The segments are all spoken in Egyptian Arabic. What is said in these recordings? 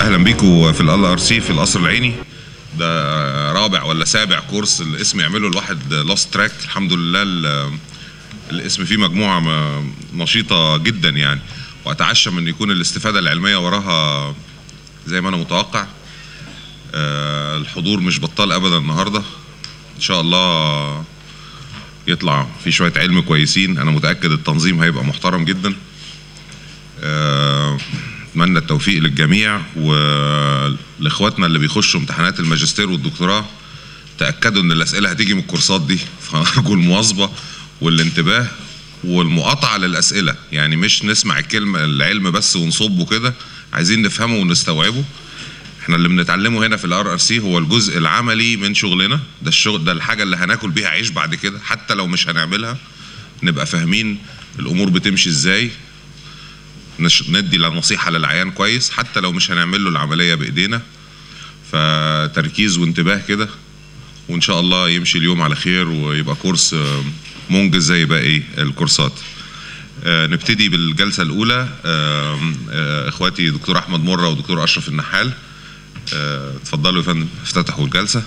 اهلا بيكم في ال ار سي في القصر العيني ده رابع ولا سابع كورس الاسم يعمله الواحد لاست تراك الحمد لله ال- الاسم فيه مجموعه م- نشيطه جدا يعني واتعشم ان يكون الاستفاده العلميه وراها زي ما انا متوقع آه، الحضور مش بطال ابدا النهارده ان شاء الله يطلع في شويه علم كويسين انا متاكد التنظيم هيبقى محترم جدا آه، اتمنى التوفيق للجميع ولاخواتنا اللي بيخشوا امتحانات الماجستير والدكتوراه تاكدوا ان الاسئله هتيجي من الكورسات دي فارجو المواظبه والانتباه والمقاطعه للاسئله يعني مش نسمع الكلمه العلم بس ونصبه كده عايزين نفهمه ونستوعبه احنا اللي بنتعلمه هنا في الار ار سي هو الجزء العملي من شغلنا ده الشغل ده الحاجه اللي هناكل بيها عيش بعد كده حتى لو مش هنعملها نبقى فاهمين الامور بتمشي ازاي نش- ندي نصيحه للعيان كويس حتى لو مش هنعمل له العمليه بايدينا فتركيز وانتباه كده وان شاء الله يمشي اليوم على خير ويبقى كورس آه، منجز زي باقي الكورسات آه، نبتدي بالجلسه الاولى آه، آه، اخواتي دكتور احمد مره ودكتور اشرف النحال آه، اتفضلوا يا فندم افتتحوا الجلسه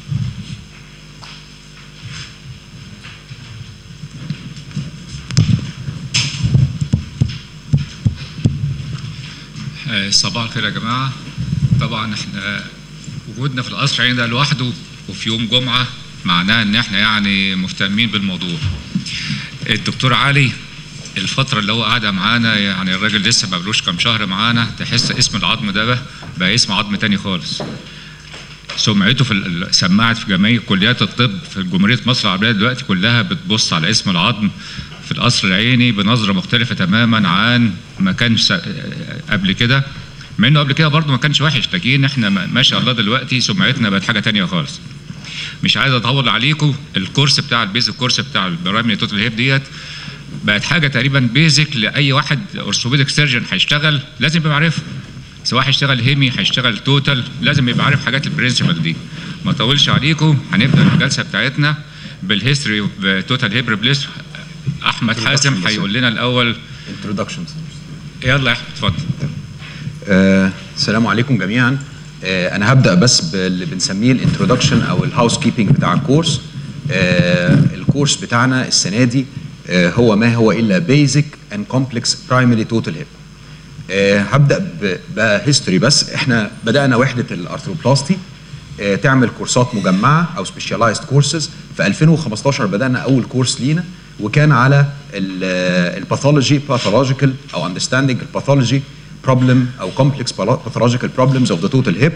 آه، صباح الخير يا جماعة طبعا احنا وجودنا في القصر العيني ده لوحده وفي يوم جمعة معناه ان احنا يعني مهتمين بالموضوع الدكتور علي الفترة اللي هو قاعدة معانا يعني الراجل لسه ما بقالوش كام شهر معانا تحس اسم العظم ده بقى, بقى اسم عظم تاني خالص سمعته في ال- سمعت في جميع كليات الطب في جمهورية مصر العربية دلوقتي كلها بتبص على اسم العظم في القصر العيني بنظرة مختلفة تماما عن ما كان س- قبل كده مع انه قبل كده برضه ما كانش وحش لكن احنا ما ما شاء الله دلوقتي سمعتنا بقت حاجة تانية خالص مش عايز اطول عليكم الكورس بتاع البيزك كورس بتاع البرايمري توتال هيب ديت بقت حاجه تقريبا بيزك لاي واحد اورثوبيدك سيرجن هيشتغل لازم يبقى عارفها سواء هيشتغل هيمي هيشتغل توتال لازم يبقى عارف حاجات البرنسبل دي ما اطولش عليكم هنبدا الجلسه بتاعتنا بالهيستوري اوف توتال هيب ريبليس احمد حازم هيقول لنا الاول introductions يلا يا احمد اتفضل آه، السلام عليكم جميعا آه، انا هبدا بس باللي بنسميه الانترودكشن او الهاوس كيبنج بتاع الكورس آه، الكورس بتاعنا السنه دي آه، هو ما هو الا بيزك اند كومبلكس برايمري توتال هيب هبدا ب- بهيستوري بس احنا بدانا وحده الارثروبلاستي آه، تعمل كورسات مجمعه او سبيشاليزد كورسز في 2015 بدانا اول كورس لينا وكان على الباثولوجي باثولوجيكال او اندرستاندينج الباثولوجي بروبلم او كومبلكس باثولوجيكال بروبلمز اوف ذا توتال هيب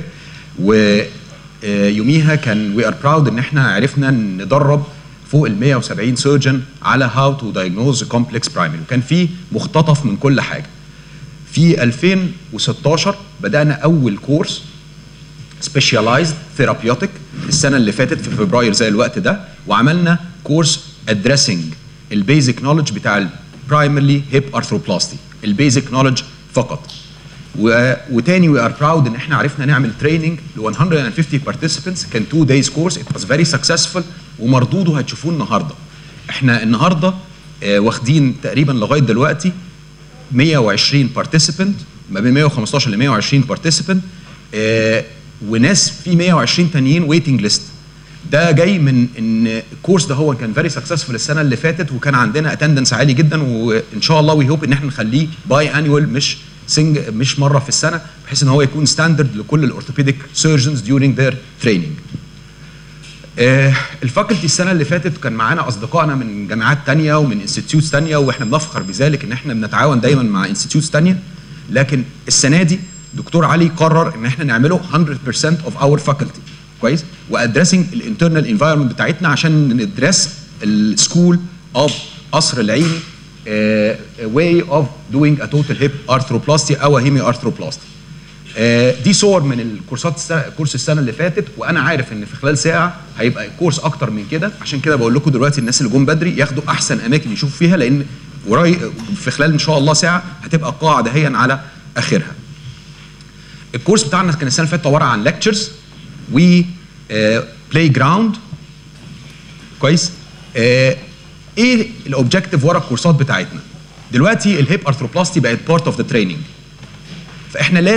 ويوميها كان وي ار براود ان احنا عرفنا ندرب فوق ال 170 سيرجن على هاو تو دايجنوز كومبلكس برايمري وكان في مختطف من كل حاجه في 2016 بدانا اول كورس سبيشاليزد ثيرابيوتيك السنه اللي فاتت في فبراير زي الوقت ده وعملنا كورس ادريسنج البيزك نولج بتاع البرايمرلي هيب ارثروبلاستي البيزك نولج فقط و... وتاني وي ار براود ان احنا عرفنا نعمل تريننج ل 150 بارتيسيبنتس كان 2 دايز كورس ات واز فيري سكسسفul ومردوده هتشوفوه النهارده احنا النهارده آه واخدين تقريبا لغايه دلوقتي 120 بارتيسيبنت ما بين 115 ل 120 بارتيسيبنت وناس في 120 تانيين ويتنج ليست ده جاي من ان الكورس ده هو كان فيري سكسسفول السنه اللي فاتت وكان عندنا اتندنس عالي جدا وان شاء الله وي هوب ان احنا نخليه باي انيوال مش سنج مش مره في السنه بحيث ان هو يكون ستاندرد لكل الاورثوبيديك سيرجنز during their training. آه، الفاكولتي السنه اللي فاتت كان معانا اصدقائنا من جامعات تانية ومن انستيتيوتس تانية واحنا بنفخر بذلك ان احنا بنتعاون دايما مع انستيتيوتس تانية لكن السنه دي دكتور علي قرر ان احنا نعمله 100% اوف اور فاكولتي كويس وادريسنج الانترنال انفايرمنت بتاعتنا عشان ندرس السكول اوف قصر العيني واي اوف دوينج ا توتال هيب ارثروبلاستي او هيمي ارثروبلاستي آه، دي صور من الكورسات السنة كورس السنه اللي فاتت وانا عارف ان في خلال ساعه هيبقى الكورس اكتر من كده عشان كده بقول لكم دلوقتي الناس اللي جم بدري ياخدوا احسن اماكن يشوفوا فيها لان وراي في خلال ان شاء الله ساعه هتبقى القاعه دهيا على اخرها الكورس بتاعنا كان السنه اللي فاتت عباره عن ليكتشرز و بلاي جراوند كويس آه، ايه الاوبجيكتيف ورا الكورسات بتاعتنا دلوقتي الهيب ارثروبلاستي بقت بارت اوف ذا تريننج فاحنا لازم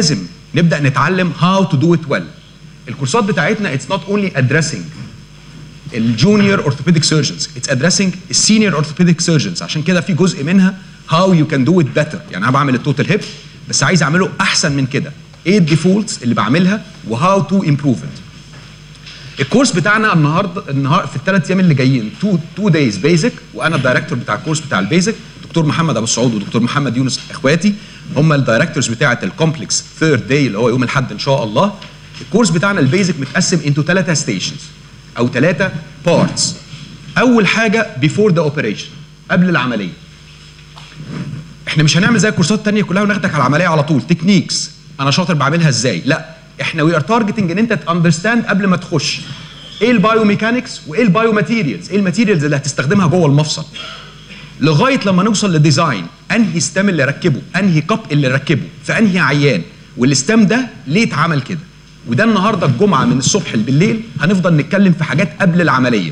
نبدا نتعلم هاو تو دو ات ويل الكورسات بتاعتنا اتس نوت اونلي ادريسنج الجونيور اورثوبيديك سيرجنز اتس ادريسنج السينيور اورثوبيديك سيرجنز عشان كده في جزء منها هاو يو كان دو ات بيتر يعني انا بعمل التوتال هيب بس عايز اعمله احسن من كده ايه الديفولتس اللي بعملها وهاو تو امبروف ات الكورس بتاعنا النهارده النهار في الثلاث ايام اللي جايين تو تو دايز بيزك وانا الدايركتور بتاع الكورس بتاع البيزك دكتور محمد ابو السعود ودكتور محمد يونس اخواتي هم الدايركتورز بتاعه الكومبلكس ثيرد داي اللي هو يوم الاحد ان شاء الله الكورس بتاعنا البيزك متقسم انتو ثلاثه ستيشنز او ثلاثه بارتس اول حاجه بيفور ذا اوبريشن قبل العمليه احنا مش هنعمل زي الكورسات التانية كلها وناخدك على العمليه على طول تكنيكس انا شاطر بعملها ازاي لا احنا وي ار تارجتنج ان انت تاندرستاند قبل ما تخش ايه البايو ميكانكس وايه البايو ماتيريالز ايه الماتيريالز اللي هتستخدمها جوه المفصل لغايه لما نوصل للديزاين انهي ستام اللي ركبه انهي كاب اللي ركبه في انهي عيان والستام ده ليه اتعمل كده وده النهارده الجمعه من الصبح بالليل هنفضل نتكلم في حاجات قبل العمليه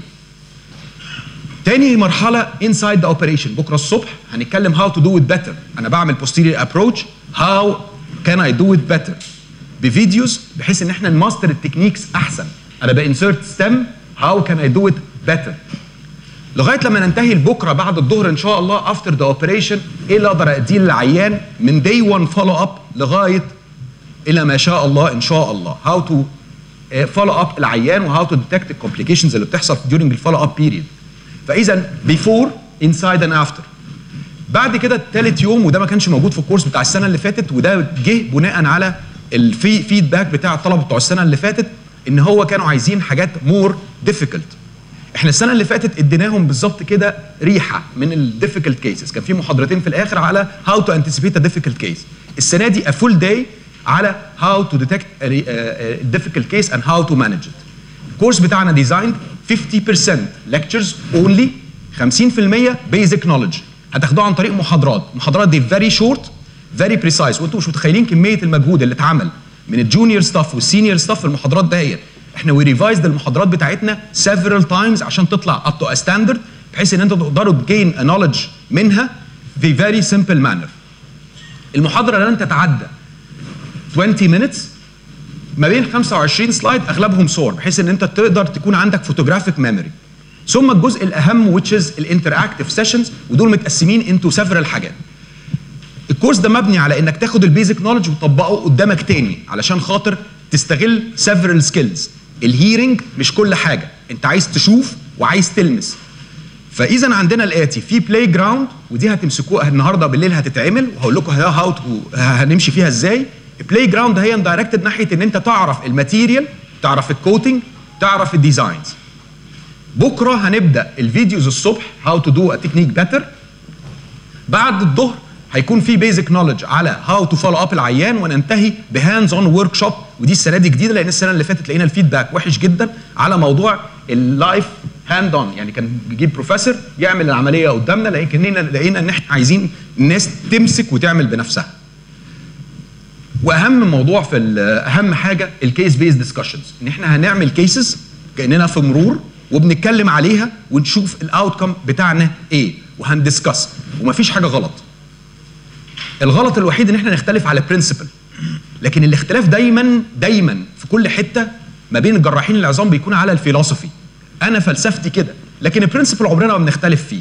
تاني مرحله انسايد ذا اوبريشن بكره الصبح هنتكلم هاو تو دو ات بيتر انا بعمل posterior ابروتش هاو كان اي دو ات بيتر بفيديوز بحيث ان احنا نماستر التكنيكس احسن انا بانسرت ستيم هاو كان اي دو ات بيتر لغايه لما ننتهي لبكره بعد الظهر ان شاء الله افتر ذا اوبريشن ايه اللي اقدر اديه للعيان من داي 1 فولو اب لغايه الى ما شاء الله ان شاء الله هاو تو فولو اب العيان وهاو تو ديتكت الكومبليكيشنز اللي بتحصل during الفولو اب بيريد فاذا بيفور انسايد اند افتر بعد كده ثالث يوم وده ما كانش موجود في الكورس بتاع السنه اللي فاتت وده جه بناء على الفي فيدباك بتاع الطلبه بتوع السنه اللي فاتت ان هو كانوا عايزين حاجات مور ديفيكلت احنا السنه اللي فاتت اديناهم بالظبط كده ريحه من الديفيكلت كيسز كان في محاضرتين في الاخر على هاو تو انتسيبيت ا ديفيكلت كيس السنه دي ا فول داي على هاو تو ديتكت ديفيكلت كيس اند هاو تو مانج ات الكورس بتاعنا ديزايند 50% ليكتشرز اونلي 50% بيزك نوليدج هتاخدوها عن طريق محاضرات المحاضرات دي فيري شورت فيري بريسايز وانتم مش متخيلين كميه المجهود اللي اتعمل من الجونيور ستاف والسينيور ستاف في المحاضرات دهيت احنا وي ريفايزد المحاضرات بتاعتنا several times عشان تطلع up to a standard بحيث ان انتوا تقدروا تجين knowledge منها في very simple manner المحاضره لن تتعدى 20 minutes ما بين 25 سلايد اغلبهم صور بحيث ان انت تقدر تكون عندك فوتوجرافيك ميموري ثم الجزء الاهم which is الانتراكتيف سيشنز ودول متقسمين انتو several حاجات الكورس ده مبني على انك تاخد البيزك نولج وتطبقه قدامك تاني علشان خاطر تستغل several سكيلز الهيرنج مش كل حاجه انت عايز تشوف وعايز تلمس فاذا عندنا الاتي في بلاي جراوند ودي هتمسكوها النهارده بالليل هتتعمل وهقول لكم هاو هنمشي فيها ازاي البلاي جراوند هي دايركتد ناحيه ان انت تعرف الماتيريال تعرف الكوتنج تعرف الديزاينز بكره هنبدا الفيديوز الصبح هاو تو دو ا تكنيك بيتر بعد الظهر هيكون في بيزك نولج على هاو تو فولو اب العيان وننتهي بهاندز اون ورك شوب ودي السنه دي جديده لان السنه اللي فاتت لقينا الفيدباك وحش جدا على موضوع اللايف هاند اون يعني كان بيجيب بروفيسور يعمل العمليه قدامنا لقينا لقينا ان احنا عايزين الناس تمسك وتعمل بنفسها واهم موضوع في اهم حاجه الكيس بيز ديسكشنز ان احنا هنعمل كيسز كاننا في مرور وبنتكلم عليها ونشوف الاوتكم بتاعنا ايه وهندسكس ومفيش حاجه غلط الغلط الوحيد ان احنا نختلف على برنسبل لكن الاختلاف دايما دايما في كل حته ما بين الجراحين العظام بيكون على الفيلوسفي انا فلسفتي كده لكن البرنسبل عمرنا ما بنختلف فيه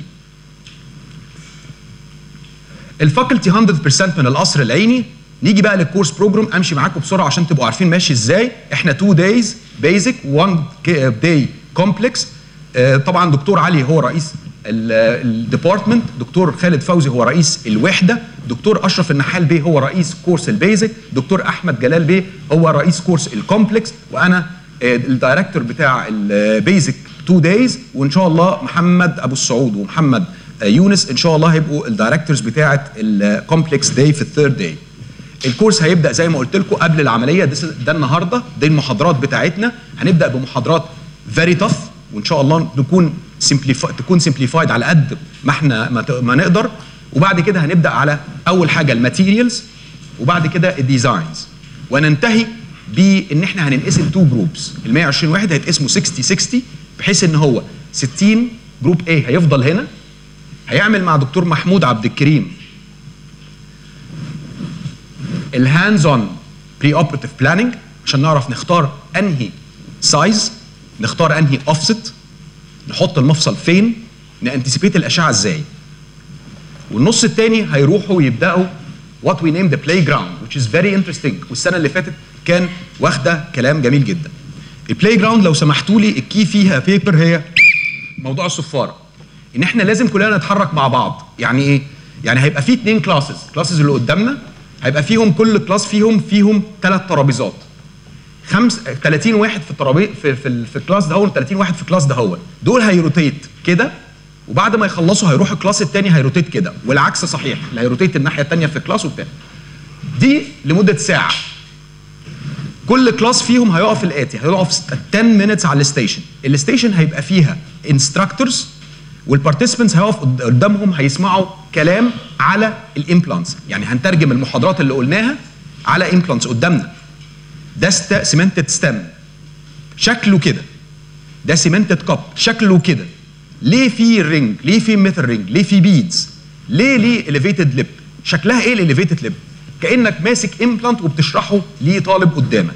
الفاكولتي 100% من القصر العيني نيجي بقى للكورس بروجرام امشي معاكم بسرعه عشان تبقوا عارفين ماشي ازاي احنا 2 دايز بيزك 1 داي كومبلكس طبعا دكتور علي هو رئيس الديبارتمنت دكتور خالد فوزي هو رئيس الوحده دكتور اشرف النحال بيه هو رئيس كورس البيزك دكتور احمد جلال بيه هو رئيس كورس الكومبلكس وانا الدايركتور بتاع البيزك 2 دايز وان شاء الله محمد ابو السعود ومحمد يونس ان شاء الله هيبقوا الدايركتورز بتاعه الكومبلكس داي في الثيرد داي الكورس هيبدا زي ما قلت لكم قبل العمليه ده, ده النهارده دي المحاضرات بتاعتنا هنبدا بمحاضرات فيري تف وان شاء الله نكون سمبليفاي تكون سمبليفايد على قد ما احنا ما, ما نقدر وبعد كده هنبدا على اول حاجه الماتيريالز وبعد كده الديزاينز وننتهي بان احنا هننقسم تو جروبس ال 120 واحد هيتقسموا 60 60 بحيث ان هو 60 جروب A هيفضل هنا هيعمل مع دكتور محمود عبد الكريم الهاندز اون بري اوبراتيف بلاننج عشان نعرف نختار انهي سايز نختار انهي اوفست نحط المفصل فين نانتسيبيت الاشعه ازاي والنص الثاني هيروحوا يبداوا وات وي نيم ذا بلاي جراوند which is very interesting والسنه اللي فاتت كان واخده كلام جميل جدا البلاي جراوند لو سمحتوا لي الكي فيها بيبر هي موضوع الصفاره ان احنا لازم كلنا نتحرك مع بعض يعني ايه يعني هيبقى في اثنين كلاسز كلاسز اللي قدامنا هيبقى فيهم كل كلاس فيهم فيهم ثلاث ترابيزات خمس 30 واحد في الترابيز في في, ال- في الكلاس ده هو 30 واحد في الكلاس ده هو دول هيروتيت كده وبعد ما يخلصوا هيروح الكلاس الثاني هيروتيت كده والعكس صحيح اللي هيروتيت الناحيه الثانيه في الكلاس وبتاع دي لمده ساعه كل كلاس فيهم هيقف الاتي هيقف 10 مينتس على الستيشن الستيشن هيبقى فيها انستراكتورز والبارتيسيبنتس هيقف قد- قدامهم هيسمعوا كلام على الامبلانتس يعني هنترجم المحاضرات اللي قلناها على امبلانتس قدامنا ده سيمنتد ستام شكله كده ده سيمنتد كاب شكله كده ليه في رينج ليه في ميثل رينج ليه في بيدز ليه ليه اليفيتد ليب شكلها ايه الاليفيتد ليب كانك ماسك امبلانت وبتشرحه لطالب قدامك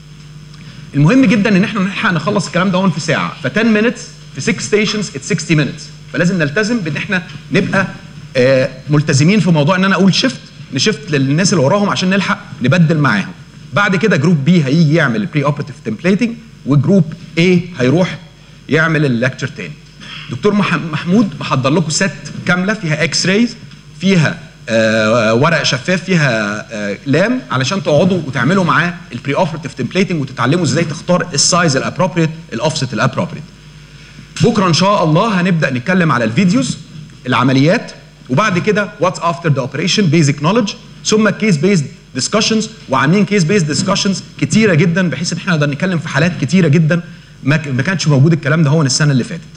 المهم جدا ان احنا نلحق نخلص الكلام ده هون في ساعه ف 10 minutes في 6 ستيشنز اتس 60 minutes فلازم نلتزم بان احنا نبقى آه ملتزمين في موضوع ان انا اقول شيفت نشفت للناس اللي وراهم عشان نلحق نبدل معاهم بعد كده جروب بي هيجي يعمل البري اوبراتيف تمبليتنج وجروب اي هيروح يعمل الليكتشر تاني دكتور مح- محمود محضر لكم ست كامله فيها اكس رايز فيها آه، ورق شفاف فيها آه، لام علشان تقعدوا وتعملوا معاه البري اوبراتيف تمبليتنج وتتعلموا ازاي تختار السايز الابروبريت الاوفست الابروبريت بكره ان شاء الله هنبدا نتكلم على الفيديوز العمليات وبعد كده واتس افتر ذا اوبريشن بيزك نولج ثم كيس بيزد ديسكشنز وعاملين كيس بيزد ديسكشنز كتيره جدا بحيث ان احنا نقدر نتكلم في حالات كتيره جدا ما ك- ما كانش موجود الكلام ده هو السنه اللي فاتت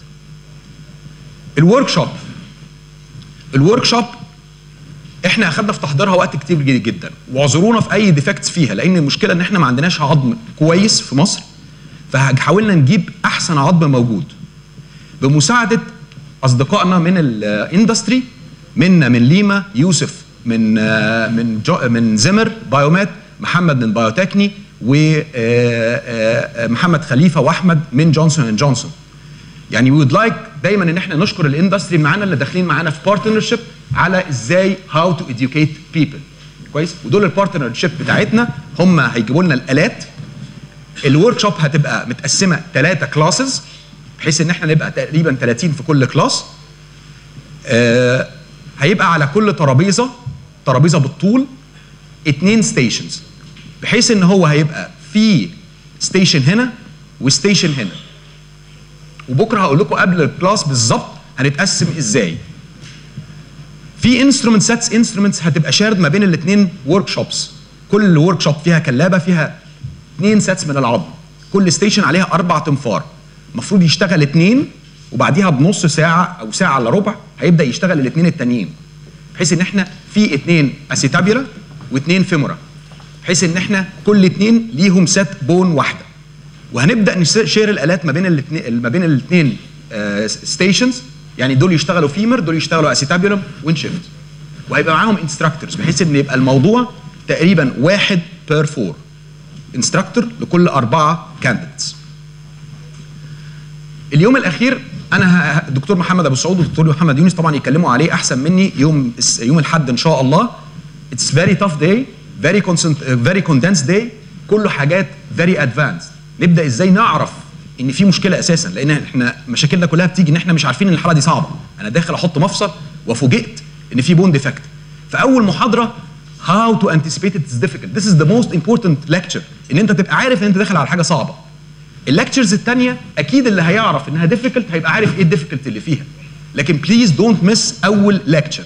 الورك شوب الورك شوب احنا اخدنا في تحضيرها وقت كتير جد- جدا واعذرونا في اي ديفكتس فيها لان المشكله ان احنا ما عندناش عظم كويس في مصر فحاولنا نجيب احسن عظم موجود بمساعده اصدقائنا من الاندستري منا من ليما يوسف من آه، من جو من زمر بايومات محمد من بايوتكني ومحمد خليفه واحمد من جونسون اند جونسون يعني وي would like دايما ان احنا نشكر الاندستري معانا اللي داخلين معانا في بارتنرشيب على ازاي هاو تو educate بيبل كويس ودول البارتنرشيب بتاعتنا هم هيجيبوا لنا الالات الورك شوب هتبقى متقسمه ثلاثه كلاسز بحيث ان احنا نبقى تقريبا 30 في كل كلاس آه هيبقى على كل ترابيزه ترابيزه بالطول اتنين ستيشنز بحيث ان هو هيبقى في ستيشن هنا وستيشن هنا وبكره هقول لكم قبل الكلاس بالظبط هنتقسم ازاي في انسترومنت سيتس انسترومنتس هتبقى شارد ما بين الاثنين ورك شوبس كل ورك شوب فيها كلابه فيها اثنين سيتس من العظم كل ستيشن عليها اربع تنفار المفروض يشتغل اثنين وبعديها بنص ساعه او ساعه الا ربع هيبدا يشتغل الاثنين التانيين بحيث ان احنا في اثنين اسيتابيولا واثنين فيمورا بحيث ان احنا كل اثنين ليهم سيت بون واحده وهنبدا نشير الالات ما بين الاثنين ما بين الاثنين ستيشنز يعني دول يشتغلوا فيمر دول يشتغلوا اسيتابيولم وينشيفت وهيبقى معاهم انستراكتورز بحيث ان يبقى الموضوع تقريبا واحد بير فور انستراكتور لكل اربعه كانديدتس اليوم الاخير انا ه- الدكتور محمد ابو سعود والدكتور محمد يونس طبعا يتكلموا عليه احسن مني يوم الس- يوم الاحد ان شاء الله اتس فيري توف داي فيري فيري كوندنس داي كله حاجات فيري ادفانس نبدا ازاي نعرف ان في مشكله اساسا لان احنا مشاكلنا كلها بتيجي ان احنا مش عارفين ان الحاله دي صعبه انا داخل احط مفصل وفوجئت ان في بون ديفكت فاول محاضره how to anticipate it is difficult this is the most important lecture ان انت تبقى عارف ان انت داخل على حاجه صعبه الليكتشرز الثانيه اكيد اللي هيعرف انها ديفيكلت هيبقى عارف ايه الديفيكلت اللي فيها لكن بليز دونت مس اول ليكتشر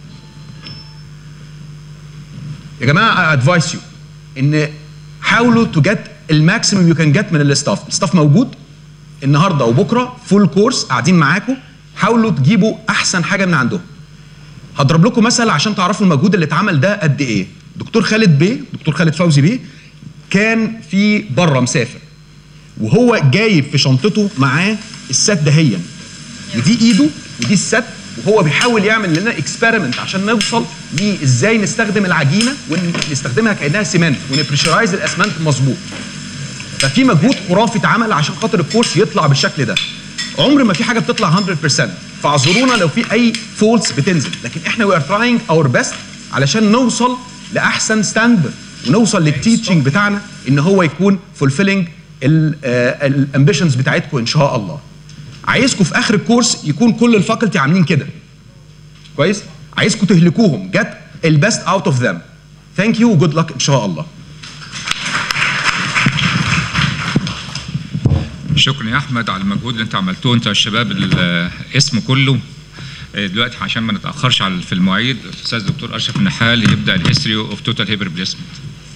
يا جماعه ادفايس يو ان حاولوا تو جيت الماكسيمم يو كان جيت من الاستاف الاستاف موجود النهارده وبكره فول كورس قاعدين معاكم حاولوا تجيبوا احسن حاجه من عندهم هضرب لكم مثل عشان تعرفوا المجهود اللي اتعمل ده قد ايه دكتور خالد بيه دكتور خالد فوزي بيه كان في بره مسافر وهو جايب في شنطته معاه السات دهيا ودي ايده ودي السات وهو بيحاول يعمل لنا اكسبيرمنت عشان نوصل لازاي نستخدم العجينه ونستخدمها كانها سيمنت ونبريشرايز الاسمنت مظبوط ففي مجهود خرافي اتعمل عشان خاطر الكورس يطلع بالشكل ده عمر ما في حاجه بتطلع 100% فاعذرونا لو في اي فولس بتنزل لكن احنا وي ار تراينج اور بيست علشان نوصل لاحسن ستاندرد ونوصل للتيتشنج بتاعنا ان هو يكون فولفيلنج الامبيشنز بتاعتكم ان شاء الله عايزكم في اخر الكورس يكون كل الفاكولتي عاملين كده كويس عايزكم تهلكوهم جت البيست اوت اوف ذم ثانك يو وجود لك ان شاء الله شكرا يا احمد على المجهود اللي انت عملتوه انت والشباب الاسم كله آه، دلوقتي عشان ما نتاخرش على في المواعيد الاستاذ الدكتور اشرف النحال يبدا الهيستوري اوف توتال هيب ريبليسمنت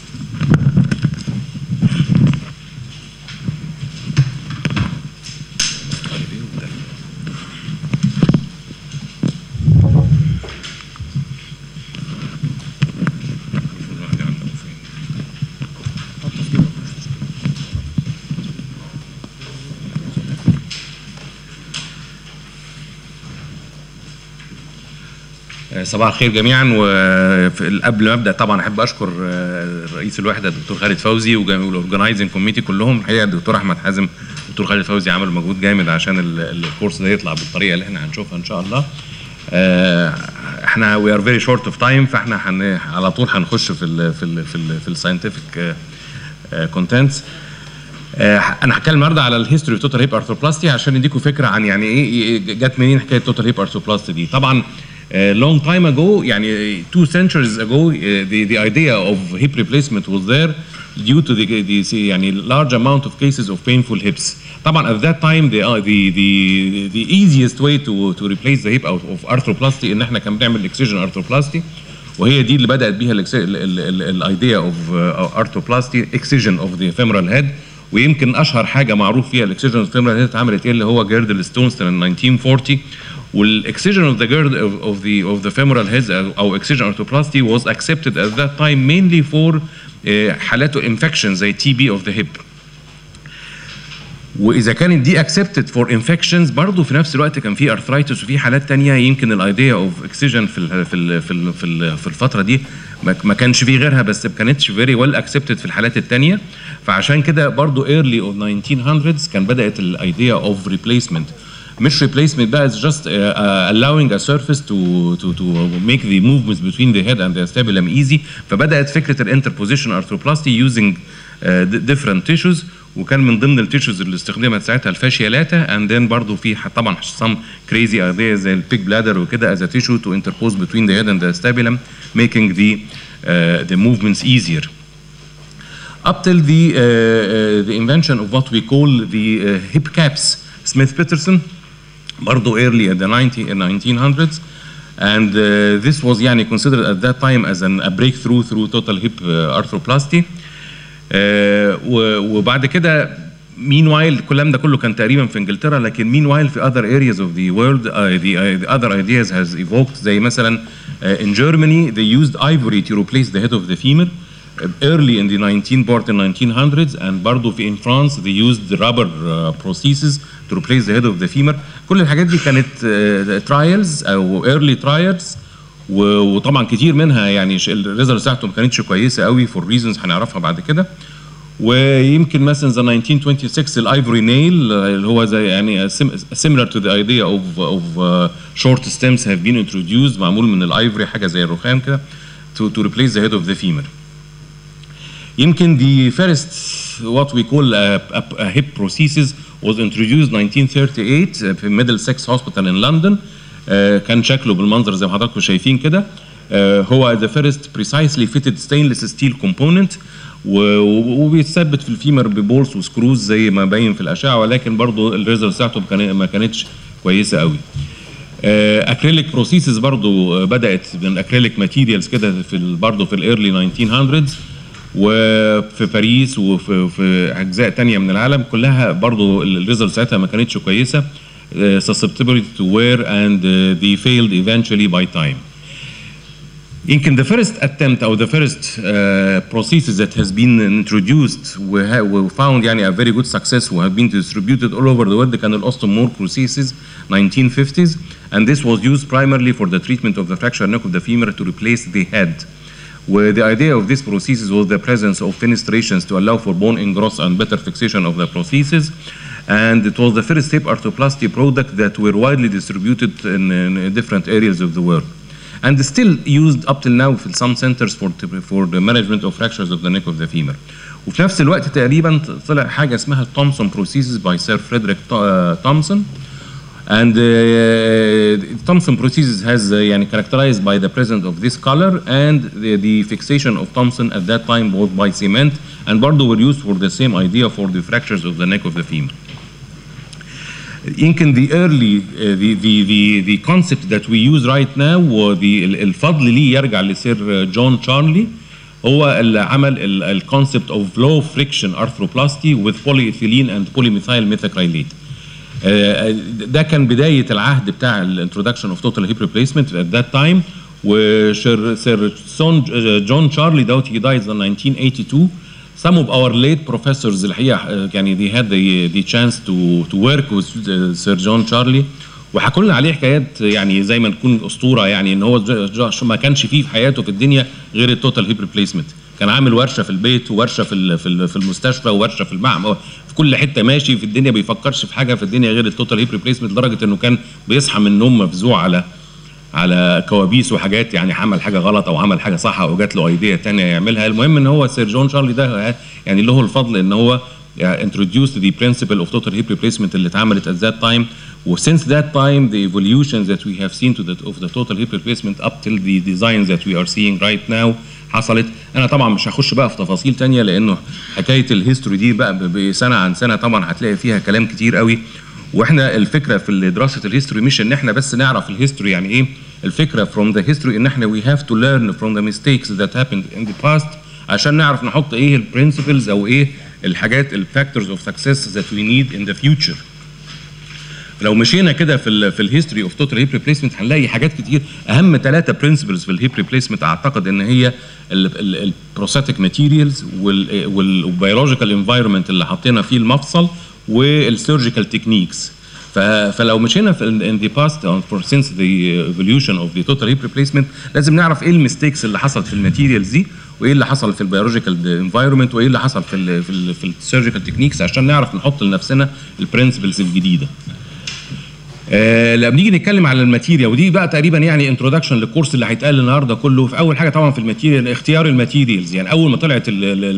صباح الخير جميعا وقبل ما ابدا طبعا احب اشكر آه، رئيس الوحده الدكتور خالد فوزي والاورجنايزنج كوميتي كلهم الحقيقه الدكتور احمد حازم الدكتور خالد فوزي عمل مجهود جامد عشان ال- الكورس ده يطلع بالطريقه اللي احنا هنشوفها ان شاء الله آه، احنا وي ار فيري شورت اوف تايم فاحنا هن على طول هنخش في ال في ال في ال في الساينتفك كونتنتس انا هتكلم النهارده على الهيستوري اوف توتال هيب ارثروبلاستي عشان نديكم فكره عن يعني ايه جت منين حكايه توتال هيب ارثروبلاستي دي طبعا uh, long time ago يعني two centuries ago uh, the the idea of hip replacement was there due to the, the يعني large amount of cases of painful hips طبعا at that time the uh, the the the easiest way to to replace the hip of, of arthroplasty ان احنا كان بنعمل excision arthroplasty وهي دي اللي بدات بيها الايديا اوف ارثروبلاستي اكسجن اوف ذا femoral هيد ويمكن اشهر حاجه معروف فيها الاكسجن اوف femoral هيد اتعملت ايه اللي هو جيردل ستونستون 1940 والاكسجن اوف ذا جيرد اوف ذا اوف ذا femoral heads او اكسجن ارثروبلاستي was accepted at that time mainly for آه، حالات انفكشن زي تي بي اوف ذا هيب واذا كانت دي اكسبتد فور انفكشنز برضه في نفس الوقت كان في ارثرايتس وفي حالات تانية يمكن الايديا اوف اكسجن في ال في ال في ال في, ال في الفتره دي ما ما كانش فيه غيرها بس ما كانتش فيري ويل اكسبتد في الحالات التانية فعشان كده برضه ايرلي اوف 1900s كان بدات الايديا اوف ريبليسمنت مش replacement بقى it's just uh, uh, allowing a surface to to to make the movements between the head and the acetabulum easy فبدات فكره الانتربوزيشن ارثروبلاستي using uh, di- different tissues وكان من ضمن التيشوز اللي استخدمت ساعتها الفاشيالاتا and then برضه في ح- طبعا some crazy ideas زي البيج بلادر وكده as a tissue to interpose between the head and the acetabulum making the uh, the movements easier. up till the uh, uh, the invention of what we call the uh, hip caps Smith Peterson برضه early in the 90 in 1900s and uh, this was يعني considered at that time as an, a breakthrough through total hip uh, arthroplasty uh, و- وبعد كده meanwhile الكلام ده كله كان تقريبا في انجلترا لكن meanwhile في other areas of the world uh, the, uh, the other ideas has evoked زي مثلا uh, in Germany they used ivory to replace the head of the femur early in the 19 part in 1900s and برضه في in France they used rubber uh, prostheses to replace the head of the femur كل الحاجات دي كانت uh, trials او early trials و- وطبعا كتير منها يعني الريزلت بتاعته ما كانتش كويسه قوي for reasons هنعرفها بعد كده ويمكن مثلا زي 1926 الايفوري نيل اللي هو زي يعني similar to the idea of of uh, short stems have been introduced معمول من الايفوري حاجه زي الرخام كده to to replace the head of the femur. يمكن the first what we call a, a, a hip prosthesis was introduced 1938 في Middlesex Hospital in London آه، كان شكله بالمنظر زي ما حضراتكم شايفين كده آه، هو the first precisely fitted stainless steel component و- و- وبيتثبت في الفيمر ببولز وسكروز زي ما باين في الاشعه ولكن برضه الريزلت بتاعته ما كان- ما كانتش كويسه قوي اكريليك بروسيسز برضو آه، بدات من اكريليك ماتيريالز كده في ال- برضو في الايرلي 1900s وفي باريس وفي في اجزاء تانية من العالم كلها برضو الريزلت ساعتها ما كانتش كويسه uh, susceptibility to wear and uh, they failed eventually by time. يمكن the first attempt or the first uh, processes that has been introduced we, ha- we found يعني a very good success we have been distributed all over the world كان الاوستن مور processes 1950s and this was used primarily for the treatment of the fractured neck of the femur to replace the head where the idea of this prosthesis was the presence of fenestrations to allow for bone engross and better fixation of the prosthesis. And it was the first hip arthroplasty product that were widely distributed in, in different areas of the world. And still used up till now in some centers for, for the management of fractures of the neck of the femur. وفي نفس الوقت تقريبا طلع حاجه اسمها التومسون بروسيسز باي سير فريدريك تومسون And uh, Thomson prosthesis has uh, يعني characterized by the presence of this color and the, the fixation of Thomson at that time was by cement and برضه were used for the same idea for the fractures of the neck of the femur. يمكن the early uh, the, the, the, the concept that we use right now وthe ال- الفضل ليه يرجع لسير جون تشارلي هو اللي عمل الكونسبت اوف لو فريكشن ارثروبلاستي with polyethylene and polymethyl methacrylate. آه، ده كان بدايه العهد بتاع الانترودكشن اوف توتال هيب ريبليسمنت ات ذات تايم وسير سير سون جون تشارلي دوت he died in 1982 some of our late professors الحقيقه آه، يعني they had the, the chance to to work with uh, سير جون تشارلي وحكوا لنا عليه حكايات يعني زي ما نكون اسطوره يعني ان هو ج- ج- ما كانش فيه في حياته في الدنيا غير التوتال هيب ريبليسمنت كان عامل ورشه في البيت وورشه في ال- في ال- في المستشفى وورشه في المعمل في كل حته ماشي في الدنيا بيفكرش في حاجه في الدنيا غير التوتال هيب ريبليسمنت لدرجه انه كان بيصحى من النوم مفزوع على على كوابيس وحاجات يعني عمل حاجه غلط او عمل حاجه صح او جات له ايديا تانية يعملها المهم ان هو سير جون شارلي ده يعني له الفضل ان هو introduced the principle of total hip replacement اللي اتعملت at that time و since that time the evolutions that we have seen to the of the total hip replacement up till the designs that we are seeing right now حصلت انا طبعا مش هخش بقى في تفاصيل تانية لانه حكايه الهيستوري دي بقى ب- بسنه عن سنه طبعا هتلاقي فيها كلام كتير قوي واحنا الفكره في دراسه الهيستوري مش ان احنا بس نعرف الهيستوري يعني ايه الفكره from the history ان احنا we have to learn from the mistakes that happened in the past عشان نعرف نحط ايه البرنسبلز او ايه الحاجات الفاكتورز اوف سكسس that we need in the future لو مشينا كده في ال في الهيستوري اوف توتال هيب ريبليسمنت هنلاقي حاجات كتير اهم ثلاثه برنسبلز في الهيب ريبليسمنت اعتقد ان هي البروستاتيك ماتيريالز والبيولوجيكال انفايرمنت اللي حطينا فيه المفصل والسيرجيكال تكنيكس فلو مشينا في ان ذا باست فور سينس ذا ايفوليوشن اوف ذا توتال هيب ريبليسمنت لازم نعرف ايه الميستيكس اللي حصلت في الماتيريالز دي وايه اللي حصل في البيولوجيكال انفايرمنت وايه اللي حصل في ال في ال في السيرجيكال تكنيكس عشان نعرف نحط لنفسنا البرنسبلز الجديده آه لما بنيجي نتكلم على الماتيريال ودي بقى تقريبا يعني انتروداكشن للكورس اللي هيتقال النهارده كله في اول حاجه طبعا في الماتيريال اختيار الماتيريالز يعني اول ما طلعت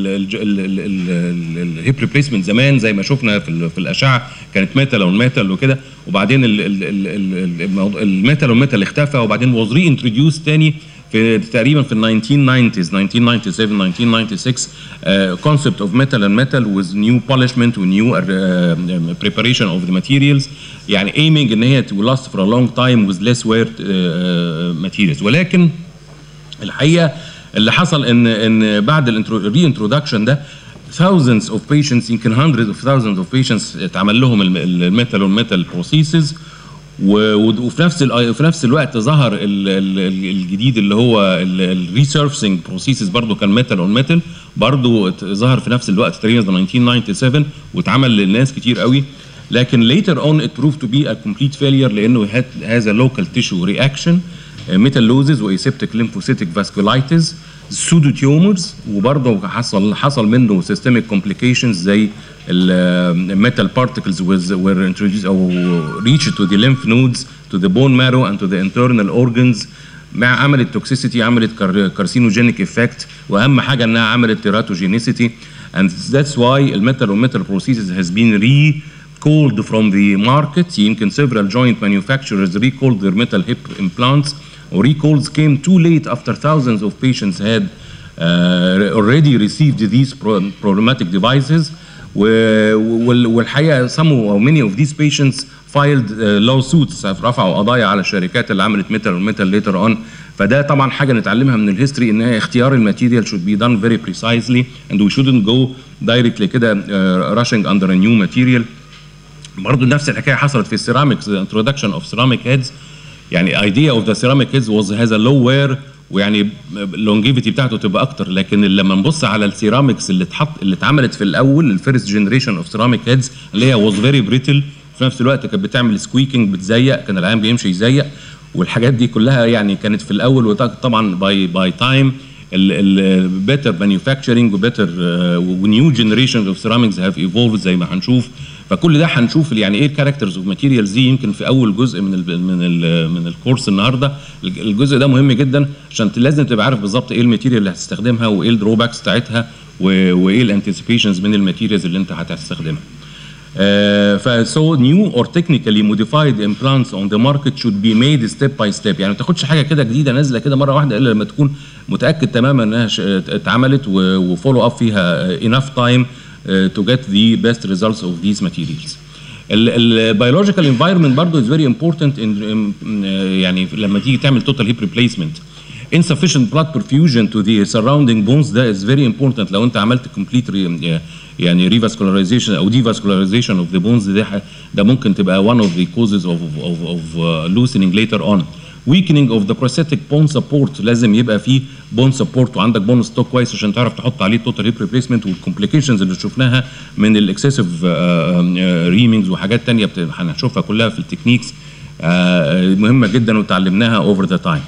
الهيب ريبليسمنت زمان زي ما شفنا في, ال- في الاشعه كانت ميتال اون ميتال وكده وبعدين الميتال اون ميتال اختفى وبعدين واز ري انتروديوس تاني في تقريبا في ال 1990s 1997 1996 uh, concept of metal and metal with new polishment و new uh, preparation of the materials يعني aiming ان هي to last for a long time with less wear uh, materials ولكن الحقيقه اللي حصل ان ان بعد الري انترودكشن ده thousands of patients يمكن hundreds of thousands of patients اتعمل لهم الميتال والميتال بروسيسز وفي نفس ال- في نفس الوقت ظهر ال- ال- ال- الجديد اللي هو الريسيرفسنج بروسيسز برضو كان ميتال اون ميتال برضو ظهر في نفس الوقت تقريبا 1997 واتعمل للناس كتير قوي لكن later on it proved to be a complete failure لانه had has a local tissue reaction ميتالوزز واسيبتيك lymphocytic vasculitis سودو تيومرز وبرضه حصل حصل منه سيستميك كومبليكيشنز زي الميتال بارتكلز were introduced او reached to the lymph nodes to the bone marrow and to the internal organs مع عملت توكسيسيتي عملت كارسينوجينيك افكت واهم حاجه انها عملت تيراتوجينيسيتي and that's why الميتال والميتال processes has been recalled from the market يمكن several joint manufacturers recalled their metal hip implants or recalls came too late after thousands of patients had uh, already received these pro- problematic devices و- وال- والحقيقه some or many of these patients filed uh, lawsuits رفعوا قضايا على الشركات اللي عملت ميتال وميتال later on فده طبعا حاجه نتعلمها من الهيستوري ان هي اختيار الماتيريال should be done very precisely and we shouldn't go directly كده uh, rushing under a new material برضه نفس الحكايه حصلت في السيراميكس the introduction of ceramic heads يعني idea of the ceramic heads was has a low wear ويعني اللونجيفيتي بتاعته تبقى اكتر لكن لما نبص على السيراميكس اللي اتحط اللي اتعملت في الاول الفيرست جنريشن اوف سيراميك هيدز اللي هي واز فيري بريتل في نفس الوقت كانت بتعمل سكويكينج بتزيق كان العيان بيمشي يزيق والحاجات دي كلها يعني كانت في الاول وطبعا باي باي تايم البيتر مانيفاكتشرنج وبيتر ونيو جنريشن اوف سيراميكس هاف ايفولفد زي ما هنشوف فكل ده هنشوف يعني ايه الكاركترز اوف ماتيريالز دي يمكن في اول جزء من ال من ال من الكورس النهارده الجزء ده مهم جدا عشان لازم تبقى عارف بالظبط ايه الماتيريال اللي هتستخدمها وايه الدروباكس بتاعتها وايه الانتسيبيشنز من الماتيريالز اللي انت هتستخدمها. Uh, so new or technically modified implants on the market should be made step by step يعني ما تاخدش حاجه كده جديده نازله كده مره واحده الا لما تكون متاكد تماما انها اتعملت وفولو اب فيها enough time uh, to get the best results of these materials. البيولوجيكال انفايرمنت برضه is very important in, in, يعني لما تيجي تعمل total hip replacement insufficient blood perfusion to the surrounding bones ده is very important لو انت عملت complete يعني revascularization او devascularization of the bones ده ده ممكن تبقى one of the causes of of of uh, loosening later on weakening of the prosthetic bone support لازم يبقى فيه bone support وعندك bone stock كويس عشان تعرف تحط عليه total hip replacement والcomplications اللي شفناها من الاكسسيف ريمينجز وحاجات تانية هنشوفها كلها في التكنيكس مهمه جدا وتعلمناها over the time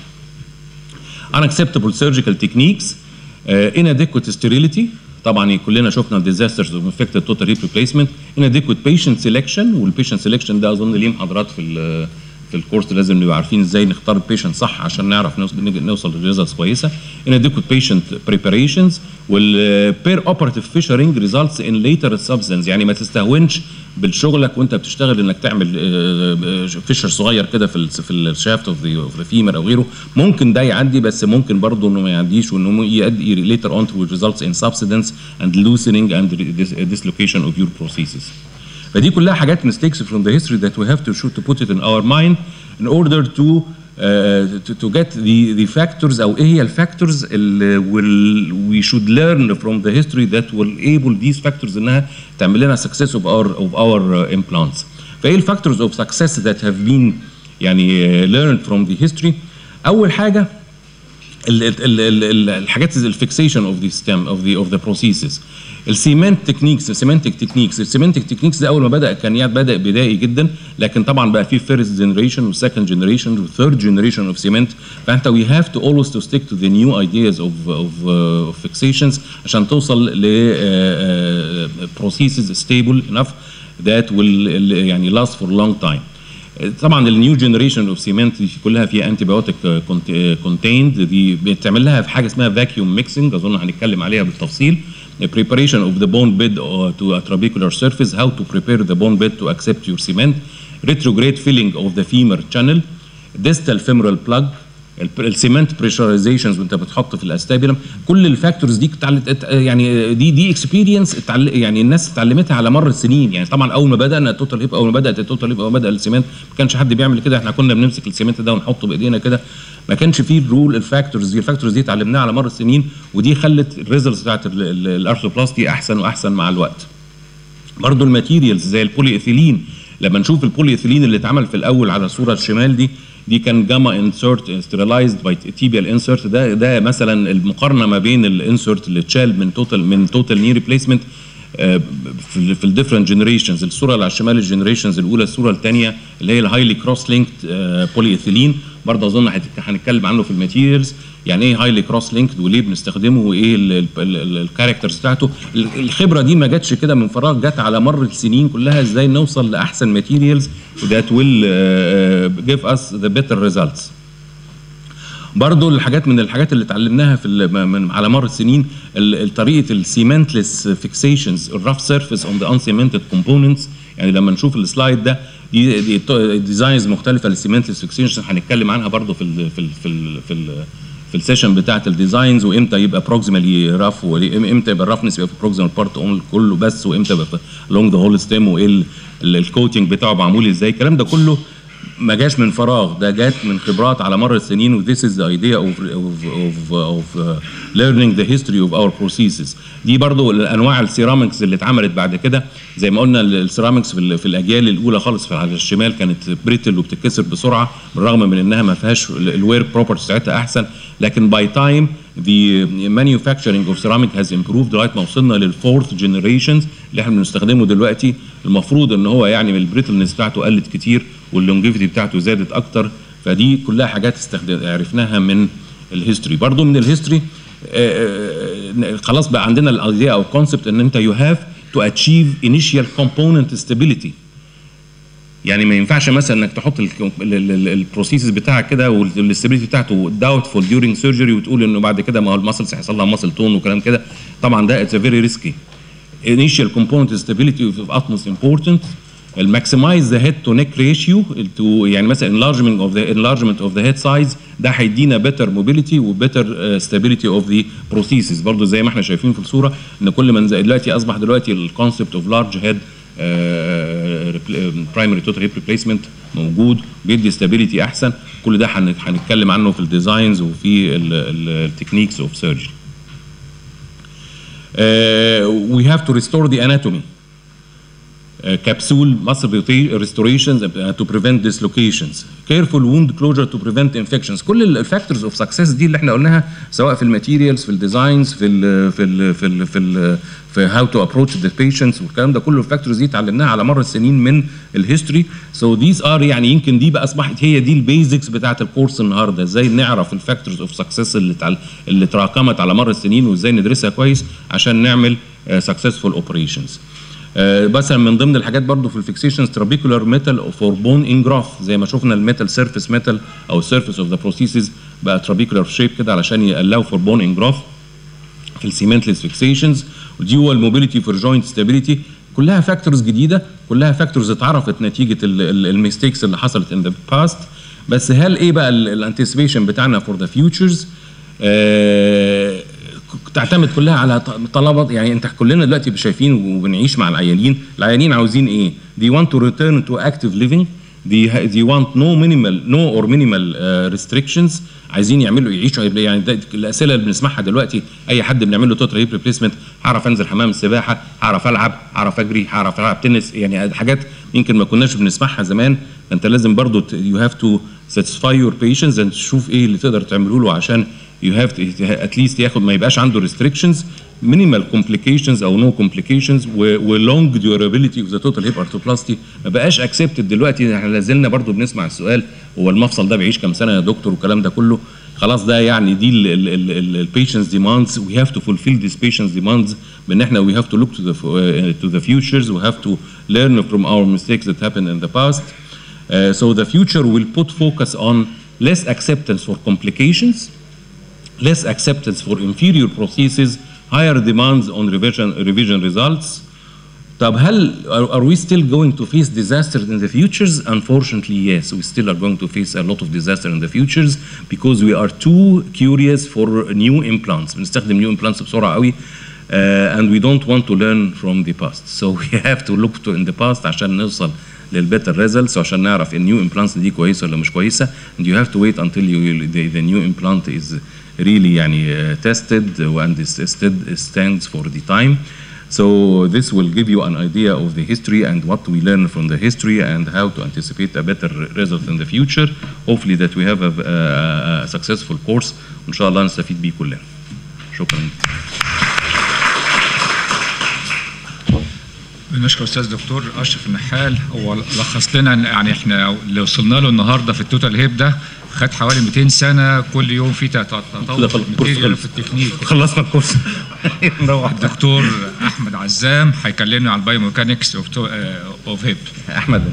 unacceptable surgical techniques uh, inadequate sterility طبعا كلنا شفنا الديزاسترز اوف انفكتد توتال هيب ريبليسمنت inadequate patient selection والبيشنت سelection ده اظن ليه محاضرات في في الكورس لازم نبقى عارفين ازاي نختار البيشنت صح عشان نعرف نوصل لريزلتس كويسه inadequate patient preparations والبير اوبراتيف فيشرنج ريزلتس ان ليتر سبستنس يعني ما تستهونش بالشغلك وانت بتشتغل انك تعمل فيشر صغير كده في ال في الشافت اوف ذا فيمر او غيره ممكن ده يعدي بس ممكن برضه انه ما يعديش وانه يؤدي ليتر اون تو ريزلتس ان سبسيدنس اند loosening and dislocation of your prosthesis. فدي كلها حاجات mistakes from the history that we have to shoot to put it in our mind in order to uh, to, to get the the factors او ايه هي الفاكتورز اللي will we should learn from the history that will able these factors انها تعمل لنا success of our of our uh, implants. فايه الفاكتورز of success that have been يعني uh, learned from the history؟ اول حاجه ال ال ال ال الحاجات الفيكسيشن اوف ذا ستيم اوف ذا اوف ذا بروسيسز السيمنت تكنيكس السيمنتك تكنيكس السيمنتك تكنيكس ده اول ما بدا كان يعني بدا بدائي جدا لكن طبعا بقى في فيرست جنريشن وسكند جنريشن وثيرد جنريشن اوف سيمنت فانت وي هاف تو اولويز تو ستيك تو ذا نيو ايدياز اوف اوف فيكسيشنز عشان توصل ل بروسيسز ستيبل انف ذات ويل يعني لاست فور لونج تايم طبعا النيو جنريشن اوف سيمنت كلها فيها انتي بايوتيك كونتيند دي بتعمل لها في حاجه اسمها فاكيوم ميكسنج اظن هنتكلم عليها بالتفصيل preparation of the bone bed uh, to a trabecular surface how to prepare the bone bed to accept your cement retrograde filling of the femur channel distal femoral plug السيمنت بريشرايزيشنز وانت بتحط في الاستابيلم كل الفاكتورز دي اتعلت يعني دي دي اكسبيرينس يعني الناس اتعلمتها على مر السنين يعني طبعا اول ما بدانا التوتال هيب اول ما بدات التوتال هيب اول ما بدا السيمنت ما كانش حد بيعمل كده احنا كنا بنمسك السيمنت ده ونحطه بايدينا كده ما كانش فيه الرول الفاكتورز دي الفاكتورز دي اتعلمناها على مر السنين ودي خلت الريزلتس بتاعت الارثروبلاستي احسن واحسن مع الوقت برضه الماتيريالز زي البولي ايثيلين لما نشوف البولي ايثيلين اللي اتعمل في الاول على الصوره الشمال دي دي كان جاما انسرت ستيرلايزد باي تيبيال انسرت ده ده مثلا المقارنه ما بين الانسرت اللي اتشال من توتال من توتال ني ريبليسمنت في في الديفرنت جنريشنز الصوره اللي على الشمال الجنريشنز الاولى الصوره الثانيه اللي هي الهايلي كروس لينكد بولي ايثيلين برضه اظن هنتكلم عنه في الماتيريالز يعني ايه هايلي كروس لينكد وليه بنستخدمه وايه الكاركترز بتاعته الخبره دي ما جاتش كده من فراغ جت على مر السنين كلها ازاي نوصل لاحسن ماتيريالز ذات ويل جيف اس ذا بيتر ريزلتس برضه الحاجات من الحاجات اللي اتعلمناها في من على مر السنين طريقه السيمنتلس فيكسيشنز الرف سيرفيس اون ذا انسيمنتد كومبوننتس يعني لما نشوف السلايد ده دي, دي ديزاينز مختلفه للسيمنتلس فيكسيشنز هنتكلم عنها برضه في ال في ال في ال في, ال في السيشن بتاعه الديزاينز وامتى يبقى بروكسيمالي رف وامتى يبقى الرفنس يبقى في بروكسيمال بارت كله بس وامتى يبقى لونج ذا هول ستيم وايه الكوتنج بتاعه معمول ازاي الكلام ده كله ما جاش من فراغ ده جات من خبرات على مر السنين و this is the idea of of of, of uh, learning the history of our processes دي برضو الانواع السيراميكس اللي اتعملت بعد كده زي ما قلنا السيراميكس في, ال- في الاجيال الاولى خالص في على الشمال كانت بريتل وبتتكسر بسرعه بالرغم من انها ما فيهاش الوير بروبرتي بتاعتها احسن لكن باي تايم the manufacturing of ceramic has improved لغايه ما وصلنا للفورث جنريشنز اللي احنا بنستخدمه دلوقتي المفروض ان هو يعني البريتلنس بتاعته قلت كتير واللونجيفيتي بتاعته زادت اكتر فدي كلها حاجات استخدم عرفناها من الهيستوري برضو من الهيستوري خلاص بقى عندنا الايديا او الكونسبت ان انت يو هاف تو اتشيف انيشال كومبوننت ستابيليتي يعني ما ينفعش مثلا انك تحط البروسيسز بتاعك كده والاستابيليتي بتاعته داوتفول ديورنج سيرجري وتقول انه بعد كده ما هو المسلز هيحصل لها مسل تون وكلام كده طبعا ده اتس فيري ريسكي initial component stability of utmost importance الماكسمايز ذا هيد تو نيك ريشيو يعني مثلا enlargement of the enlargement of the head size ده هيدينا better mobility و better uh, stability of the prosthesis برضه زي ما احنا شايفين في الصوره ان كل ما نزل- دلوقتي اصبح دلوقتي الكونسبت اوف لارج هيد برايمري توتال هيب ريبليسمنت موجود بيدي stability احسن كل ده هن- هنتكلم عنه في الديزاينز وفي التكنيكس اوف سيرجري uh, we have to restore the anatomy. Uh, capsule muscle rota- restorations uh, to prevent dislocations. Careful wound closure to prevent infections. كل الفاكتورز اوف سكسس دي اللي احنا قلناها سواء في الماتيريالز في الديزاينز في ال في ال في ال في ال في هاو تو ابروتش ذا بيشنتس والكلام ده كله الفاكتورز دي اتعلمناها على مر السنين من الهيستوري سو ذيز ار يعني يمكن دي بقى اصبحت هي دي البيزكس بتاعت الكورس النهارده ازاي نعرف الفاكتورز اوف سكسس اللي تعل... اللي تراكمت على مر السنين وازاي ندرسها كويس عشان نعمل سكسسفول اوبريشنز آه، مثلا من ضمن الحاجات برضو في الفيكسيشنز ترابيكولار ميتال فور بون انجراف زي ما شفنا الميتال سيرفيس ميتال او السيرفيس اوف ذا بروسيسز بقى ترابيكولار شيب كده علشان يقلاو فور بون انجراف في السيمنتلس فيكسيشنز وديوال موبيليتي فور جوينت ستابيليتي كلها فاكتورز جديده كلها فاكتورز اتعرفت نتيجه الميستيكس اللي حصلت ان ذا باست بس هل ايه بقى الانتسيبيشن بتاعنا فور ذا فيوتشرز تعتمد كلها على ط- طلبات يعني انت كلنا دلوقتي شايفين وبنعيش مع العيانين العيانين عاوزين ايه they want to return to active living they, ha- they want no minimal no or minimal uh, restrictions عايزين يعملوا يعيشوا يعني ده الاسئله اللي بنسمعها دلوقتي اي حد بنعمل له توتال هيب ريبليسمنت هعرف انزل حمام السباحه هعرف العب هعرف اجري هعرف العب تنس يعني حاجات يمكن ما كناش بنسمعها زمان فانت لازم برضو يو هاف تو satisfy your patients and تشوف ايه اللي تقدر تعمله له عشان you have to at least ياخد ما يبقاش عنده restrictions minimal complications او no complications و, و long durability of the total hip arthroplasty ما بقاش accepted دلوقتي احنا لازلنا برضو بنسمع السؤال هو المفصل ده بيعيش كام سنه يا دكتور والكلام ده كله خلاص ده يعني دي البيشنتس ديماندز وي هاف تو فولفيل ذيس patients demands بان احنا we have to look to the uh, to the futures we have to learn from our mistakes that happened in the past Uh, so the future will put focus on less acceptance for complications less acceptance for inferior processes, higher demands on revision, revision results. طب هل are, are we still going to face disasters in the futures? Unfortunately, yes, we still are going to face a lot of disaster in the futures because we are too curious for new implants. بنستخدم new implants بسرعة قوي uh, and we don't want to learn from the past. So we have to look to in the past عشان نوصل للبيتر ريزلتس وعشان نعرف النيو امبلانتس دي كويسه ولا مش كويسه and you have to wait until you, the, the new implant is really يعني uh, tested and is stood, stands for the time. So this will give you an idea of the history and what we learn from the history and how to anticipate a better result in the future. Hopefully that we have a, a, a successful course. وإن شاء الله نستفيد بيه كلنا. شكرا. بنشكر استاذ دكتور اشرف النحال هو لخص لنا إن يعني احنا اللي وصلنا له النهارده في التوتال هيب ده خد حوالي 200 سنه كل يوم في تطور في الماتيريال في التكنيك خلصنا الكورس. نروح الدكتور احمد عزام هيكلمنا عن البايوميكانكس اوف اوف هيب احمد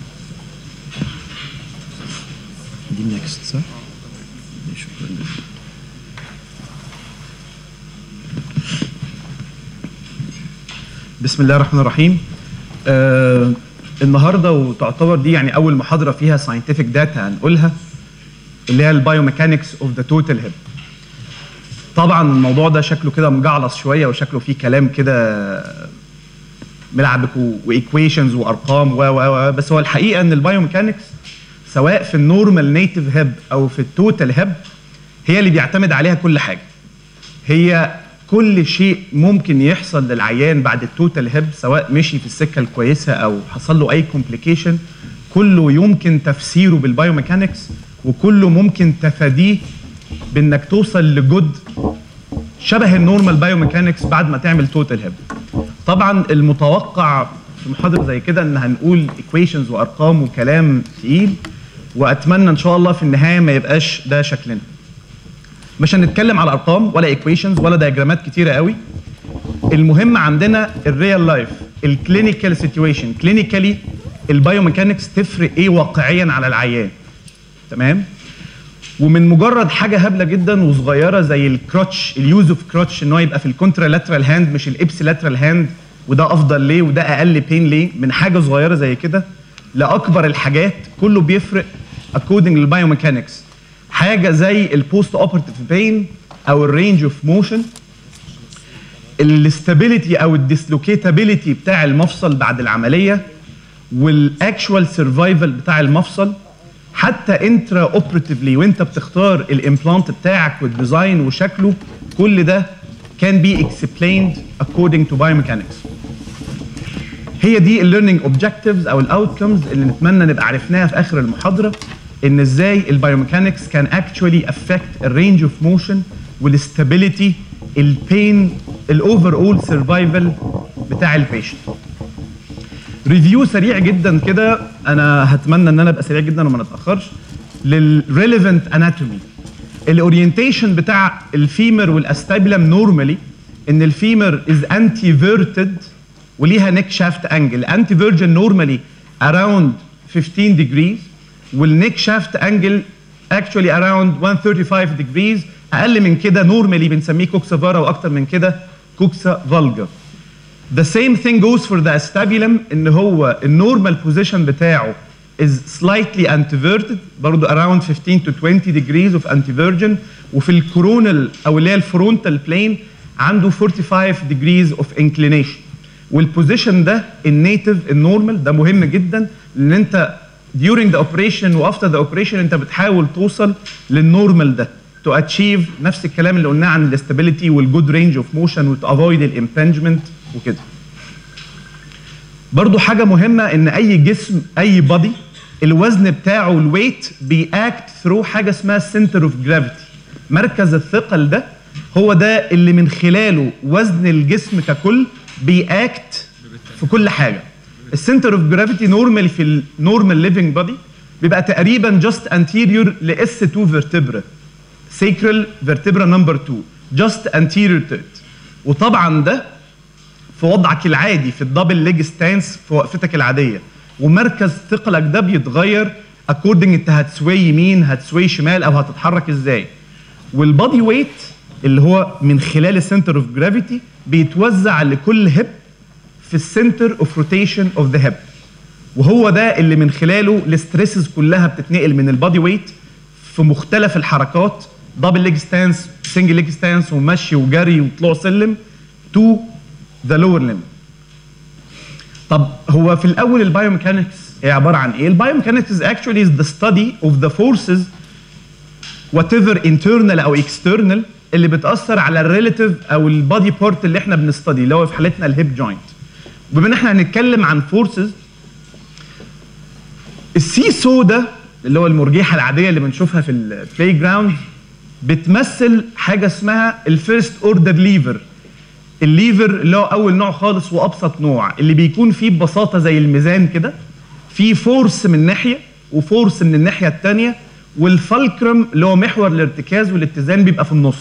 دي النكست صح؟ شكرا بسم الله الرحمن الرحيم آه النهارده وتعتبر دي يعني اول محاضره فيها ساينتفك داتا هنقولها اللي هي البايوميكانكس اوف ذا توتال هيب طبعا الموضوع ده شكله كده مجعلص شويه وشكله فيه كلام كده ملعبك وايكويشنز وارقام و و و بس هو الحقيقه ان البايوميكانكس سواء في النورمال نيتيف هيب او في التوتال هيب هي اللي بيعتمد عليها كل حاجه هي كل شيء ممكن يحصل للعيان بعد التوتال هيب سواء مشي في السكه الكويسه او حصل له اي كومبليكيشن كله يمكن تفسيره بالبايوميكانكس وكله ممكن تفاديه بانك توصل لجود شبه النورمال بايوميكانكس بعد ما تعمل توتال هيب طبعا المتوقع في محاضره زي كده ان هنقول ايكويشنز وارقام وكلام تقيل واتمنى ان شاء الله في النهايه ما يبقاش ده شكلنا مش هنتكلم على ارقام ولا ايكويشنز ولا دياجرامات كتيره قوي المهم عندنا الريال لايف الكلينيكال سيتويشن كلينيكالي البايوميكانكس تفرق ايه واقعيا على العيان تمام ومن مجرد حاجه هبله جدا وصغيره زي الكروتش اليوز اوف كروتش ان هو يبقى في الكونترالاترال هاند مش الابسيلاترال هاند وده افضل ليه وده اقل بين ليه من حاجه صغيره زي كده لاكبر الحاجات كله بيفرق اكوردنج للبايوميكانكس حاجه زي البوست اوبرتيف بين او الرينج اوف موشن الاستابيليتي او الديسلوكيتابيليتي بتاع المفصل بعد العمليه والاكشوال سرفايفل بتاع المفصل حتى انترا اوبراتيفلي وانت بتختار الامبلانت بتاعك والديزاين وشكله كل ده كان بي explained according to biomechanics هي دي الليرنينج اوبجكتيفز او الاوتكمز اللي نتمنى نبقى عرفناها في اخر المحاضره ان ازاي البايوميكانكس كان اكشولي افكت الرينج اوف موشن والاستابيليتي البين الاوفر اول سرفايفل بتاع البيشنت ريفيو سريع جدا كده انا هتمنى ان انا ابقى سريع جدا وما نتاخرش للريليفنت اناتومي الاورينتيشن بتاع الفيمر والاستابيلم نورمالي ان الفيمر از انتي فيرتد وليها نيك شافت انجل انتي فيرجن نورمالي اراوند 15 degrees والنيك شافت انجل اكشولي اراوند 135 degrees اقل من كده نورمالي بنسميه كوكسا فارا واكتر من كده كوكسا فالجا The same thing goes for the acetabulum ان هو النورمال بوزيشن بتاعه is slightly antiverted برضه around 15 to 20 degrees of antiversion وفي الكورونال او اللي هي الفرونتال بلين عنده 45 degrees of inclination والبوزيشن ده النيتف النورمال ده مهم جدا لان انت during the operation و after the operation انت بتحاول توصل للنورمال ده to achieve نفس الكلام اللي قلناه عن الاستابيليتي والجود رينج اوف موشن وت avoid الامبنجمنت وكده برضو حاجة مهمة ان اي جسم اي بادي الوزن بتاعه الويت بيأكت ثرو حاجة اسمها سنتر اوف جرافيتي مركز الثقل ده هو ده اللي من خلاله وزن الجسم ككل بيأكت في كل حاجة السنتر اوف جرافيتي نورمال في النورمال ليفنج بادي بيبقى تقريبا جاست انتيريور لاس 2 فيرتبرا سيكرال فيرتبرا نمبر 2 جاست انتيريور تو وطبعا ده في وضعك العادي في الدبل ليج ستانس في وقفتك العاديه ومركز ثقلك ده بيتغير اكوردنج انت هتسوي يمين هتسوي شمال او هتتحرك ازاي والبادي ويت اللي هو من خلال السنتر اوف جرافيتي بيتوزع لكل هيب في السنتر اوف روتيشن اوف ذا هيب وهو ده اللي من خلاله الستريسز كلها بتتنقل من البادي ويت في مختلف الحركات دبل ليج ستانس سنجل ليج ستانس ومشي وجري وطلوع سلم تو ذا لور ليم طب هو في الاول البايوميكانكس هي عباره عن ايه البايوميكانكس is actually is the study of the forces whatever internal او external اللي بتاثر على الريليتيف او البادي بارت اللي احنا بنستدي اللي هو في حالتنا الهيب جوينت وبما ان احنا هنتكلم عن فورسز السي سو ده اللي هو المرجيحه العاديه اللي بنشوفها في البلاي جراوند بتمثل حاجه اسمها الفيرست اوردر ليفر الليفر اللي هو اول نوع خالص وابسط نوع اللي بيكون فيه ببساطه زي الميزان كده في فورس من ناحيه وفورس من الناحيه الثانيه والفالكرم اللي هو محور الارتكاز والاتزان بيبقى في النص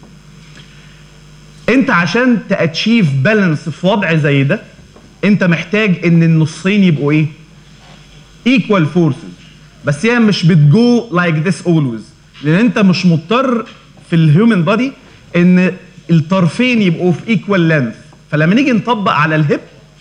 انت عشان تاتشيف بالانس في وضع زي ده انت محتاج ان النصين يبقوا ايه ايكوال فورسز بس هي مش بتجو لايك ذس اولويز لان انت مش مضطر في الهيومن بودي ان الطرفين يبقوا في ايكوال لينث فلما نيجي نطبق على الهيب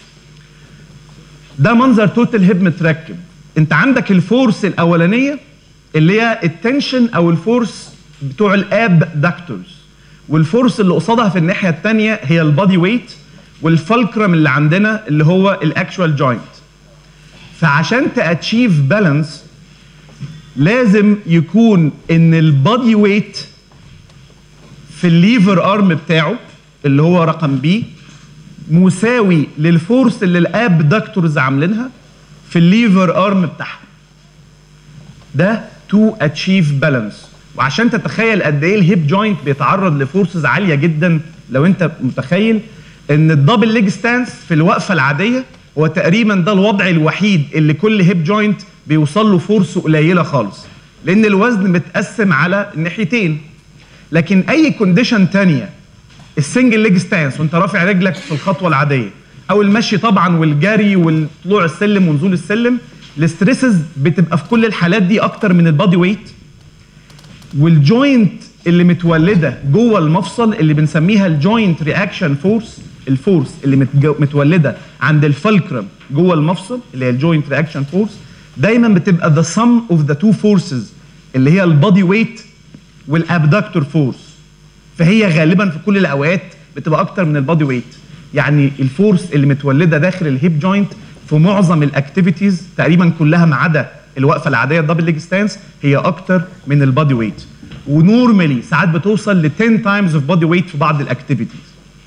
ده منظر توتال هيب متركب انت عندك الفورس الاولانيه اللي هي التنشن او الفورس بتوع الاب داكتورز والفورس اللي قصادها في الناحيه الثانيه هي البادي ويت والفالكرم اللي عندنا اللي هو الاكشوال جوينت فعشان تاتشيف بالانس لازم يكون ان البادي ويت في الليفر ارم بتاعه اللي هو رقم بي مساوي للفورس اللي الاب داكتورز عاملينها في الليفر ارم بتاعها ده تو اتشيف بالانس وعشان تتخيل قد ايه الهيب جوينت بيتعرض لفورسز عاليه جدا لو انت متخيل ان الدبل ليج ستانس في الوقفه العاديه هو تقريبا ده الوضع الوحيد اللي كل هيب جوينت بيوصل له فورس قليله خالص لان الوزن متقسم على الناحيتين لكن اي كونديشن تانية السنجل ليج ستانس وانت رافع رجلك في الخطوه العاديه او المشي طبعا والجري والطلوع السلم ونزول السلم الاستريسز بتبقى في كل الحالات دي اكتر من البادي ويت والجوينت اللي متولده جوه المفصل اللي بنسميها الجوينت رياكشن فورس الفورس اللي متجو- متولده عند الفلكرم جوه المفصل اللي هي الجوينت رياكشن فورس دايما بتبقى ذا سم اوف ذا تو فورسز اللي هي البادي ويت والابدكتور فورس فهي غالبا في كل الاوقات بتبقى اكتر من البادي ويت يعني الفورس اللي متولده داخل الهيب جوينت في معظم الاكتيفيتيز تقريبا كلها ما عدا الوقفه العاديه الدبل ليج ستانس هي اكتر من البادي ويت ونورمالي ساعات بتوصل ل 10 تايمز اوف بادي ويت في بعض الاكتيفيتيز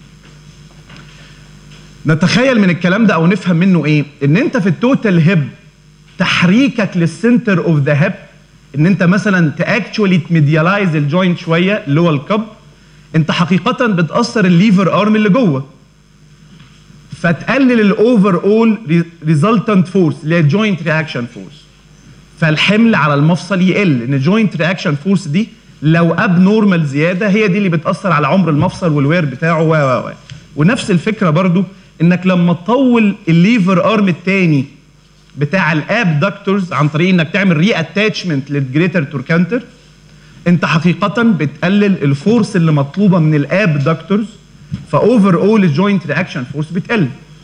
نتخيل من الكلام ده او نفهم منه ايه ان انت في التوتال هيب تحريكك للسنتر اوف ذا هيب ان انت مثلا تاكشولي تميديالايز الجوينت شويه اللي هو الكب انت حقيقه بتاثر الليفر ارم اللي جوه فتقلل الاوفر اول ريزلتنت فورس اللي هي الجوينت رياكشن فورس فالحمل على المفصل يقل ان الجوينت رياكشن فورس دي لو اب نورمال زياده هي دي اللي بتاثر على عمر المفصل والوير بتاعه و و و ونفس الفكره برضو انك لما تطول الليفر ارم التاني بتاع الاب داكتورز عن طريق انك تعمل ري اتاتشمنت للجريتر توركانتر انت حقيقه بتقلل الفورس اللي مطلوبه من الاب داكتورز فاوفر اول الجوينت رياكشن فورس بتقل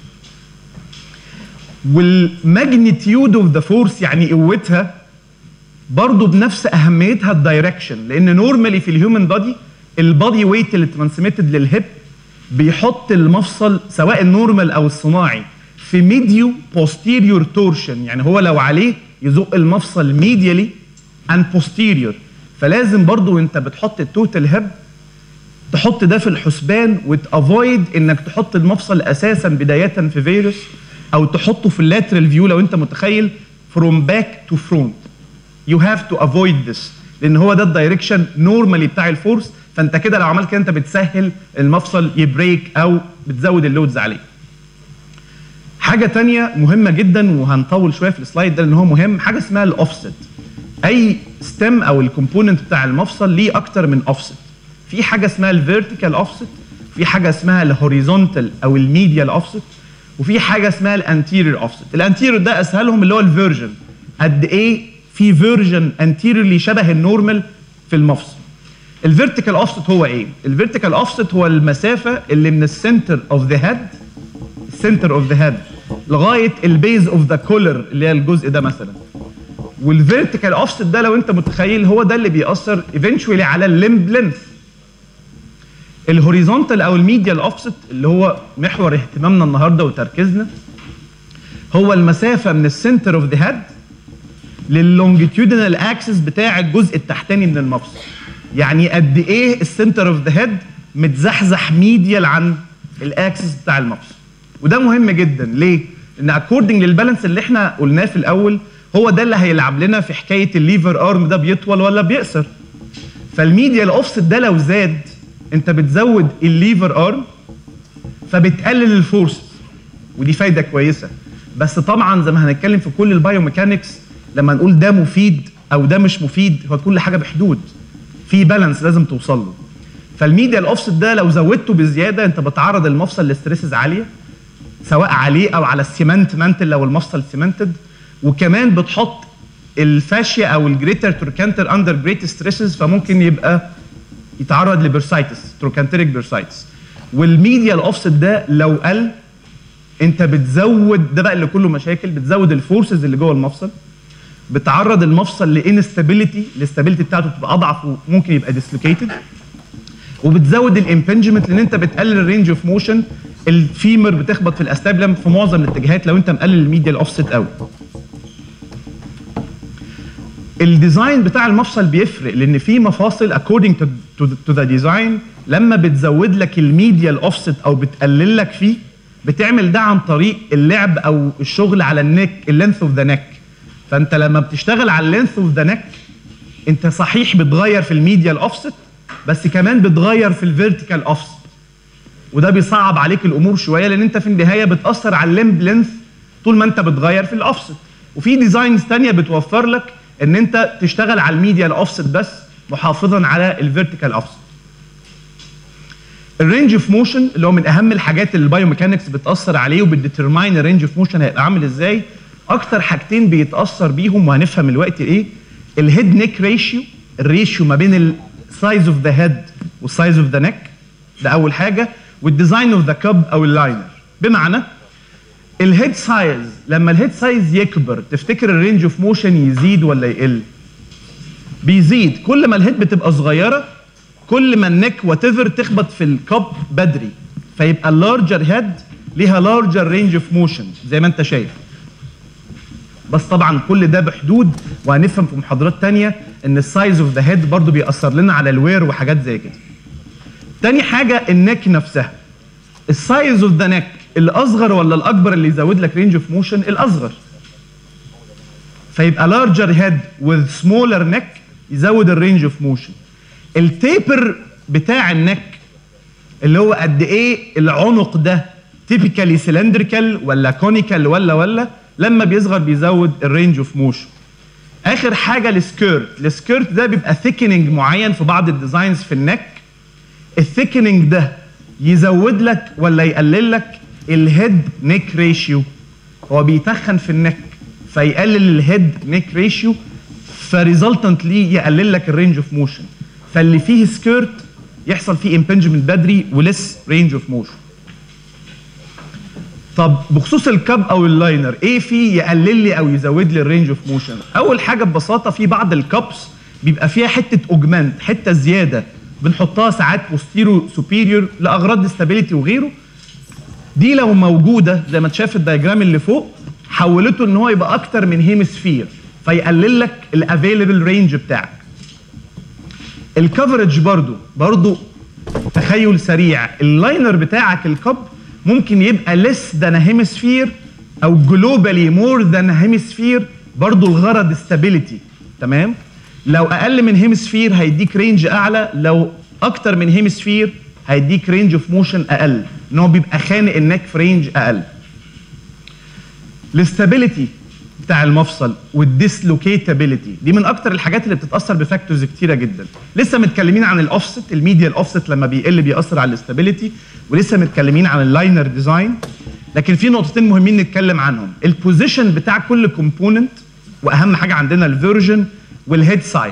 والماجنتيود اوف ذا فورس يعني قوتها برضه بنفس اهميتها الدايركشن لان نورمالي في الهيومن بادي البادي ويت اللي ترانسميتد للهيب بيحط المفصل سواء النورمال او الصناعي في ميديو بوستيريور تورشن يعني هو لو عليه يزق المفصل ميديالي اند بوستيريور فلازم برضه وانت بتحط التوتال هيب تحط ده في الحسبان وتافويد انك تحط المفصل اساسا بدايه في فيروس او تحطه في اللاترال فيو لو انت متخيل فروم باك تو فرونت يو هاف تو افويد ذس لان هو ده الدايركشن نورمالي بتاع الفورس فانت كده لو عملت كده انت بتسهل المفصل يبريك او بتزود اللودز عليه حاجة تانية مهمة جدا وهنطول شوية في السلايد ده لان هو مهم حاجة اسمها الاوفست اي ستيم او الكومبوننت بتاع المفصل ليه اكتر من اوفست في حاجة اسمها الفيرتيكال اوفست في حاجة اسمها الهوريزونتال او الميديال اوفست وفي حاجة اسمها الانتيريور اوفست الانتيريور ده اسهلهم اللي هو الفيرجن قد ايه في فيرجن انتيريورلي شبه النورمال في المفصل الفيرتيكال اوفست هو ايه الفيرتيكال اوفست هو المسافة اللي من السنتر اوف ذا هيد السنتر اوف ذا هيد لغايه البيز اوف ذا كولر اللي هي الجزء ده مثلا والفيرتيكال اوفست ده لو انت متخيل هو ده اللي بيأثر ايفينشولي على الليمب لينث الهوريزونتال او الميديال اوفست اللي هو محور اهتمامنا النهارده وتركيزنا هو المسافه من السنتر اوف ذا هيد لللونجيتيودينال اكسس بتاع الجزء التحتاني من المفصل يعني قد ايه السنتر اوف ذا هيد متزحزح ميديال عن الاكسس بتاع المفصل وده مهم جدا ليه؟ لان اكوردنج للبالانس اللي احنا قلناه في الاول هو ده اللي هيلعب لنا في حكايه الليفر ارم ده بيطول ولا بيقصر فالميديال اوفست ده لو زاد انت بتزود الليفر ارم فبتقلل الفورس ودي فايده كويسه بس طبعا زي ما هنتكلم في كل البايوميكانكس لما نقول ده مفيد او ده مش مفيد هو كل حاجه بحدود في بالانس لازم توصل له فالميديال اوفست ده لو زودته بزياده انت بتعرض المفصل لستريسز عاليه سواء عليه او على السيمنت مانتل لو المفصل سيمنتد وكمان بتحط الفاشيا او الجريتر تروكانتر اندر جريت ستريسز فممكن يبقى يتعرض لبرسايتس تروكانتريك برسايتس والميديال اوفست ده لو قل انت بتزود ده بقى اللي كله مشاكل بتزود الفورسز اللي جوه المفصل بتعرض المفصل لانستابيليتي الاستابيليتي بتاعته بتبقى اضعف وممكن يبقى ديسلوكيتد وبتزود الامبنجمنت لان انت بتقلل الرينج اوف موشن الفيمر بتخبط في الاستابلم في معظم الاتجاهات لو انت مقلل الميديال اوفست قوي الديزاين بتاع المفصل بيفرق لان في مفاصل according to, to, to the design لما بتزود لك الميديال اوفست او بتقلل لك فيه بتعمل ده عن طريق اللعب او الشغل على النك اللينث اوف ذا نك فانت لما بتشتغل على اللينث اوف ذا نك انت صحيح بتغير في الميديال اوفست بس كمان بتغير في الفيرتيكال اوفست وده بيصعب عليك الامور شويه لان انت في النهايه بتاثر على الليمب لينث طول ما انت بتغير في الاوفست وفي ديزاينز تانية بتوفر لك ان انت تشتغل على الميديال اوفست بس محافظا على الفيرتيكال اوفست الرينج اوف موشن اللي هو من اهم الحاجات اللي البايوميكانكس بتاثر عليه وبتديترماين الرينج اوف موشن هيبقى عامل ازاي اكتر حاجتين بيتاثر بيهم وهنفهم الوقت ايه الهيد نيك ريشيو الريشيو ما بين السايز اوف ذا هيد والسايز اوف ذا نيك ده اول حاجه والديزاين اوف ذا كاب او اللاينر بمعنى الهيد سايز لما الهيد سايز يكبر تفتكر الرينج اوف موشن يزيد ولا يقل بيزيد كل ما الهيد بتبقى صغيره كل ما النك وات ايفر تخبط في الكاب بدري فيبقى اللارجر هيد ليها لارجر رينج اوف موشن زي ما انت شايف بس طبعا كل ده بحدود وهنفهم في محاضرات تانية ان السايز اوف ذا هيد برضو بيأثر لنا على الوير وحاجات زي كده تاني حاجة النك نفسها السايز اوف ذا نك الاصغر ولا الاكبر اللي يزود لك رينج اوف موشن الاصغر فيبقى لارجر هيد with سمولر نك يزود الرينج اوف موشن التيبر بتاع النك اللي هو قد ايه العنق ده تيبيكالي سلندريكال ولا كونيكال ولا ولا لما بيصغر بيزود الرينج اوف موشن اخر حاجه السكيرت السكيرت ده بيبقى ثيكننج معين في بعض الديزاينز في النك الثيكننج ده يزود لك ولا يقلل لك الهيد نيك ريشيو هو بيتخن في النك فيقلل الهيد نيك ريشيو فريزلتنتلي يقلل لك الرينج اوف موشن فاللي فيه سكيرت يحصل فيه امبنجمنت بدري ولس رينج اوف موشن طب بخصوص الكاب او اللاينر ايه فيه يقلل لي او يزود لي الرينج اوف موشن اول حاجه ببساطه في بعض الكابس بيبقى فيها حته اوجمنت حته زياده بنحطها ساعات بوستيرو سوبيريور لاغراض استابيليتي وغيره دي لو موجوده زي ما تشاف الدايجرام اللي فوق حولته ان هو يبقى اكتر من هيمسفير فيقلل لك الافيلبل رينج بتاعك الكفرج برضو برضو تخيل سريع اللاينر بتاعك الكب ممكن يبقى less than a hemisphere او globally more than a hemisphere برضو الغرض stability تمام لو اقل من هيمسفير هيديك رينج اعلى لو اكتر من هيمسفير هيديك رينج اوف موشن اقل ان هو بيبقى خانق النك في رينج اقل الاستابيليتي بتاع المفصل والديسلوكيتابيليتي دي من اكتر الحاجات اللي بتتاثر بفاكتورز كتيره جدا لسه متكلمين عن الاوفست الميديال اوفست لما بيقل بيأثر على الاستابيليتي ولسه متكلمين عن اللاينر ديزاين لكن في نقطتين مهمين نتكلم عنهم البوزيشن بتاع كل كومبوننت واهم حاجه عندنا الفيرجن والهيد سايز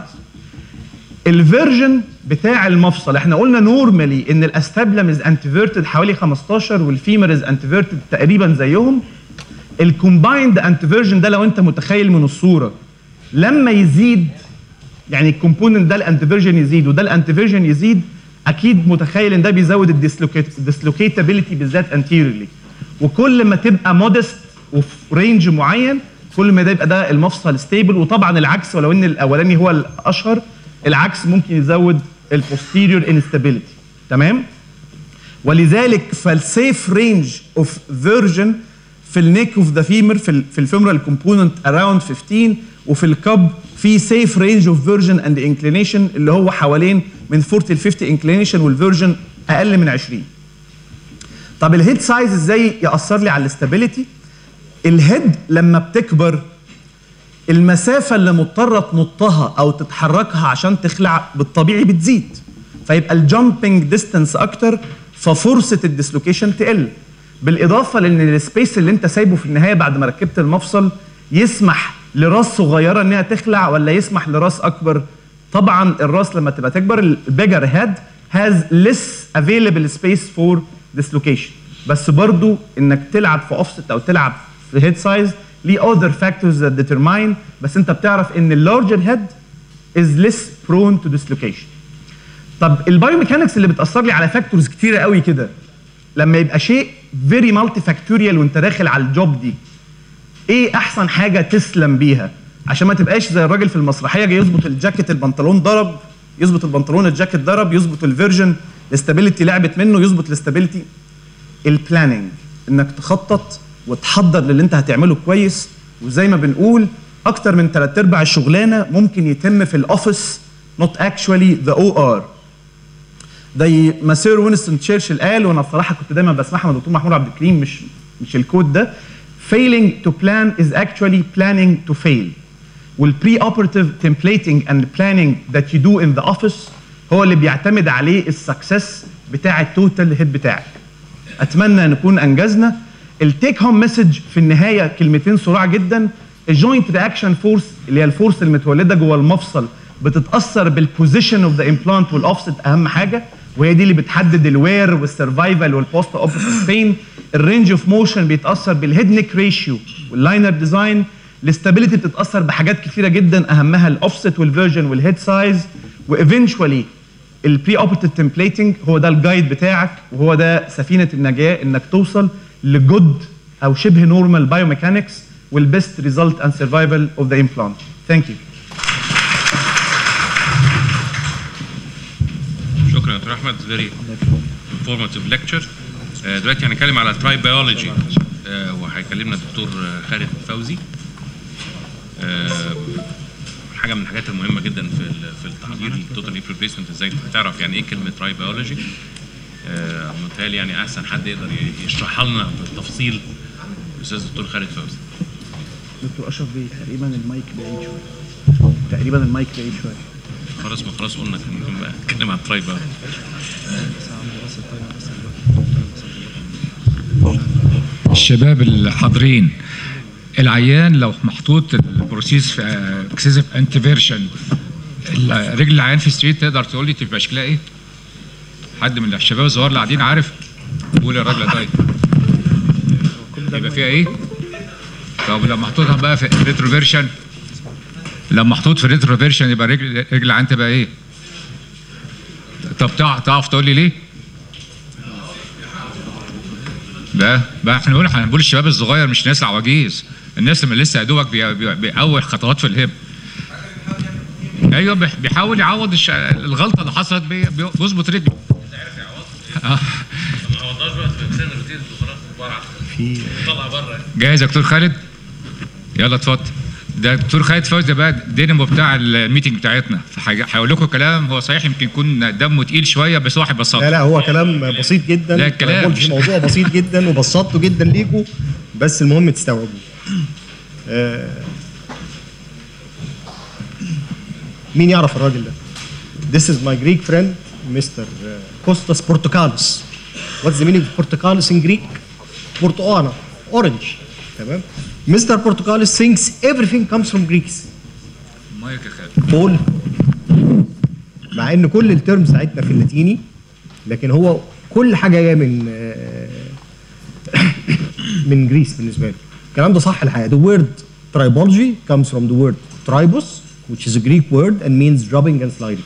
الفيرجن بتاع المفصل احنا قلنا نورمالي ان الاستابلم از انتيفيرتد حوالي 15 والفيمر از انتيفيرتد تقريبا زيهم الكومبايند انتيفيرجن ده لو انت متخيل من الصوره لما يزيد يعني الكومبوننت ده الانتيفيرجن يزيد وده الانتيفيرجن يزيد اكيد متخيل ان ده بيزود الديسلوكيتابيلتي بالذات انتيريورلي وكل ما تبقى مودست وفي رينج معين كل ما ده يبقى ده المفصل ستيبل وطبعا العكس ولو ان الاولاني هو الاشهر العكس ممكن يزود البوستيريور انستابيليتي تمام ولذلك فالسيف رينج اوف فيرجن في النيك اوف ذا فيمر في ال في الفيمرال كومبوننت اراوند 15 وفي الكب في سيف رينج اوف فيرجن اند انكلينيشن اللي هو حوالين من 40 ل 50 انكلينيشن والفيرجن اقل من 20 طب الهيد سايز ازاي ياثر لي على الاستابيليتي الهيد لما بتكبر المسافة اللي مضطرة تنطها أو تتحركها عشان تخلع بالطبيعي بتزيد فيبقى الجامبنج ديستانس أكتر ففرصة الديسلوكيشن تقل بالإضافة لأن السبيس اللي أنت سايبه في النهاية بعد ما ركبت المفصل يسمح لراس صغيرة إنها تخلع ولا يسمح لراس أكبر طبعا الراس لما تبقى تكبر البيجر هيد هاز less available space for dislocation بس برضو انك تلعب في اوفست او تلعب في هيد سايز ليه other factors that determine بس انت بتعرف ان اللارجر هيد is less prone to dislocation طب البايوميكانكس اللي بتاثر لي على فاكتورز كتيره قوي كده لما يبقى شيء فيري مالتي فاكتوريال وانت داخل على الجوب دي ايه احسن حاجه تسلم بيها عشان ما تبقاش زي الراجل في المسرحيه جاي يظبط الجاكيت البنطلون ضرب يظبط البنطلون الجاكيت ضرب يظبط الفيرجن الاستابيليتي لعبت منه يظبط الاستابيليتي البلاننج انك تخطط وتحضر للي انت هتعمله كويس وزي ما بنقول اكتر من ثلاث ارباع الشغلانه ممكن يتم في الاوفيس not actually the OR زي ما سير وينستون تشرشل قال وانا بصراحه كنت دايما بسمعها من الدكتور محمود عبد الكريم مش مش الكود ده failing to plan is actually planning to fail والبري operative templating and planning that you do in the office هو اللي بيعتمد عليه السكسس بتاع التوتال هيد بتاعك اتمنى نكون انجزنا التيك هوم مسج في النهايه كلمتين صراع جدا الجوينت رياكشن فورس اللي هي الفورس المتولده جوه المفصل بتتاثر بالبوزيشن اوف ذا امبلانت والاوفست اهم حاجه وهي دي اللي بتحدد الوير والسرفايفل والبوست اوبريتيف بين الرينج اوف موشن بيتاثر بالهيد نيك ريشيو واللاينر ديزاين الاستابيليتي بتتاثر بحاجات كثيره جدا اهمها الاوفست والفيرجن والهيد سايز وايفينشولي البري اوبريتيف تمبليتنج هو ده الجايد بتاعك وهو ده سفينه النجاه انك توصل لجود او شبه نورمال بايوميكانكس والبيست ريزلت اند سرفايفل اوف ذا امبلانت ثانك يو شكرا يا دكتور احمد فيري انفورماتيف ليكتشر دلوقتي هنتكلم على ترايب بيولوجي وهيكلمنا الدكتور خالد فوزي آه، حاجه من الحاجات المهمه جدا في ال- في التحضير للتوتال ريبليسمنت ازاي تعرف يعني ايه كلمه ترايب بيولوجي متهيألي يعني احسن حد يقدر ي- يشرحها لنا بالتفصيل الاستاذ الدكتور خالد فوزي دكتور اشرف بيه تقريبا المايك بعيد شويه تقريبا المايك بعيد شويه خلاص ما خلاص قلنا كان ممكن بقى نتكلم عن ترايب بيولوجي الشباب الحاضرين العيان لو محطوط البروسيس في اكسسيف انتفيرشن رجل العيان في ستريت تقدر تقول لي تبقى شكلها ايه؟ حد من الشباب الصغار اللي قاعدين عارف قول يا راجل طيب يبقى فيها ايه؟ طب لو محطوطها بقى في ريتروفيرشن لو محطوط في ريتروفيرشن يبقى رجل رجل العيان تبقى ايه؟ طب تع- تعرف تقول لي ليه؟ ده بقى احنا بنقول احنا بنقول الشباب الصغير مش ناس العواجيز الناس اللي لسه يا دوبك بي- بي- بيأول خطوات في الهب ايوه بيح- بيحاول يعوض الش... الغلطه اللي حصلت بي- بي- بيظبط رجله آه. جاهز يا دكتور خالد يلا اتفضل ده دكتور خالد فوزي ده بقى الدينامو بتاع الميتنج بتاعتنا فهج- هيقول لكم كلام هو صحيح يمكن يكون دمه تقيل شويه بس هو هيبسطه لا لا هو كلام بسيط جدا لا، الكلام أنا قلت مش- موضوع بسيط جدا وبسطته جدا ليكم بس المهم تستوعبوه آه، مين يعرف الراجل ده؟ This is my Greek friend Mr. Kostas Portokalis. What's the meaning of Portokalis in Greek? برتقانة orange تمام Mr. Portokalis thinks everything comes from Greeks مايك يا خالد بول مع ان كل الترمز بتاعتنا في اللاتيني لكن هو كل حاجه جايه من آه، من جريس بالنسبه له الكلام ده صح الحقيقه the word tribology comes from the word tribus which is a Greek word and means dropping and sliding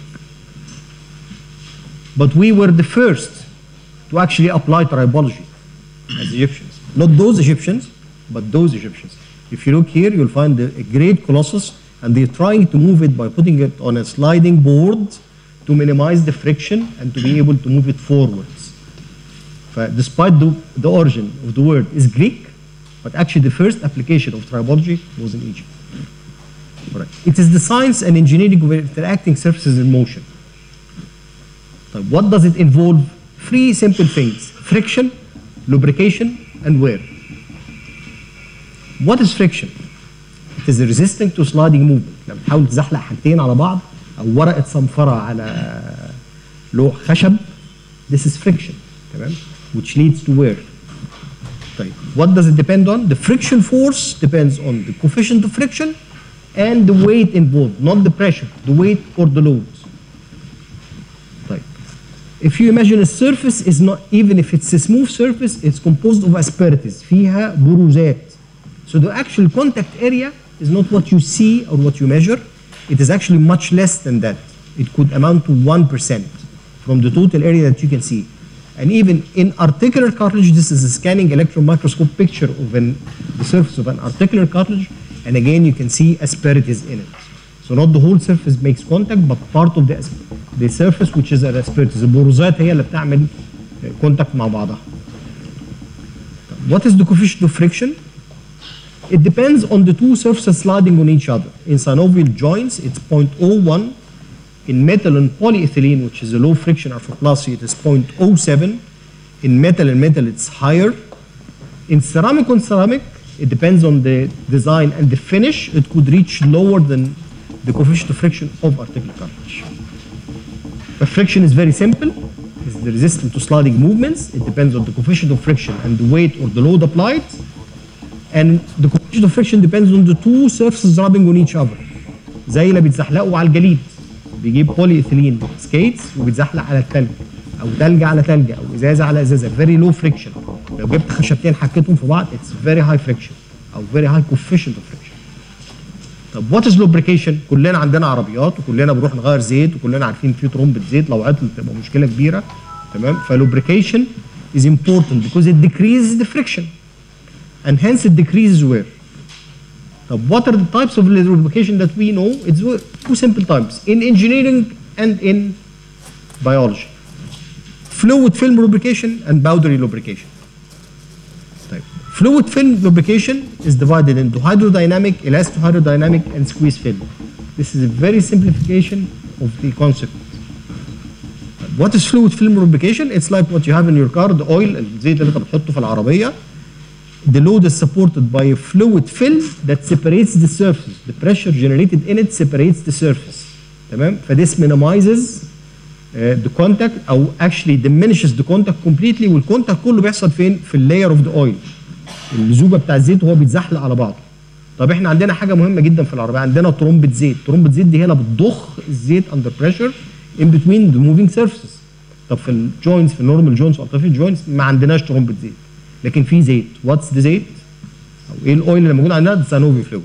but we were the first to actually apply tribology as Egyptians not those Egyptians but those Egyptians if you look here you'll find a, a great colossus and they're trying to move it by putting it on a sliding board to minimize the friction and to be able to move it forwards ف- despite the, the origin of the word is Greek but actually the first application of tribology was in Egypt Alright. It is the science and engineering of interacting surfaces in motion. طيب, what does it involve? Three simple things friction, lubrication, and wear. What is friction? It is resistant to sliding movement. لما تحاول تزحلق حاجتين على بعض أو ورقة صنفرة على لوح خشب this is friction تمام which leads to wear. طيب what does it depend on? The friction force depends on the coefficient of friction and the weight involved, not the pressure, the weight or the load. طيب If you imagine a surface is not, even if it's a smooth surface, it's composed of asperities. فيها بروزات. So the actual contact area is not what you see or what you measure. It is actually much less than that. It could amount to 1% from the total area that you can see. And even in articular cartilage, this is a scanning electron microscope picture of an, the surface of an articular cartilage. And again, you can see asperities in it. So not the whole surface makes contact, but part of the, as- the surface which is an asperities. البروزات هي اللي بتعمل contact مع بعضها. What is the coefficient of friction? It depends on the two surfaces sliding on each other. In synovial joints, it's 0.01. In metal and polyethylene, which is a low friction arthroplasty, it is 0.07. In metal and metal, it's higher. In ceramic on ceramic, it depends on the design and the finish. It could reach lower than the coefficient of friction of articular cartilage. But friction is very simple. It's the resistance to sliding movements. It depends on the coefficient of friction and the weight or the load applied. And the coefficient of friction depends on the two surfaces rubbing on each other. زي اللي بيتزحلقوا على الجليد بيجيب بولي ايثيلين سكيتس وبيتزحلق على التلج او تلج على تلج او ازازه على ازازه فيري لو فريكشن لو جبت خشبتين حكيتهم في بعض اتس فيري هاي فريكشن او فيري هاي كوفيشنت اوف فريكشن طب وات از لوبريكيشن كلنا عندنا عربيات وكلنا بنروح نغير زيت وكلنا عارفين في ترمبه زيت لو عطلت تبقى مشكله كبيره تمام فلوبريكيشن is important because it decreases the friction and hence it decreases wear طب what are the types of lubrication that we know? It's two simple types in engineering and in biology. Fluid film lubrication and boundary lubrication. طيب. Fluid film lubrication is divided into hydrodynamic, elastohydrodynamic, and squeeze film. This is a very simplification of the concept. What is fluid film lubrication? It's like what you have in your car, the oil, الزيت اللي انت بتحطه في العربية the load is supported by a fluid film that separates the surface. The pressure generated in it separates the surface. تمام؟ فthis minimizes uh, the contact او actually diminishes the contact completely والكونتاكت كله بيحصل فين؟ في اللاير اوف ذا اويل. الزوجه بتاع الزيت وهو بيتزحلق على بعضه. طب احنا عندنا حاجه مهمه جدا في العربيه عندنا ترمبه زيت، ترمبه زيت دي هي اللي بتضخ الزيت اندر بريشر in between the moving surfaces. طب في الجوينتس في النورمال جوينتس والارتفيشال جوينتس ما عندناش ترمبه زيت. لكن في زيت واتس ذا زيت او ايه الاويل اللي موجود عندنا ده سانوفي فلويد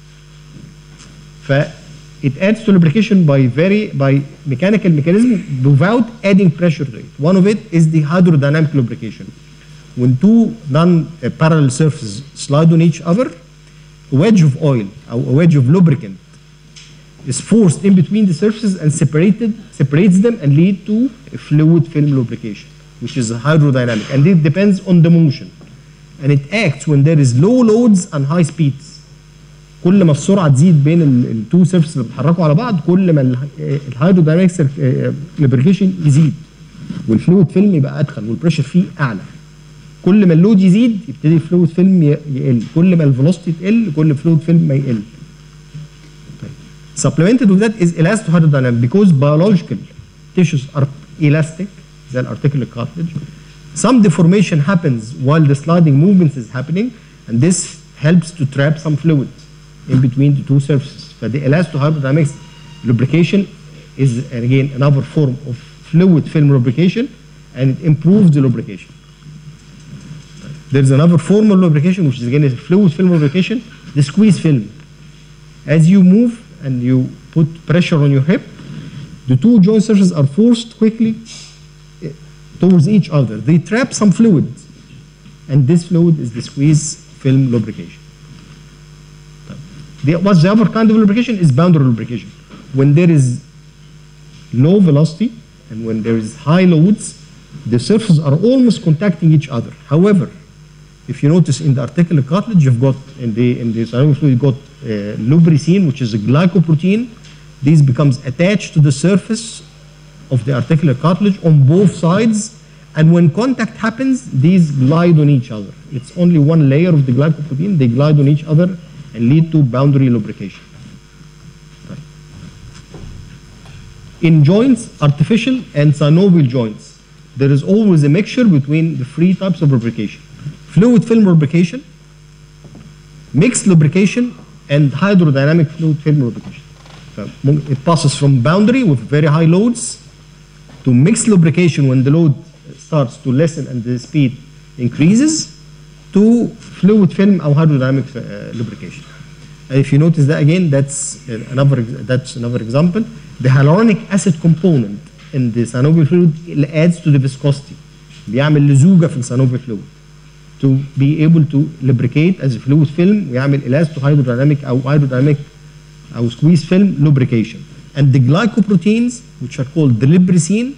ف it adds to lubrication by very by mechanical mechanism without adding pressure to it one of it is the hydrodynamic lubrication when two non-parallel surfaces slide on each other a wedge of oil or a wedge of lubricant is forced in between the surfaces and separated separates them and lead to a fluid film lubrication which is hydrodynamic and it depends on the motion and it acts when there is low loads and high speeds كل ما السرعه تزيد بين التو سيرفس اللي بيتحركوا على بعض كل ما الهيدرودايناميك ليبريكيشن يزيد والفلويد فيلم يبقى ادخل والبريشر فيه اعلى كل ما اللود يزيد يبتدي الفلويد فيلم يقل كل ما الفيلوسيتي تقل كل الفلويد فيلم ما يقل supplemented with that is elastohydrodynamic because biological tissues are elastic زي الارticular cartilage some deformation happens while the sliding movements is happening and this helps to trap some fluid in between the two surfaces فدي elastohydrodynamics lubrication is again another form of fluid film lubrication and it improves the lubrication there's another form of lubrication which is again a fluid film lubrication the squeeze film as you move and you put pressure on your hip the two joint surfaces are forced quickly towards each other. They trap some fluid, and this fluid is the squeeze film lubrication. The, what's the other kind of lubrication? Is boundary lubrication. When there is low velocity and when there is high loads, the surfaces are almost contacting each other. However, if you notice in the articular cartilage, you've got in the in the synovial fluid, you've got uh, lubricine, which is a glycoprotein. This becomes attached to the surface of the articular cartilage on both sides and when contact happens these glide on each other it's only one layer of the glycoprotein they glide on each other and lead to boundary lubrication right. in joints artificial and synovial joints there is always a mixture between the three types of lubrication fluid film lubrication mixed lubrication and hydrodynamic fluid film lubrication it passes from boundary with very high loads to mix lubrication when the load starts to lessen and the speed increases to fluid film or hydrodynamic uh, lubrication. And if you notice that again, that's uh, another ex- that's another example. The hyaluronic acid component in the synovial fluid adds to the viscosity. بيعمل لزوجة في الsynovial fluid to be able to lubricate as a fluid film ويعمل elasto hydrodynamic أو hydrodynamic أو squeeze film lubrication. And the glycoproteins which are called the lubricine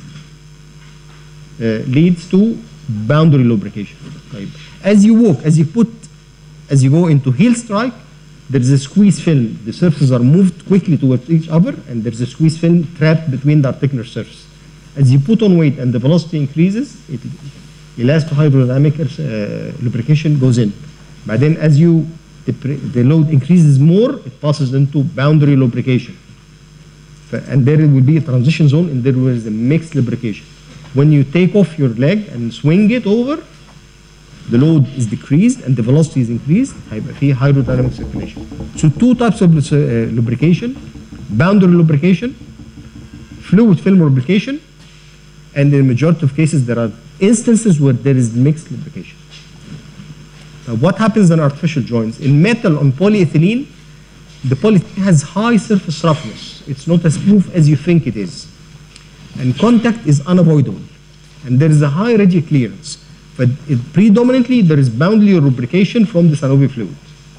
uh, leads to boundary lubrication. طيب. As you walk, as you put, as you go into heel strike, there is a squeeze film. The surfaces are moved quickly towards each other, and there is a squeeze film trapped between the articular surface. As you put on weight and the velocity increases, it elasto-hydrodynamic uh, lubrication goes in. But then as you the, pre- the load increases more, it passes into boundary lubrication. F- and there will be a transition zone and there is a mixed lubrication. When you take off your leg and swing it over, the load is decreased and the velocity is increased هيبقى فيه hydrodynamic circulation. So two types of uh, lubrication, boundary lubrication, fluid film lubrication, and in the majority of cases there are instances where there is mixed lubrication. Now, what happens in artificial joints? In metal on polyethylene, the polyethylene has high surface roughness. It's not as smooth as you think it is. And contact is unavoidable. And there is a high radial clearance. But it, predominantly, there is boundary lubrication from the synovial fluid.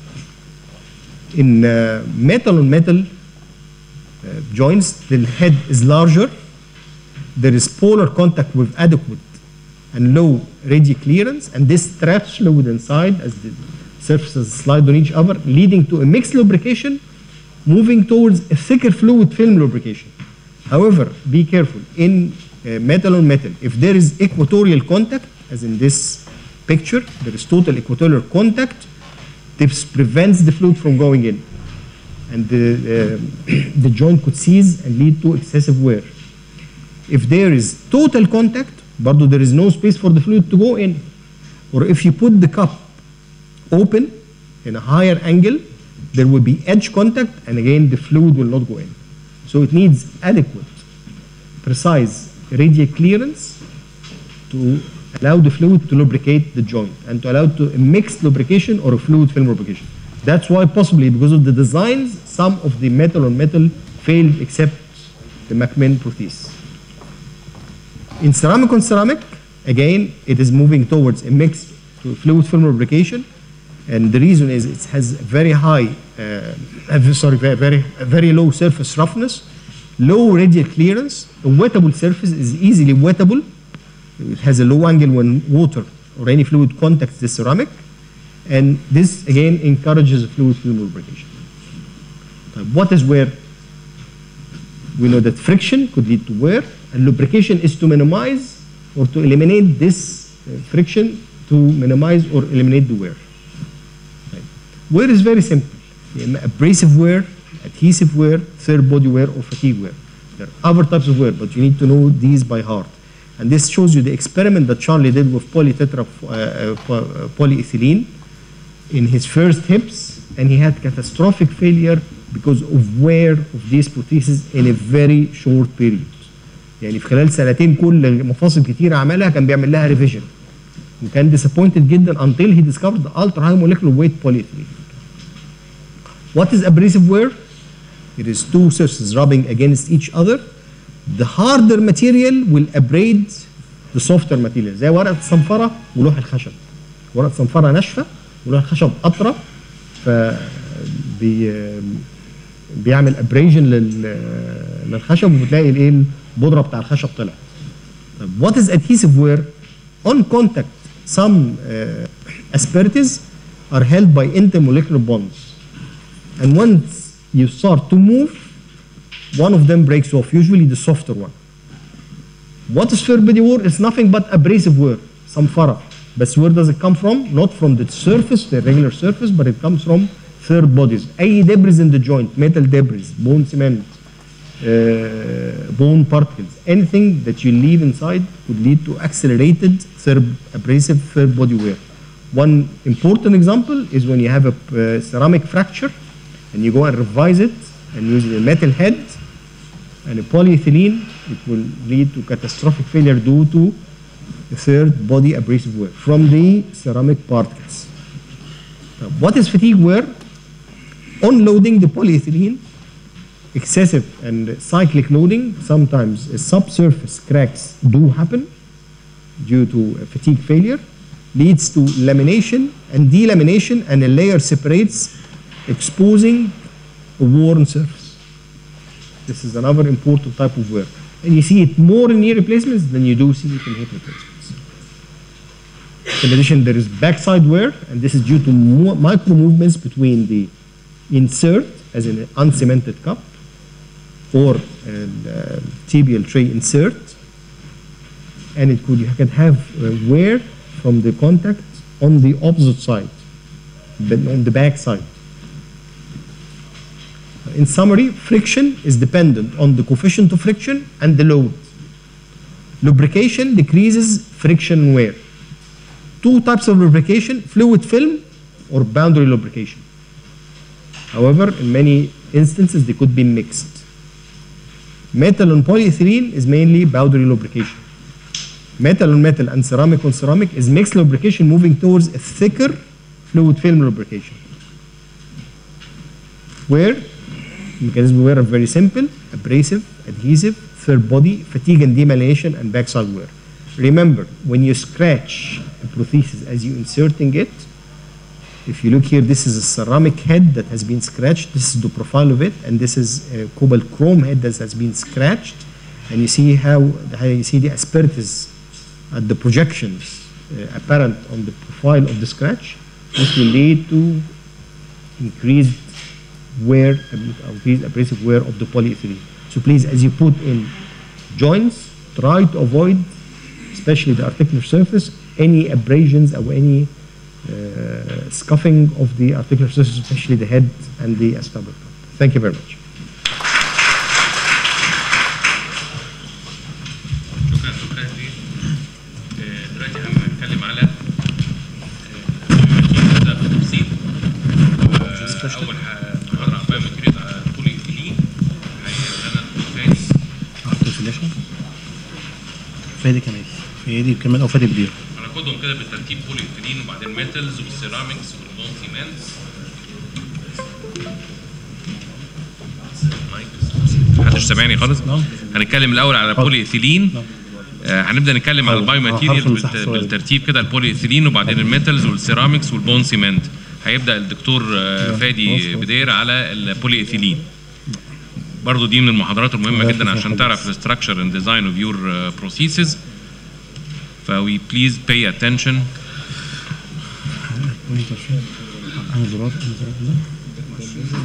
In uh, metal on metal uh, joints, the head is larger. There is polar contact with adequate and low radial clearance, and this traps fluid inside as the surfaces slide on each other, leading to a mixed lubrication, moving towards a thicker fluid film lubrication. However, be careful in uh, metal on metal. If there is equatorial contact, as in this picture, there is total equatorial contact. This prevents the fluid from going in, and the uh, the joint could seize and lead to excessive wear. If there is total contact, برضو there is no space for the fluid to go in. Or if you put the cup open in a higher angle, there will be edge contact, and again the fluid will not go in. So it needs adequate, precise radial clearance to allow the fluid to lubricate the joint and to allow to a mixed lubrication or a fluid film lubrication. That's why possibly because of the designs, some of the metal on metal failed except the McMinn prothesis. In ceramic on ceramic, again, it is moving towards a mixed to fluid film lubrication. And the reason is it has very high, uh, uh, sorry, very, very, very low surface roughness, low radial clearance. A wettable surface is easily wettable. It has a low angle when water or any fluid contacts the ceramic. And this, again, encourages fluid film lubrication. Uh, What is wear? We know that friction could lead to wear, and lubrication is to minimize or to eliminate this uh, friction to minimize or eliminate the wear. Right. Wear is very simple. يا إما abrasive wear, adhesive wear, third body wear, or fatigue wear. There are other types of wear, but you need to know these by heart. And this shows you the experiment that Charlie did with polytetra uh, uh, po- uh, polyethylene in his first hips, and he had catastrophic failure because of wear of these prostheses in a very short period. يعني في خلال سنتين كل مفاصل كتير عملها كان بيعمل لها ريفيجن وكان disappointed جدا until he discovered the ultra high molecular weight polyethylene. What is abrasive wear? It is two surfaces rubbing against each other. The harder material will abrade the softer material زي ورقة الصنفرة ولوح الخشب. ورقة صنفرة ناشفة ولوح الخشب أطرى ف بي بيعمل ابريجن للخشب وبتلاقي الايه البودره بتاع الخشب طلعت. طب what is adhesive wear? On contact some uh, asperities are held by intermolecular bonds. And once you start to move, one of them breaks off, usually the softer one. What is Ferbidi wear? It's nothing but abrasive wear, samfara. But where does it come from? Not from the surface, the regular surface, but it comes from third bodies. أي debris in the joint, metal debris, bone cement, uh, bone particles, anything that you leave inside could lead to accelerated third abrasive third body wear. One important example is when you have a uh, ceramic fracture and you go and revise it and use a metal head and a polyethylene, it will lead to catastrophic failure due to the third body abrasive wear from the ceramic particles. Now, what is fatigue wear? Unloading the polyethylene, excessive and cyclic loading, sometimes uh, subsurface cracks do happen due to uh, fatigue failure, leads to lamination and delamination, and a layer separates, exposing a worn surface. This is another important type of wear. And you see it more in knee replacements than you do see it in hip replacements. In addition, there is backside wear, and this is due to mo- micro movements between the insert, as in an uncemented cup, or an uh, tibial tray insert, and it could you can have uh, wear from the contact on the opposite side, but on the back side. In summary, friction is dependent on the coefficient of friction and the load. Lubrication decreases friction wear. Two types of lubrication, fluid film or boundary lubrication. However, in many instances, they could be mixed. Metal on polyethylene is mainly boundary lubrication. Metal on metal and ceramic on ceramic is mixed lubrication moving towards a thicker fluid film lubrication. Where mechanism wear are very simple, abrasive, adhesive, third body, fatigue and demyelination, and backside wear. Remember, when you scratch a prosthesis as you inserting it, if you look here, this is a ceramic head that has been scratched. This is the profile of it, and this is a cobalt chrome head that has been scratched. And you see how, how you see the asperities at the projections uh, apparent on the profile of the scratch. This will lead to increased wear, increased abrasive wear of the polyethylene. So please, as you put in joints, try to avoid, especially the articular surface, any abrasions or any uh, scuffing of the articular surface, especially the head and the acetabulum. Thank you very much. شكرا دكتور هادي آه، دلوقتي هنتكلم على آه، نبدا بالتفصيل آه، اول ح- محاضره عن بايوماتيريال على البوليثيلين هيقول لنا الدكتور فادي كالكوليشن فادي كمان فادي كمان او فادي بدير هناخدهم كده بالترتيب بوليثيلين وبعدين ميتالز والسيراميكس والبون سيمنتس محدش سامعني خالص هنتكلم الاول على البوليثيلين آه، هنبدا نتكلم على حاضر. البايو هحاول ماتيريال أمسح بالت- السؤال. بالترتيب كده البوليثيلين وبعدين الميتالز والسيراميكس والبون سيمنت هيبدا الدكتور آه، فادي بدير على البوليثيلين برضو دي من المحاضرات المهمه جدا عشان تعرف الستراكشر اند ديزاين اوف يور بروسيسز فوي بليز باي اتنشن انا زرار انا زرار ده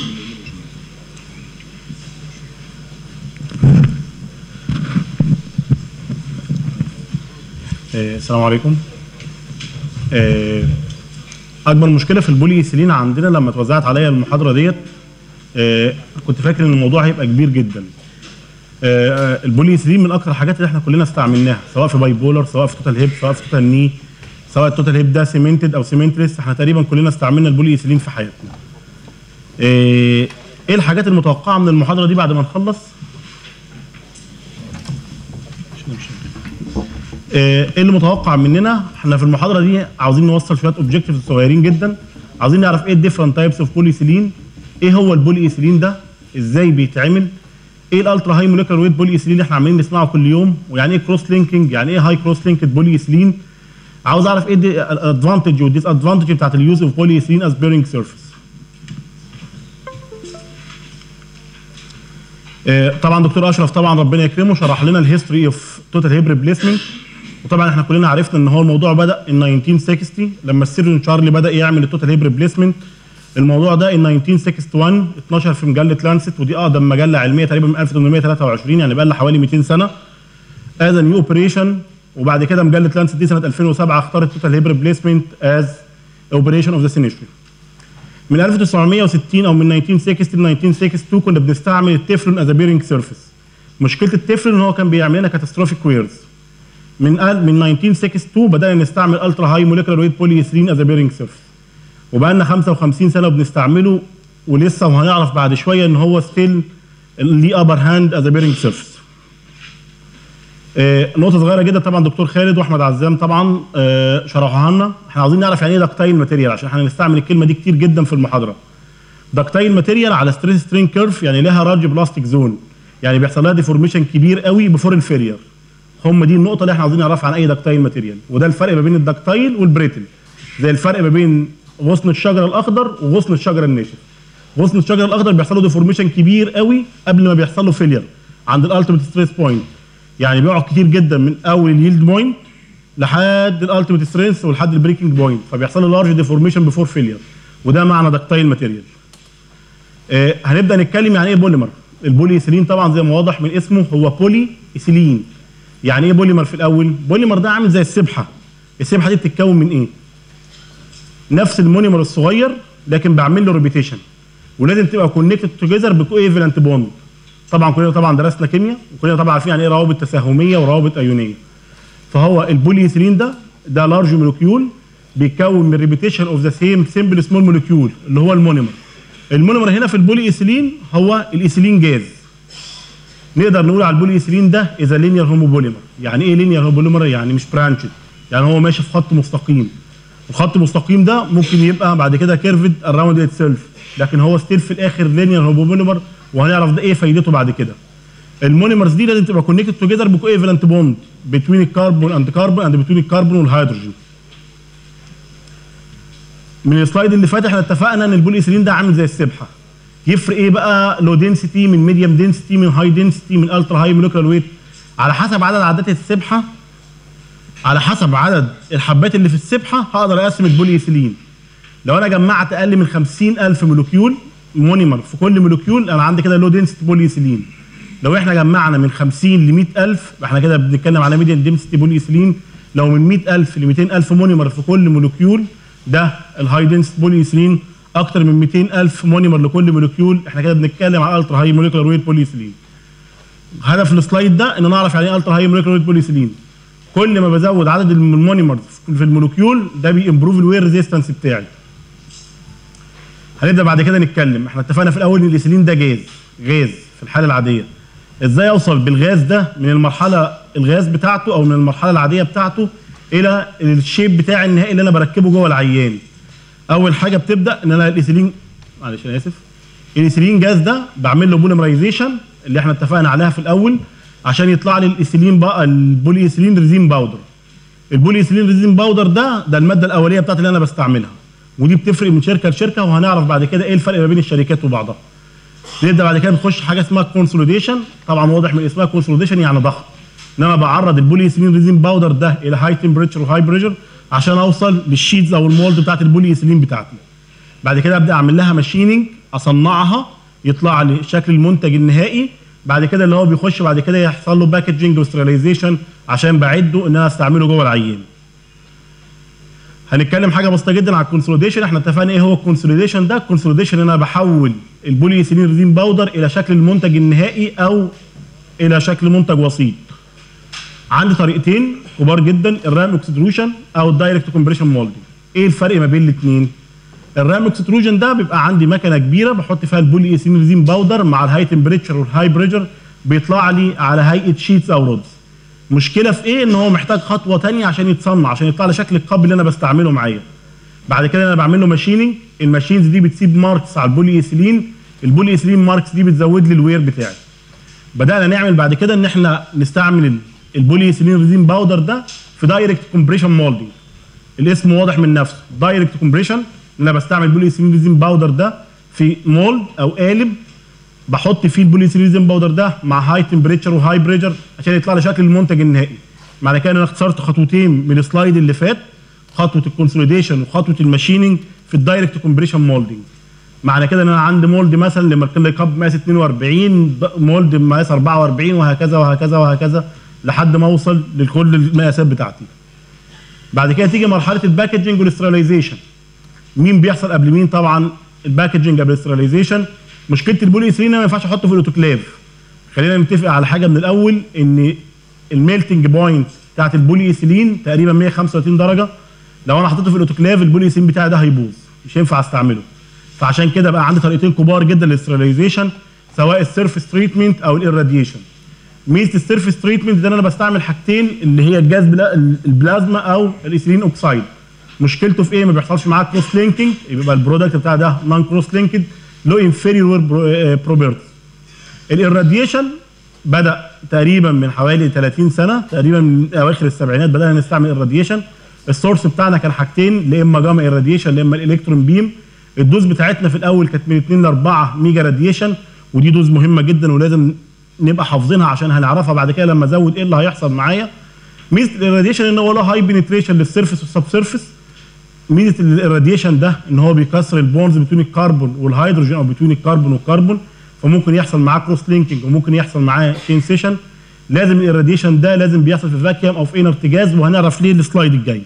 آه، السلام عليكم آه، اكبر مشكله في البوليثيلين عندنا لما اتوزعت عليا المحاضره ديت آه، كنت فاكر ان الموضوع هيبقى كبير جدا آه، آه، البوليثيلين من اكثر الحاجات اللي احنا كلنا استعملناها سواء في باي بولر سواء في توتال هيب سواء في توتال ني سواء التوتال هيب ده سيمنتد او سيمنتلس احنا تقريبا كلنا استعملنا البوليثيلين في حياتنا آه، ايه الحاجات المتوقعه من المحاضره دي بعد ما نخلص آه، ايه اللي متوقع مننا احنا في المحاضره دي عاوزين نوصل شويه اوبجكتيفز صغيرين جدا عاوزين نعرف ايه الديفرنت تايبس اوف بوليثيلين ايه هو البوليثيلين ده ازاي بيتعمل ايه الالترا هاي موليكولار ويت بوليثيلين اللي احنا عمالين نسمعه كل يوم ويعني ايه كروس لينكينج يعني ايه هاي كروس لينكد بوليثيلين عاوز اعرف ايه الادفانتج والديس ادفانتج بتاعت اليوز اوف بوليثيلين از بيرنج سيرفيس طبعا دكتور اشرف طبعا ربنا يكرمه شرح لنا الهيستوري اوف توتال هيب ريبليسمنت وطبعا احنا كلنا عرفنا ان هو الموضوع بدا ان 1960 لما السيرجن شارلي بدا يعمل التوتال هيب ريبليسمنت الموضوع ده ان 1961 12 في مجله لانست ودي اقدم مجله علميه تقريبا من 1823 يعني بقى لها حوالي 200 سنه از نيو اوبريشن وبعد كده مجله لانست دي سنه 2007 اختارت التوتال هيب ريبليسمنت از اوبريشن اوف ذا سينستري من 1960 او من 1960 ل 1962 كنا بنستعمل التeflon از بيرنج سيرفيس مشكله التeflon ان هو كان بيعمل لنا كاتاستروفيك ويرز من ال- من 1962 بدانا نستعمل الترا هاي موليكولار ويت بوليثيلين از بيرنج سيرفيس وبقى لنا 55 سنه وبنستعمله ولسه وهنعرف بعد شويه ان هو ستيل ليه ابر هاند از بيرنج سيرفيس نقطه صغيره جدا طبعا دكتور خالد واحمد عزام طبعا آه، شرحوها لنا احنا عاوزين نعرف يعني ايه دكتايل ماتيريال عشان احنا هنستعمل الكلمه دي كتير جدا في المحاضره دكتايل ماتيريال على ستريس سترين كيرف يعني لها رارج بلاستيك زون يعني بيحصل لها ديفورميشن كبير قوي بفور الفيرير هم دي النقطه اللي احنا عاوزين نعرفها عن اي دكتايل ماتيريال وده الفرق ما بين الدكتايل والبريتل زي الفرق ما بين غصن الشجر الاخضر وغصن الشجر الناشف غصن الشجر الاخضر بيحصل له ديفورميشن كبير قوي قبل ما بيحصل له فيلير عند الالتيميت ستريس بوينت يعني بيقعد كتير جدا من اول اليلد بوينت لحد الالتيميت ستريس ولحد البريكنج بوينت فبيحصل له لارج ديفورميشن بيفور فيلير وده معنى دكتايل ماتيريال آه، هنبدا نتكلم يعني ايه بوليمر البولي ايثيلين طبعا زي ما واضح من اسمه هو بولي ايثيلين يعني ايه بوليمر في الاول بوليمر ده عامل زي السبحه السبحه دي بتتكون من ايه نفس المونيمر الصغير لكن بعمل له ريبيتيشن ولازم تبقى كونكتد توجذر بكويفالنت بوند طبعا كلنا طبعا درسنا كيمياء وكلنا طبعا عارفين يعني ايه روابط تساهميه وروابط ايونيه فهو البولي ايثيلين ده ده لارج مولكيول بيتكون من ريبيتيشن اوف ذا سيم سمبل سمول مولكيول اللي هو المونيمر المونيمر هنا في البولي ايثيلين هو الايثيلين جاز نقدر نقول على البولي ايثيلين ده اذا لينير هوموبوليمر يعني ايه لينير هوموبوليمر يعني مش برانشد يعني هو ماشي في خط مستقيم الخط المستقيم ده ممكن يبقى بعد كده كيرفد اراوند اتسيلف لكن هو ستيل في الاخر لينير هوموبوليمر وهنعرف ده ايه فايدته بعد كده المونيمرز دي لازم تبقى كونكتد توجذر بكويفالنت بوند بين الكربون اند كربون اند بين الكربون والهيدروجين من السلايد اللي فات احنا اتفقنا ان البولي ايثيلين ده عامل زي السبحه يفرق ايه بقى لو دنسيتي من ميديوم دنسيتي من هاي دنسيتي من الترا هاي مولكيولار ويت على حسب عدد عدات السبحه على حسب عدد الحبات اللي في السبحه هقدر اقسم البولي ايثيلين لو انا جمعت اقل من 50000 مولكيول مونيمر في كل مولكيول انا عندي كده لو دنسيتي بولي ايثيلين لو احنا جمعنا من 50 ل 100000 احنا كده بنتكلم على ميديان دنسيتي بولي ايثيلين لو من 100000 ل 200000 مونيمر في كل مولكيول ده الهاي دنسيتي بولي ايثيلين اكتر من 200000 مونيمر لكل مولكيول احنا كده بنتكلم على الترا هاي مولكيولار ويت بولي ايثيلين هدف السلايد ده ان نعرف يعني ايه الترا هاي مولكيولار ويت بولي ايثيلين كل ما بزود عدد المونيمرز في المولكيول ده بيمبروف الوير ريزيستنس بتاعي هنبدا بعد كده نتكلم احنا اتفقنا في الاول ان الايثيلين ده جاز غاز في الحاله العاديه ازاي اوصل بالغاز ده من المرحله الغاز بتاعته او من المرحله العاديه بتاعته الى الشيب بتاعي النهائي اللي انا بركبه جوه العيان اول حاجه بتبدا ان انا الايثيلين معلش انا اسف الايثيلين جاز ده بعمل له بوليمرايزيشن اللي احنا اتفقنا عليها في الاول عشان يطلع لي الايثيلين بقى البولي ايثيلين ريزين باودر البولي ايثيلين ريزين باودر ده ده الماده الاوليه بتاعتي اللي انا بستعملها ودي بتفرق من شركه لشركه وهنعرف بعد كده ايه الفرق ما بين الشركات وبعضها نبدا بعد كده نخش حاجه اسمها كونسوليديشن طبعا واضح من اسمها كونسوليديشن يعني ضغط ان انا بعرض البولي ايثيلين ريزين باودر ده الى هاي تمبريتشر وهاي بريشر عشان اوصل للشيتز او المولد بتاعت البولي ايثيلين بتاعتي بعد كده ابدا اعمل لها ماشيننج اصنعها يطلع لي شكل المنتج النهائي بعد كده اللي هو بيخش بعد كده يحصل له باكجنج وستريلايزيشن عشان بعده ان انا استعمله جوه العيان هنتكلم حاجه بسيطه جدا على الكونسوليديشن احنا اتفقنا ايه هو الكونسوليديشن ده الكونسوليديشن ان انا بحول البولي ايثيلين ريزين باودر الى شكل المنتج النهائي او الى شكل منتج وسيط عندي طريقتين كبار جدا الرام اكستروشن او الدايركت كومبريشن مولدنج ايه الفرق ما بين الاثنين الرام اكستروجن ده بيبقى عندي مكنه كبيره بحط فيها البولي ايثيلين ريزين باودر مع الهاي تمبريتشر والهاي بريشر بيطلع لي على هيئه شيتس او رودز مشكله في ايه ان هو محتاج خطوه تانية عشان يتصنع عشان يطلع لي شكل القاب اللي انا بستعمله معايا بعد كده انا بعمل له ماشيننج الماشينز دي بتسيب ماركس على البولي ايثيلين البولي ايثيلين ماركس دي بتزود لي الوير بتاعي بدانا نعمل بعد كده ان احنا نستعمل البولي ايثيلين ريزين باودر ده في دايركت كومبريشن مولدنج الاسم واضح من نفسه دايركت كومبريشن ان انا بستعمل البولي ايثيلين ريزين باودر ده في مولد او قالب بحط فيه البولي ايثيلين ريزين باودر ده مع هاي تمبريتشر وهاي بريشر عشان يطلع لي شكل المنتج النهائي معنى كده ان انا اختصرت خطوتين من السلايد اللي فات خطوه الكونسوليديشن وخطوه الماشيننج في الدايركت كومبريشن مولدنج معنى كده ان انا عندي مولد مثلا لمركل كاب مقاس 42 مولد مقاس 44 وهكذا وهكذا وهكذا لحد ما اوصل لكل المقاسات بتاعتي بعد كده تيجي مرحله الباكجنج والاستراليزيشن مين بيحصل قبل مين طبعا الباكجنج قبل الاستراليزيشن مشكله البولي ايثيلين ما ينفعش احطه في الاوتوكلاف خلينا نتفق على حاجه من الاول ان الميلتنج بوينت بتاعت البولي ايثيلين تقريبا 135 درجه لو انا حطيته في الاوتوكلاف البولي ايثيلين بتاعي ده هيبوظ مش هينفع استعمله فعشان كده بقى عندي طريقتين كبار جدا للاستراليزيشن سواء السيرفيس تريتمنت او الاراديشن ميزه السيرفيس تريتمنت ده إن انا بستعمل حاجتين اللي هي الجاز بلا البلازما او الايثيلين اوكسايد مشكلته في ايه ما بيحصلش معاه كروس لينكينج يبقى البرودكت بتاع ده نون كروس لينكد له انفيريور بروبرتيز الاراديشن بدا تقريبا من حوالي 30 سنه تقريبا من اواخر السبعينات بدانا نستعمل الراديشن السورس بتاعنا كان حاجتين لا اما جاما الراديشن لا اما الالكترون بيم الدوز بتاعتنا في الاول كانت من 2 ل 4 ميجا راديشن ودي دوز مهمه جدا ولازم نبقى حافظينها عشان هنعرفها بعد كده لما ازود ايه اللي هيحصل معايا ميزه الراديشن ان هو له هاي بنتريشن للسيرفيس والسب سيرفيس ميزه الراديشن ده ان هو بيكسر البونز بين الكربون والهيدروجين او بين الكربون والكربون فممكن يحصل معاه كروس لينكينج وممكن يحصل معاه تشين سيشن لازم الراديشن ده لازم بيحصل في فاكيوم او في انر ارتجاز وهنعرف ليه السلايد الجاي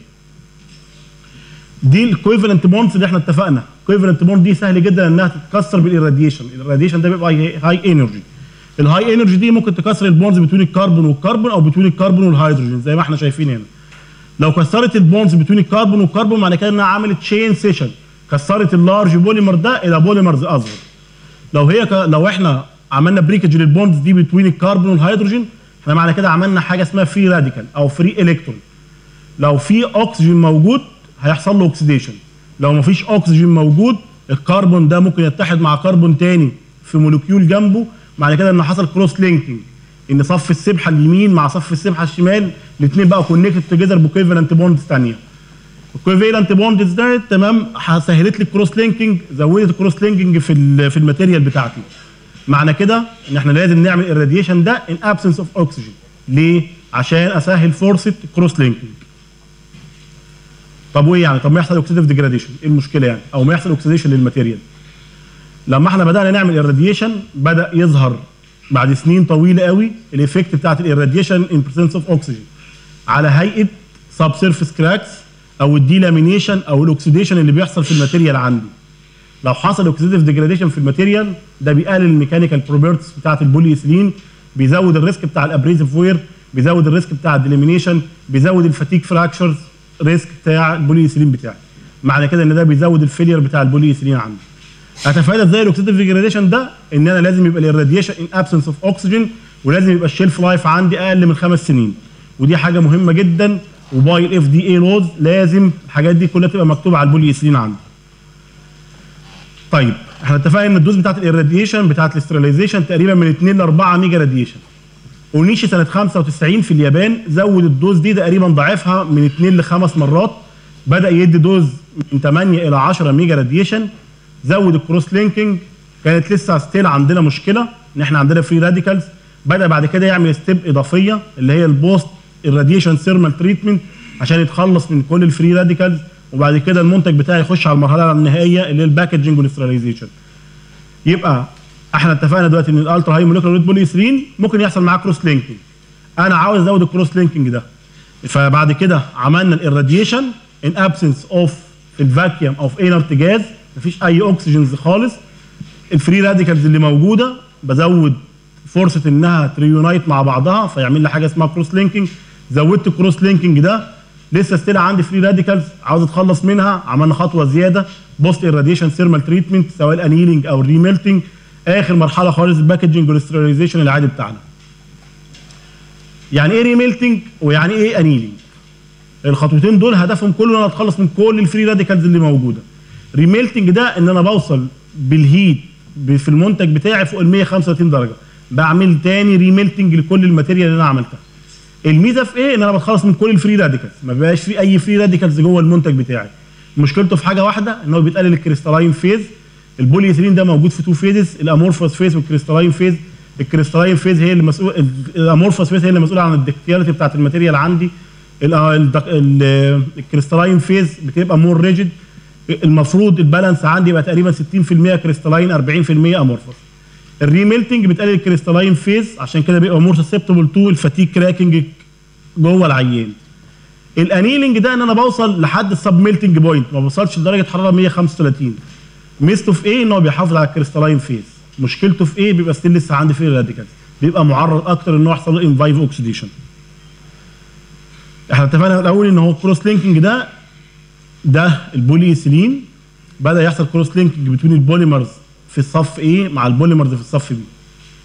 دي الكويفالنت بونز اللي احنا اتفقنا الكويفالنت بوند دي سهل جدا انها تتكسر بالirradiation الراديشن ده بيبقى هاي انرجي الهاي انرجي دي ممكن تكسر البونز بين الكربون والكربون او بين الكربون والهيدروجين زي ما احنا شايفين هنا لو كسرت البونز بين الكربون والكربون معنى كده انها عملت تشين سيشن كسرت اللارج بوليمر ده الى بوليمرز اصغر لو هي ك... لو احنا عملنا بريكج للبوندز دي بين الكربون والهيدروجين احنا معنى كده عملنا حاجه اسمها فري راديكال او فري الكترون لو في اكسجين موجود هيحصل له اوكسيديشن لو ما فيش اكسجين موجود الكربون ده ممكن يتحد مع كربون تاني في مولكيول جنبه معنى كده ان حصل كروس لينكينج ان صف السبحه اليمين مع صف السبحه الشمال الاثنين بقوا كونكتد توجذر بكويفالنت بوندز ثانيه الكويفالنت بوندز ده تمام سهلت لي الكروس لينكينج زودت الكروس لينكينج في ال في الماتيريال بتاعتي معنى كده ان احنا لازم نعمل الراديشن ده ان ابسنس اوف اوكسجين ليه عشان اسهل فرصه كروس لينكينج طب وايه يعني طب ما يحصل اوكسيديف ديجراديشن ايه المشكله يعني او ما يحصل اوكسيديشن للماتيريال لما احنا بدانا نعمل الراديشن بدا يظهر بعد سنين طويله قوي الايفكت بتاعت الراديشن ان بريسنس اوف اوكسجين على هيئه سب سيرفيس كراكس او الديلامينيشن او الاكسيديشن اللي بيحصل في الماتيريال عندي لو حصل اوكسيديف ديجراديشن في الماتيريال ده بيقلل الميكانيكال بروبرتيز بتاعت البولي ايثيلين بيزود الريسك بتاع الابريزيف وير بيزود الريسك بتاع الديليمينيشن بيزود الفاتيك فراكشرز ريسك بتاع البولي ايثيلين بتاعي معنى كده ان ده بيزود الفيلير بتاع البولي ايثيلين عندي اتفادى ازاي الاكسيديف ديجراديشن ده ان انا لازم يبقى الراديشن ان ابسنس اوف اوكسجين ولازم يبقى الشيلف لايف عندي اقل من خمس سنين ودي حاجه مهمه جدا وباي الاف دي اي لوز لازم الحاجات دي كلها تبقى مكتوبه على البولي ايثيلين عندي طيب احنا اتفقنا ان الدوز بتاعت الراديشن بتاعت الاستراليزيشن تقريبا من 2 ل 4 ميجا راديشن اونيشي سنه 95 في اليابان زود الدوز دي تقريبا ضاعفها من 2 ل 5 مرات بدا يدي دوز من 8 الى 10 ميجا راديشن زود الكروس لينكينج كانت لسه ستيل عندنا مشكله ان احنا عندنا فري راديكالز بدا بعد كده يعمل ستيب اضافيه اللي هي البوست الراديشن ثيرمال تريتمنت عشان يتخلص من كل الفري راديكالز وبعد كده المنتج بتاعي يخش على المرحله النهائيه اللي هي الباكجنج والاستراليزيشن يبقى احنا اتفقنا دلوقتي ان الالترا هاي موليكولار ريد بوليثرين ممكن يحصل معاه كروس لينكينج انا عاوز ازود الكروس لينكينج ده فبعد كده عملنا الراديشن ان ابسنس اوف الفاكيوم اوف انرت جاز مفيش اي اوكسجينز خالص الفري راديكالز اللي موجوده بزود فرصه انها تريونايت مع بعضها فيعمل لي حاجه اسمها كروس لينكينج زودت الكروس لينكينج ده لسه ستيل عندي فري راديكالز عاوز اتخلص منها عملنا خطوه زياده بوست الراديشن ثيرمال تريتمنت سواء الانيلينج او الريميلتنج اخر مرحله خالص الباكجنج والاستراليزيشن العادي بتاعنا يعني ايه ريميلتنج ويعني ايه انيلينج الخطوتين دول هدفهم كله ان انا اتخلص من كل الفري راديكالز اللي موجوده ريميلتنج ده ان انا بوصل بالهيت ب- في المنتج بتاعي فوق ال 135 درجه بعمل تاني ريميلتنج لكل الماتيريال اللي انا عملتها الميزه في ايه ان انا بتخلص من كل الفري راديكالز ما بيبقاش في اي فري راديكالز جوه المنتج بتاعي مشكلته في حاجه واحده ان هو بيتقلل الكريستالاين فيز البولي ايثيلين ده موجود في تو فيزز الامورفوس فيز والكريستالاين فيز الكريستالاين فيز هي اللي مسؤول الامورفوس فيز هي اللي مسؤوله عن الدكتياليتي بتاعت الماتيريال عندي ال- الدك- ال- الكريستالاين فيز بتبقى مور ريجيد المفروض البالانس عندي يبقى تقريبا 60% كريستالاين 40% امورفوس الريميلتنج بتقلل الكريستالاين فيز عشان كده بيبقى مور سسبتبل تو الفاتيك كراكنج جوه العيان الانيلنج ده ان انا بوصل لحد السب ميلتنج بوينت ما بوصلش لدرجه حراره 135 ميزته في ايه ان هو بيحافظ على الكريستالاين فيز مشكلته في ايه بيبقى ستيل لسه عندي فيه راديكالز بيبقى معرض اكتر ان هو يحصل له انفايف اوكسيديشن احنا اتفقنا من الاول ان هو كروس لينكينج ده ده البولي ايثيلين بدا يحصل كروس لينكينج بين البوليمرز في الصف A مع البوليمرز في الصف B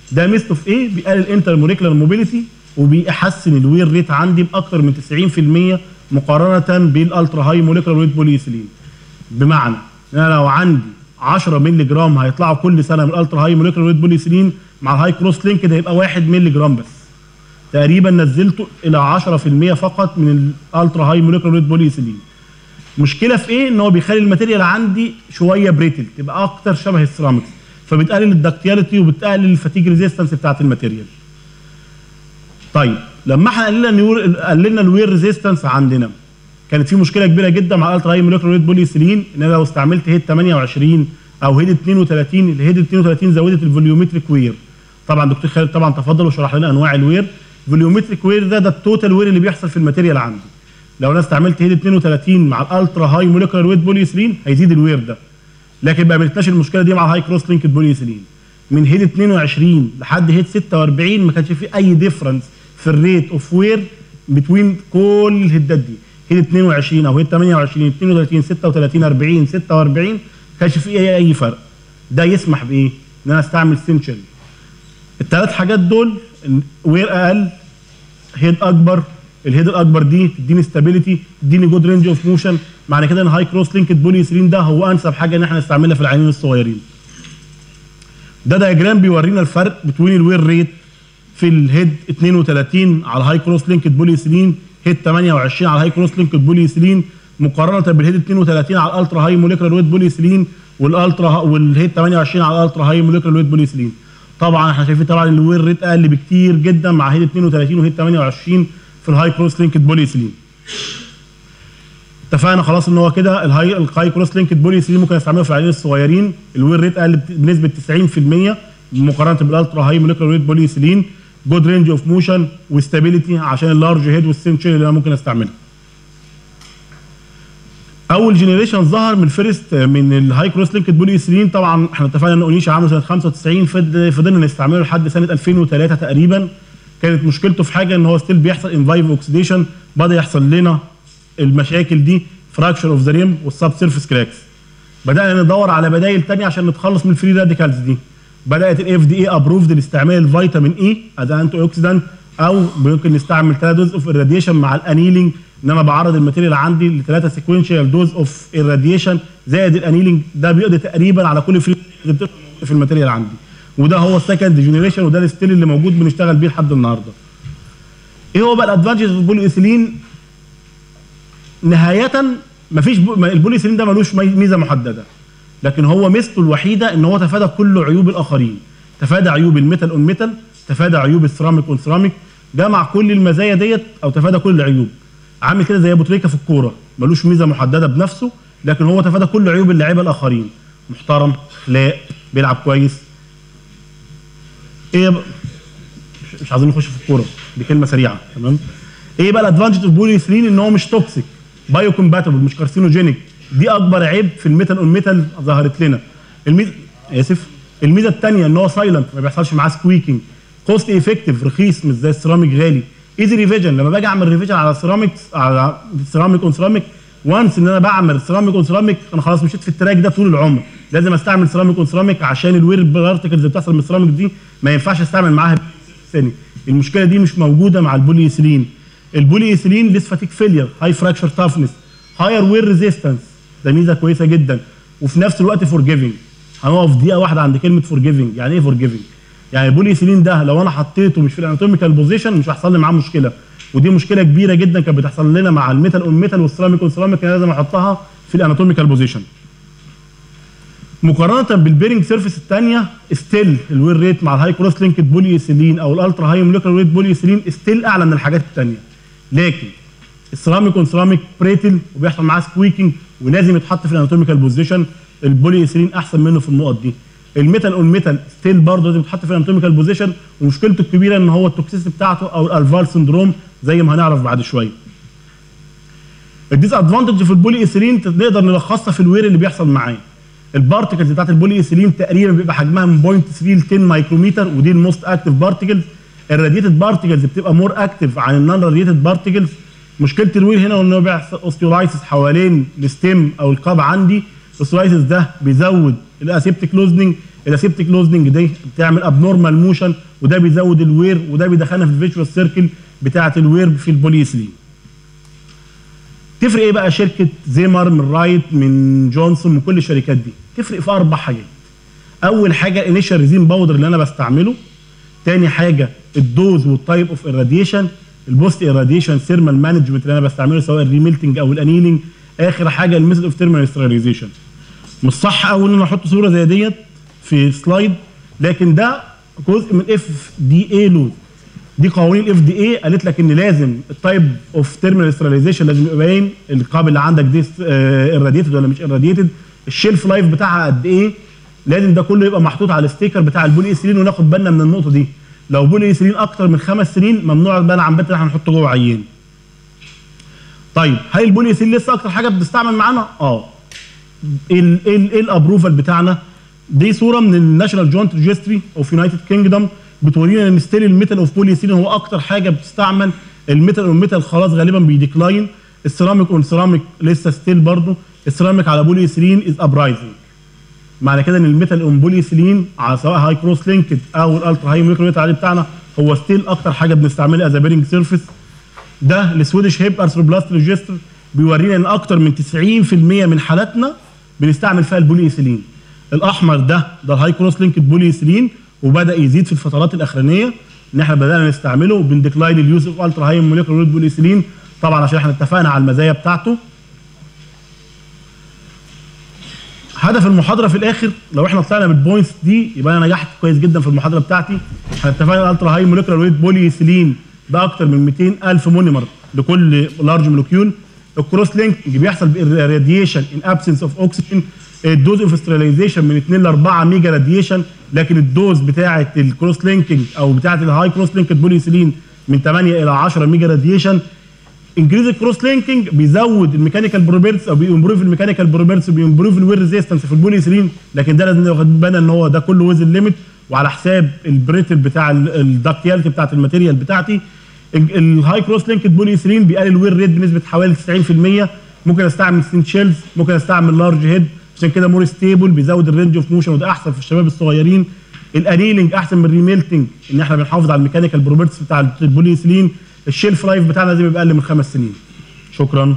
ده ميزته في ايه؟ بيقلل انتر موليكولار موبيليتي وبيحسن الوير ريت عندي باكتر من 90% مقارنه بالالترا هاي موليكولار ويت بوليسيلين بمعنى ان انا لو عندي 10 مللي جرام هيطلعوا كل سنه من الالترا هاي موليكولار ويت بوليسيلين مع الهاي كروس لينك ده يبقى 1 مللي جرام بس تقريبا نزلته الى 10% فقط من الالترا هاي موليكولار ويت بوليسيلين مشكله في ايه ان هو بيخلي الماتيريال عندي شويه بريتل تبقى اكتر شبه السيراميكس فبتقلل الدكتياليتي وبتقلل الفاتيج ريزيستنس بتاعت الماتيريال طيب لما احنا قللنا نيور قللنا الوير ريزيستنس عندنا كانت في مشكله كبيره جدا مع الالترا هاي موليكولار ويت بوليسيلين ان انا لو استعملت هيد 28 او هيد 32 الهيد 32 زودت الفوليومتريك وير طبعا دكتور خالد طبعا تفضل وشرح لنا انواع الوير فوليومتريك وير ده ده التوتال وير اللي بيحصل في الماتيريال عندي لو انا استعملت هيد 32 مع الالترا هاي موليكولار ويت بوليسيلين هيزيد الوير ده لكن ما قابلتناش المشكله دي مع الهاي كروس لينكد بوليسيلين من هيد 22 لحد هيد 46 ما كانش في اي ديفرنس في الريت اوف وير بتوين كل الهيدات دي هيد 22 او هيد 28 32 36 40 46 ما كانش في اي اي فرق ده يسمح بايه؟ ان انا استعمل سنشن الثلاث حاجات دول وير اقل هيد اكبر الهيد الاكبر دي تديني ستابيليتي تديني جود رينج اوف موشن معنى كده ان هاي كروس لينكد بوليسيلين ده هو انسب حاجه ان احنا نستعملها في العيانين الصغيرين ده دايجرام بيورينا الفرق بين الوير ريت في الهيد 32 على الهاي كروس لينكد بوليسيلين هيد 28 على الهاي كروس لينكد بوليسيلين مقارنه بالهيد 32 على الالترا هاي موليكولار ويت بوليسيلين والالترا والهيد 28 على الالترا هاي موليكولار ويت بوليسيلين طبعا احنا شايفين طبعا الوير ريت اقل بكتير جدا مع هيد 32 وهيد 28 في الهاي كروس لينكد بوليسيلين اتفقنا خلاص ان هو كده الهاي الهاي كروس لينكد بوليسيلين ممكن استعمله في العيانين الصغيرين الوير ريت اقل بنسبه 90% مقارنه بالالترا هاي موليكولار ويت بوليسيلين جود رينج اوف موشن وستابيليتي عشان اللارج هيد والسنشن اللي انا ممكن استعملها اول جنريشن ظهر من الفيرست من الهاي كروس لينكد بوليسيلين طبعا احنا اتفقنا ان اونيشا عمله سنه 95 فض- فضلنا نستعمله لحد سنه 2003 تقريبا كانت مشكلته في حاجه ان هو ستيل بيحصل انفايف اوكسيديشن بدا يحصل لنا المشاكل دي فراكشر اوف ذا ريم والسب سيرفيس كراكس بدانا ندور على بدائل تانية عشان نتخلص من الفري راديكالز دي بدات الاف دي اي ابروفد لاستعمال الفيتامين اي از انتي اوكسيدانت او ممكن نستعمل ثلاث دوز اوف الراديشن مع الانيلينج ان انا بعرض الماتيريال عندي لثلاثه سيكونشال دوز اوف الراديشن زائد الانيلينج ده بيقضي تقريبا على كل فري في الماتيريال عندي وده هو السكند جنريشن وده الستيل اللي موجود بنشتغل بيه لحد النهارده ايه هو بقى الادفانتجز اوف البوليإيثيلين نهايه مفيش بو... ما- البوليإيثيلين ده ملوش مي- ميزه محدده لكن هو ميزته الوحيده ان هو تفادى كل عيوب الاخرين تفادى عيوب الميتال اون ميتال تفادى عيوب السيراميك اون سيراميك جمع كل المزايا ديت او تفادى كل العيوب عامل كده زي ابو تريكه في الكوره ملوش ميزه محدده بنفسه لكن هو تفادى كل عيوب اللعيبه الاخرين محترم اخلاق بيلعب كويس ايه بقى مش- مش عايزين نخش في الكوره دي كلمه سريعه تمام ايه بقى الادفانتج اوف بوليثرين ان هو مش توكسيك بايو كومباتبل مش كارسينوجينيك دي اكبر عيب في الميتال اون ميتال ظهرت لنا الميزه اسف الميزه الثانيه ان هو سايلنت ما بيحصلش معاه سكويكينج كوست افكتيف رخيص مش زي السيراميك غالي ايزي ريفيجن لما باجي اعمل ريفيجن على سيراميكس على سيراميك اون سيراميك وانس ان انا بعمل سيراميك اون سيراميك انا خلاص مشيت في التراك ده طول العمر لازم استعمل سيراميك اون سيراميك عشان الوير بارتكلز اللي بتحصل من السيراميك دي ما ينفعش استعمل معاها ثاني المشكله دي مش موجوده مع البولي ايثيلين البولي ايثيلين ليس فاتيك فيلير هاي فراكشر تافنس هاير وير ريزيستنس ده ميزه كويسه جدا وفي نفس الوقت فور جيفنج هنقف دقيقه واحده عند كلمه فور جيفنج يعني ايه فور جيفنج يعني البولي ايثيلين ده لو انا حطيته مش في الاناتوميكال بوزيشن مش هيحصل لي معاه مشكله ودي مشكله كبيره جدا كانت بتحصل لنا مع الميتال اون ميتال والسيراميك اون سيراميك انا لازم احطها في الاناتوميكال بوزيشن مقارنه بالبيرنج سيرفيس الثانيه ستيل الوير ريت مع الهاي كروس لينكد بولي ايثيلين او الالترا هاي موليكولار ويت بولي ايثيلين ستيل اعلى من الحاجات الثانيه لكن السيراميك اون سيراميك بريتل وبيحصل معاه سكويكينج ولازم يتحط في الاناتوميكال بوزيشن البولي ايثيلين احسن منه في النقط دي الميتال اون ميتال ستيل برضه لازم يتحط في الاناتوميكال بوزيشن ومشكلته الكبيره ان هو التوكسيسيتي بتاعته او الالفال سندروم زي ما هنعرف بعد شويه الديس ادفانتج في البولي ايثيلين نقدر نلخصها في الوير اللي بيحصل معاه البارتكلز بتاعت البولي ايثيلين تقريبا بيبقى حجمها من 0.3 ل 10 مايكرومتر ودي الموست اكتف بارتكلز الراديتد بارتكلز بتبقى مور اكتف عن النون راديتد بارتكلز مشكله الوير هنا ان هو بيحصل اوستيولايسيس حوالين الستيم او القاب عندي الاوستيولايسيس ده بيزود الاسيبتيك لوزنج الاسيبتيك لوزنج دي بتعمل ابنورمال موشن وده بيزود الوير وده بيدخلنا في الفيجوال سيركل بتاعه الوير في البوليسلين تفرق ايه بقى شركه زيمر من رايت من جونسون من كل الشركات دي تفرق في اربع حاجات اول حاجه الانيشال ريزين باودر اللي انا بستعمله تاني حاجه الدوز والتايب اوف irradiation البوست irradiation ثيرمال مانجمنت اللي انا بستعمله سواء الريميلتنج او الانيلينج اخر حاجه الميثود اوف ثيرمال ستيرلايزيشن مش صح قوي ان انا احط صوره زي ديت في سلايد لكن ده جزء من اف دي اي لود دي قوانين الاف دي اي قالت لك ان لازم التايب اوف ثيرمال ستيرلايزيشن لازم يبقى باين القابل اللي عندك دي irradiated ولا مش irradiated الشيلف لايف بتاعها قد ايه لازم ده كله يبقى محطوط على الستيكر بتاع البولي ايثيلين وناخد بالنا من النقطه دي لو بولي ايثيلين اكتر من خمس سنين ممنوع بقى عن بات احنا نحطه جوه عيان طيب هل البولي ايثيلين لسه اكتر حاجه بتستعمل معانا اه ايه ال- ايه ال- ايه الابروفال بتاعنا دي صوره من الناشونال جوينت ريجستري اوف يونايتد كينجدم بتورينا ان ستيل الميتال اوف بولي ايثيلين هو اكتر حاجه بتستعمل الميتال والميتال خلاص غالبا بيديكلاين السيراميك اون سيراميك لسه ستيل برضه السيراميك على بولي ايثيلين از ابرايزنج معنى كده ان الميتال اون بولي ايثيلين على سواء هاي كروس لينكد او الالترا هاي ميكرو عليه بتاعنا هو ستيل اكتر حاجه بنستعملها از بيرنج سيرفيس ده السويدش هيب ارثروبلاست ريجستر بيورينا ان اكتر من 90% من حالاتنا بنستعمل فيها البولي ايثيلين الاحمر ده ده الهاي كروس لينكد بولي ايثيلين وبدا يزيد في الفترات الاخرانيه ان احنا بدانا نستعمله وبنديكلاين اليوز اوف الترا هاي موليكولر بولي ايثيلين طبعا عشان احنا اتفقنا على المزايا بتاعته هدف المحاضره في الاخر لو احنا طلعنا بالبوينتس دي يبقى انا نجحت كويس جدا في المحاضره بتاعتي احنا اتفقنا الالترا هاي موليكولر ويت بولي ايثيلين ده اكتر من 200 الف مونيمر لكل لارج مولكيول الكروس لينك بيحصل بالراديشن ان ابسنس اوف اوكسجين الدوز اوف ستريلايزيشن من 2 ل 4 ميجا راديشن لكن الدوز بتاعه الكروس لينكينج او بتاعه الهاي كروس لينكد بولي ايثيلين من 8 الى 10 ميجا راديشن انكريز الكروس لينكينج بيزود الميكانيكال بروبرتس او بيمبروف الميكانيكال بروبرتس وبيمبروف الوير ريزيستنس في البولي ايثيلين لكن ده لازم ناخد بالنا ان هو ده كله ويز الليميت وعلى حساب البريتل بتاع الدكتياليتي بتاعت الماتيريال بتاعتي الهاي كروس لينكد بولي ايثيلين بيقلل الوير ريت بنسبه حوالي 90% ممكن استعمل سين شيلز ممكن استعمل لارج هيد عشان كده مور ستيبل بيزود الرينج اوف موشن وده احسن في الشباب الصغيرين الانيلنج احسن من الريميلتنج ان احنا بنحافظ على الميكانيكال بروبرتس بتاع البولي ايثيلين الشيلف لايف بتاعنا لازم يبقى اقل من خمس سنين شكرا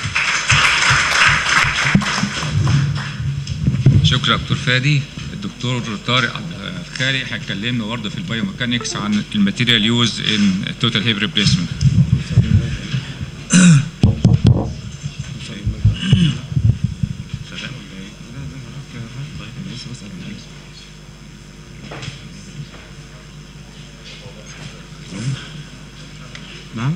شكرا دكتور فادي الدكتور طارق عبد الخالق هيكلمنا برضه في البايوميكانكس عن الماتيريال يوز ان توتال هيب ريبليسمنت نعم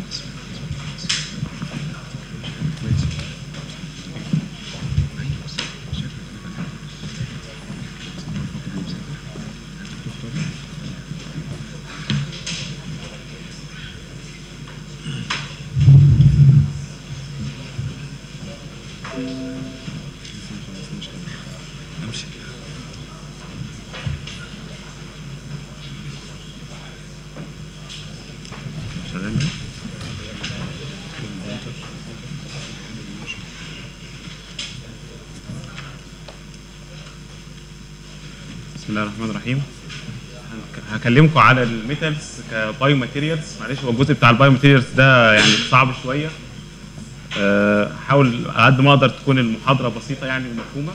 بسم الله الرحمن الرحيم هنك- هكلمكم على الميتالز كبايو ماتيريالز معلش هو الجزء بتاع البايو ماتيريالز ده يعني صعب شويه أه، هحاول على قد ما اقدر تكون المحاضره بسيطه يعني ومفهومه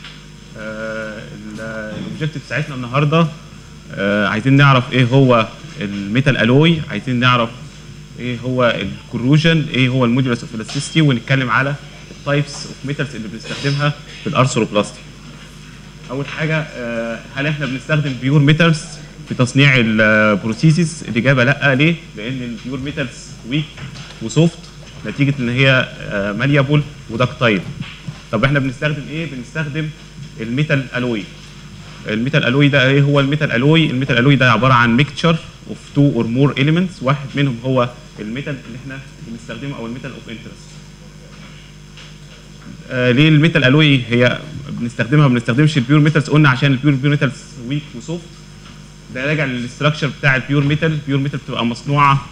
الاوبجيكتيف بتاعتنا النهارده أه، عايزين نعرف ايه هو الميتال الوي عايزين نعرف ايه هو الكروجن ايه هو المودولس اوف الاستيستي ونتكلم على التايبس اوف ميتالز اللي بنستخدمها في الارثروبلاستي اول حاجه آه، هل احنا بنستخدم بيور ميتالز في تصنيع البروسيسز الاجابه لا ليه لان البيور ميتالز ويك وسوفت نتيجه ان هي ماليابل ودكتايل طب احنا بنستخدم ايه بنستخدم الميتال الوي الميتال الوي ده ايه هو الميتال الوي الميتال الوي ده عباره عن ميكتشر اوف تو اور مور اليمنتس واحد منهم هو الميتال اللي احنا بنستخدمه او الميتال اوف انترست آه، ليه الميتال الوي هي بنستخدمها ما بنستخدمش البيور ميتالز قلنا عشان البيور بيور ميتالز ويك وسوفت ده راجع للاستراكشر بتاع البيور ميتال البيور ميتال بتبقى مصنوعه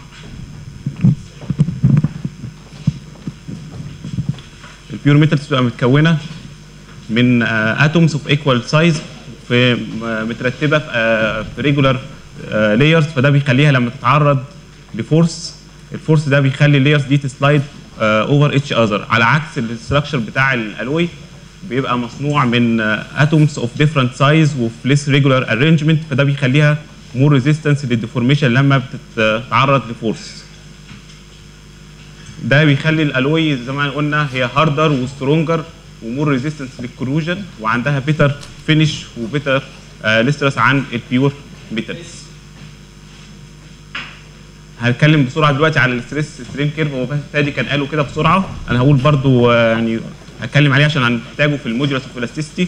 البيور ميتالز بتبقى متكونه من اتومز اوف ايكوال سايز في م- مترتبه في آه، في ريجولار لايرز فده بيخليها لما تتعرض لفورس الفورس ده بيخلي اللايرز دي تسلايد اوفر اتش اذر على عكس الاستراكشر بتاع الالوي بيبقى مصنوع من اتومز اوف ديفرنت سايز وفي ليس ريجولار ارينجمنت فده بيخليها مور ريزيستنس للديفورميشن لما بتتعرض لفورس ده بيخلي الالوي زي ما قلنا هي هاردر وسترونجر ومور ريزيستنس للكروجن وعندها بيتر فينش وبيتر ليسترس عن البيور ميتالز هنتكلم بسرعه دلوقتي على الستريس سترين كيرف هو فادي كان قاله كده بسرعه انا هقول برضو آه، يعني هتكلم عليه عشان هنحتاجه في الموديولس اوف الاستيستي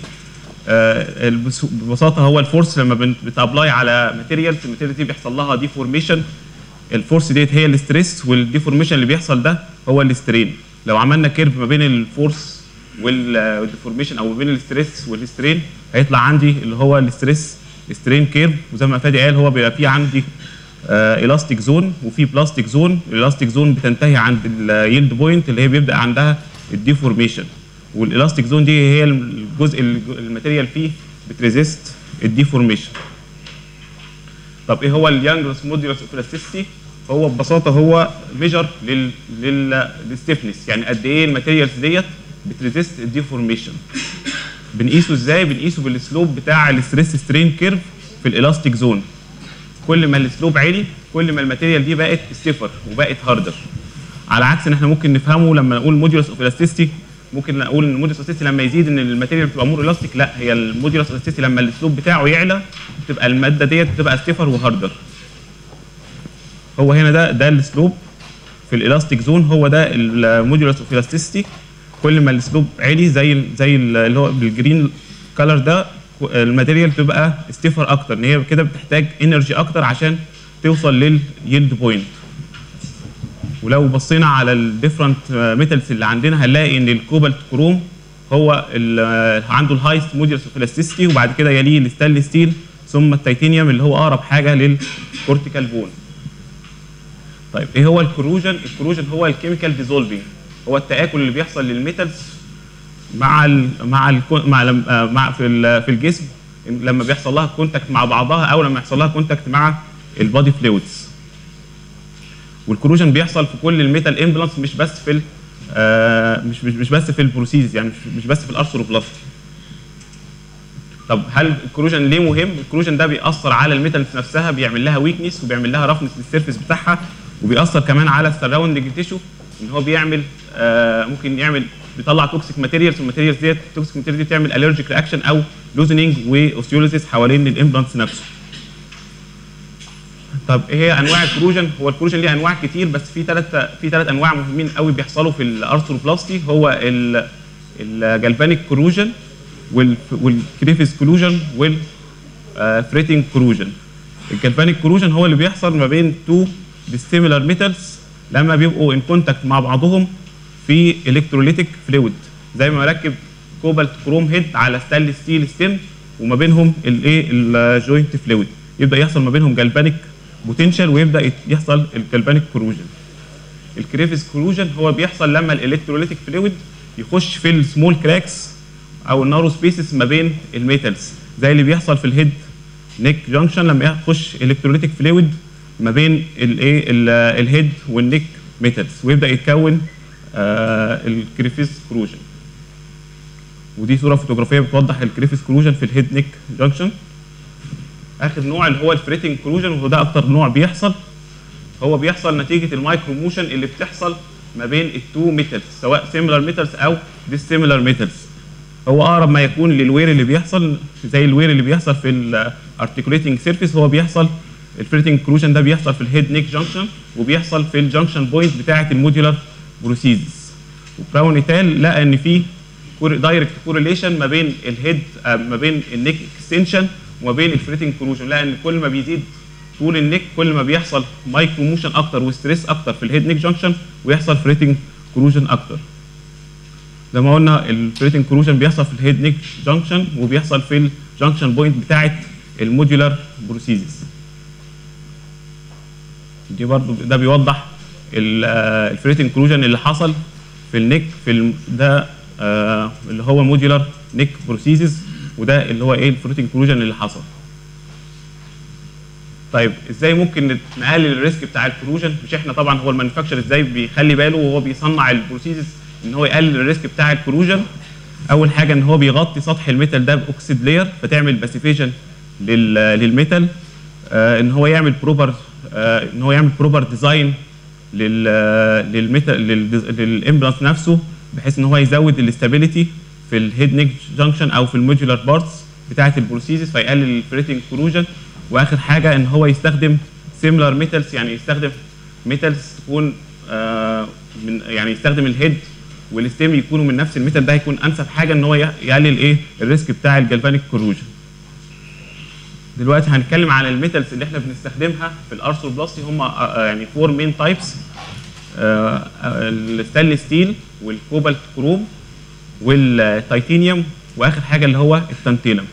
ببساطه هو الفورس لما بن- بتابلاي على ماتيريالز الماتيريال دي بيحصل لها ديفورميشن الفورس ديت هي الستريس والديفورميشن اللي بيحصل ده هو السترين لو عملنا كيرف ما بين الفورس والديفورميشن او ما بين الستريس والسترين هيطلع عندي اللي هو الستريس سترين كيرف وزي ما فادي قال هو بيبقى فيه عندي الاستيك زون وفي بلاستيك زون الالاستيك زون بتنتهي عند اليلد بوينت اللي هي بيبدا عندها الديفورميشن والالاستيك زون دي هي الجزء الج- الماتيريال فيه بتريزيست الديفورميشن طب ايه هو اليانجرس موديولس اوف الاستيستي هو ببساطه هو ميجر لل لل للستيفنس يعني قد ايه الماتيريالز ديت بتريزيست الديفورميشن بنقيسه ازاي بنقيسه بالسلوب بتاع الستريس سترين كيرف في الالاستيك زون كل ما السلوب عالي كل ما الماتيريال دي بقت ستيفر وبقت هاردر على عكس ان احنا ممكن نفهمه لما نقول موديولس اوف الاستيستي ممكن نقول ان الموديولس اوف الاستيستي لما يزيد ان الماتيريال بتبقى مور الاستيك لا هي الموديولس اوف الاستيستي لما السلوب بتاعه يعلى بتبقى الماده ديت بتبقى ستيفر وهاردر هو هنا ده ده السلوب في الالاستيك زون هو ده الموديولس اوف الاستيستي كل ما السلوب عالي زي ال- زي ال- اللي هو بالجرين كلر ده الماتيريال بتبقى ستيفر اكتر ان هي كده بتحتاج انرجي اكتر عشان توصل لليلد بوينت ولو بصينا على الديفرنت ميتالز اللي عندنا هنلاقي ان الكوبالت كروم هو ال- عنده الهايست موديولس اوف الاستيستي وبعد كده يليه الستانلس ستيل ثم التيتانيوم اللي هو اقرب حاجه للكورتيكال بون طيب ايه هو الكروجن الكروجن هو الكيميكال ديزولفينج هو التاكل اللي بيحصل للميتالز مع ال مع ال مع لم- آه، مع في ال- في الجسم لما بيحصل لها كونتاكت مع بعضها او لما يحصل لها كونتاكت مع البادي فلويدز والكروجن بيحصل في كل الميتال امبلانس مش بس في ال- آه، مش مش مش بس في البروسيز يعني مش- مش بس في الارثروبلاست طب هل الكروجن ليه مهم؟ الكروجن ده بيأثر على الميتالز نفسها بيعمل لها ويكنس وبيعمل لها رفنس للسيرفيس بتاعها وبيأثر كمان على السراوندنج تيشو ان هو بيعمل آه ممكن يعمل بيطلع توكسيك ماتيريالز والماتيريالز ديت التوكسيك ماتيريال دي تعمل الرجيك رياكشن او لوزنينج واوستيوليسيس حوالين الامبلانتس نفسه. طب ايه هي انواع الكروجن؟ هو الكروجن ليه انواع كتير بس في ثلاث في ثلاث انواع مهمين قوي بيحصلوا في الارثروبلاستي هو ال- الجلفانيك كروجن وال- والكريفيس كروجن والفريتنج كروجن. الجلفانيك كروجن هو اللي بيحصل ما بين تو dissimilar ميتالز لما بيبقوا ان كونتاكت مع بعضهم في الكتروليتيك فلويد زي ما مركب كوبالت كروم هيد على ستانلس ستيل ستيم وما بينهم الايه الجوينت فلويد يبدا يحصل ما بينهم جلفانيك بوتنشال ويبدا يت- يحصل الجلفانيك كروجن الكريفيس كروجن هو بيحصل لما الالكتروليتيك فلويد يخش في السمول كراكس او النارو سبيسز ما بين الميتالز زي اللي بيحصل في الهيد نيك جانكشن لما يخش الكتروليتيك فلويد ما بين الايه ال- الهيد والنيك ميتالز ويبدا يتكون آه الكريفيس كروجن ودي صوره فوتوغرافيه بتوضح الكريفيس كروجن في الهيد نيك جانكشن اخر نوع اللي هو الفريتنج كروجن وهو ده اكتر نوع بيحصل هو بيحصل نتيجه المايكرو موشن اللي بتحصل ما بين التو ميتالز سواء سيميلار ميتالز او ديسيميلار ميتالز هو اقرب ما يكون للوير اللي بيحصل زي الوير اللي بيحصل في الارتكوليتنج سيرفيس هو بيحصل الفريتنج كروجن ده بيحصل في الهيد نيك جانكشن وبيحصل في الجانكشن بوينت بتاعه الموديولار بروسيزز وبراون ايتال لقى ان في دايركت كورليشن ما بين الهيد آه، ما بين النيك اكستنشن وما بين الفريتنج كروجن لقى ان كل ما بيزيد طول النيك كل ما بيحصل مايكرو موشن اكتر وستريس اكتر في الهيد نيك جانكشن ويحصل فريتنج كروجن اكتر زي ما قلنا الفريتنج كروجن بيحصل في الهيد نيك جانكشن وبيحصل في الجانكشن بوينت بتاعه الموديولار بروسيزز دي برضو ده بيوضح الفريتنج كروجن اللي حصل في النيك في الم- ده آه، اللي هو موديولار نيك بروسيزز وده اللي هو ايه الفلوتنج كروجن اللي حصل طيب ازاي ممكن نقلل الريسك بتاع الكروجن مش احنا طبعا هو المانيفاكتشر ازاي بيخلي باله وهو بيصنع البروسيسز ان هو يقلل الريسك بتاع الكروجن اول حاجه ان هو بيغطي سطح الميتال ده باوكسيد لاير فتعمل باسيفيشن للميتال آه ان هو يعمل بروبر آه ان هو يعمل بروبر ديزاين لل للميتال للامبلانس نفسه بحيث ان هو يزود الاستابيليتي في الهيد نيك جانكشن او في الموديولار بارتس بتاعه البروسيسز فيقلل الفريتنج كروجن واخر حاجه ان هو يستخدم سيميلار ميتالز يعني يستخدم ميتالز تكون آه من يعني يستخدم الهيد والستيم يكونوا من نفس الميتال ده هيكون انسب حاجه ان هو يقلل ايه الريسك بتاع الجلفانيك كروجن دلوقتي هنتكلم على الميتالز اللي احنا بنستخدمها في الارثروبلاستي هم يعني فور مين تايبس الستانلس ستيل والكوبالت كروم والتيتانيوم واخر حاجه اللي هو التانتيلم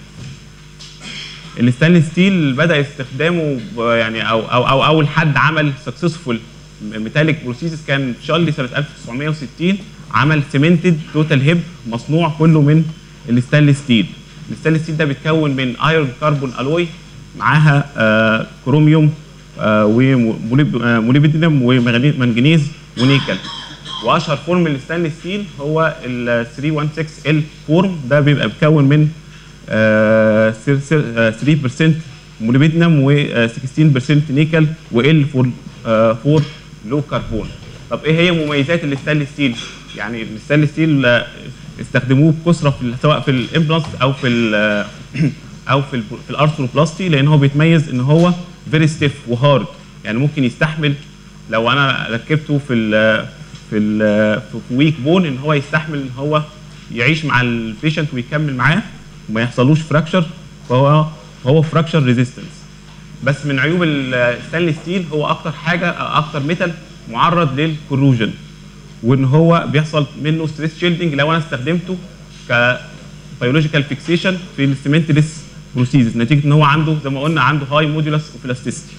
الستانلس ستيل بدا استخدامه يعني او او او اول حد عمل سكسسفول ميتاليك بروسيسز كان شارلي سنه 1960 عمل سيمنتد توتال هيب مصنوع كله من الستانلس ستيل الستانلس ستيل ده بيتكون من ايرون كربون الوي معاها آه كروميوم آه وموليبدينم ومنجنيز ونيكل واشهر فورم الستانلس ستيل هو ال 316 ال فورم ده بيبقى بيتكون من آه 3% موليبدينم و 16% نيكل وال فور فور لو كربون طب ايه هي مميزات الستانلس ستيل يعني الستانلس ستيل استخدموه بكثره في سواء في الامبلانس او في ال او في ال في الارثروبلاستي لان هو بيتميز ان هو فيري ستيف وهارد يعني ممكن يستحمل لو انا ركبته في ال في ال في ويك بون ان هو يستحمل ان هو يعيش مع البيشنت ويكمل معاه وما يحصلوش فراكشر فهو هو فراكشر ريزيستنس بس من عيوب الستانلس ستيل هو اكتر حاجه اكتر ميتال معرض للكروجن وان هو بيحصل منه ستريس شيلدنج لو انا استخدمته ك بيولوجيكال فيكسيشن في السيمنتلس بروسيسز نتيجه ان هو عنده زي ما قلنا عنده هاي مودولس اوف الاستيستي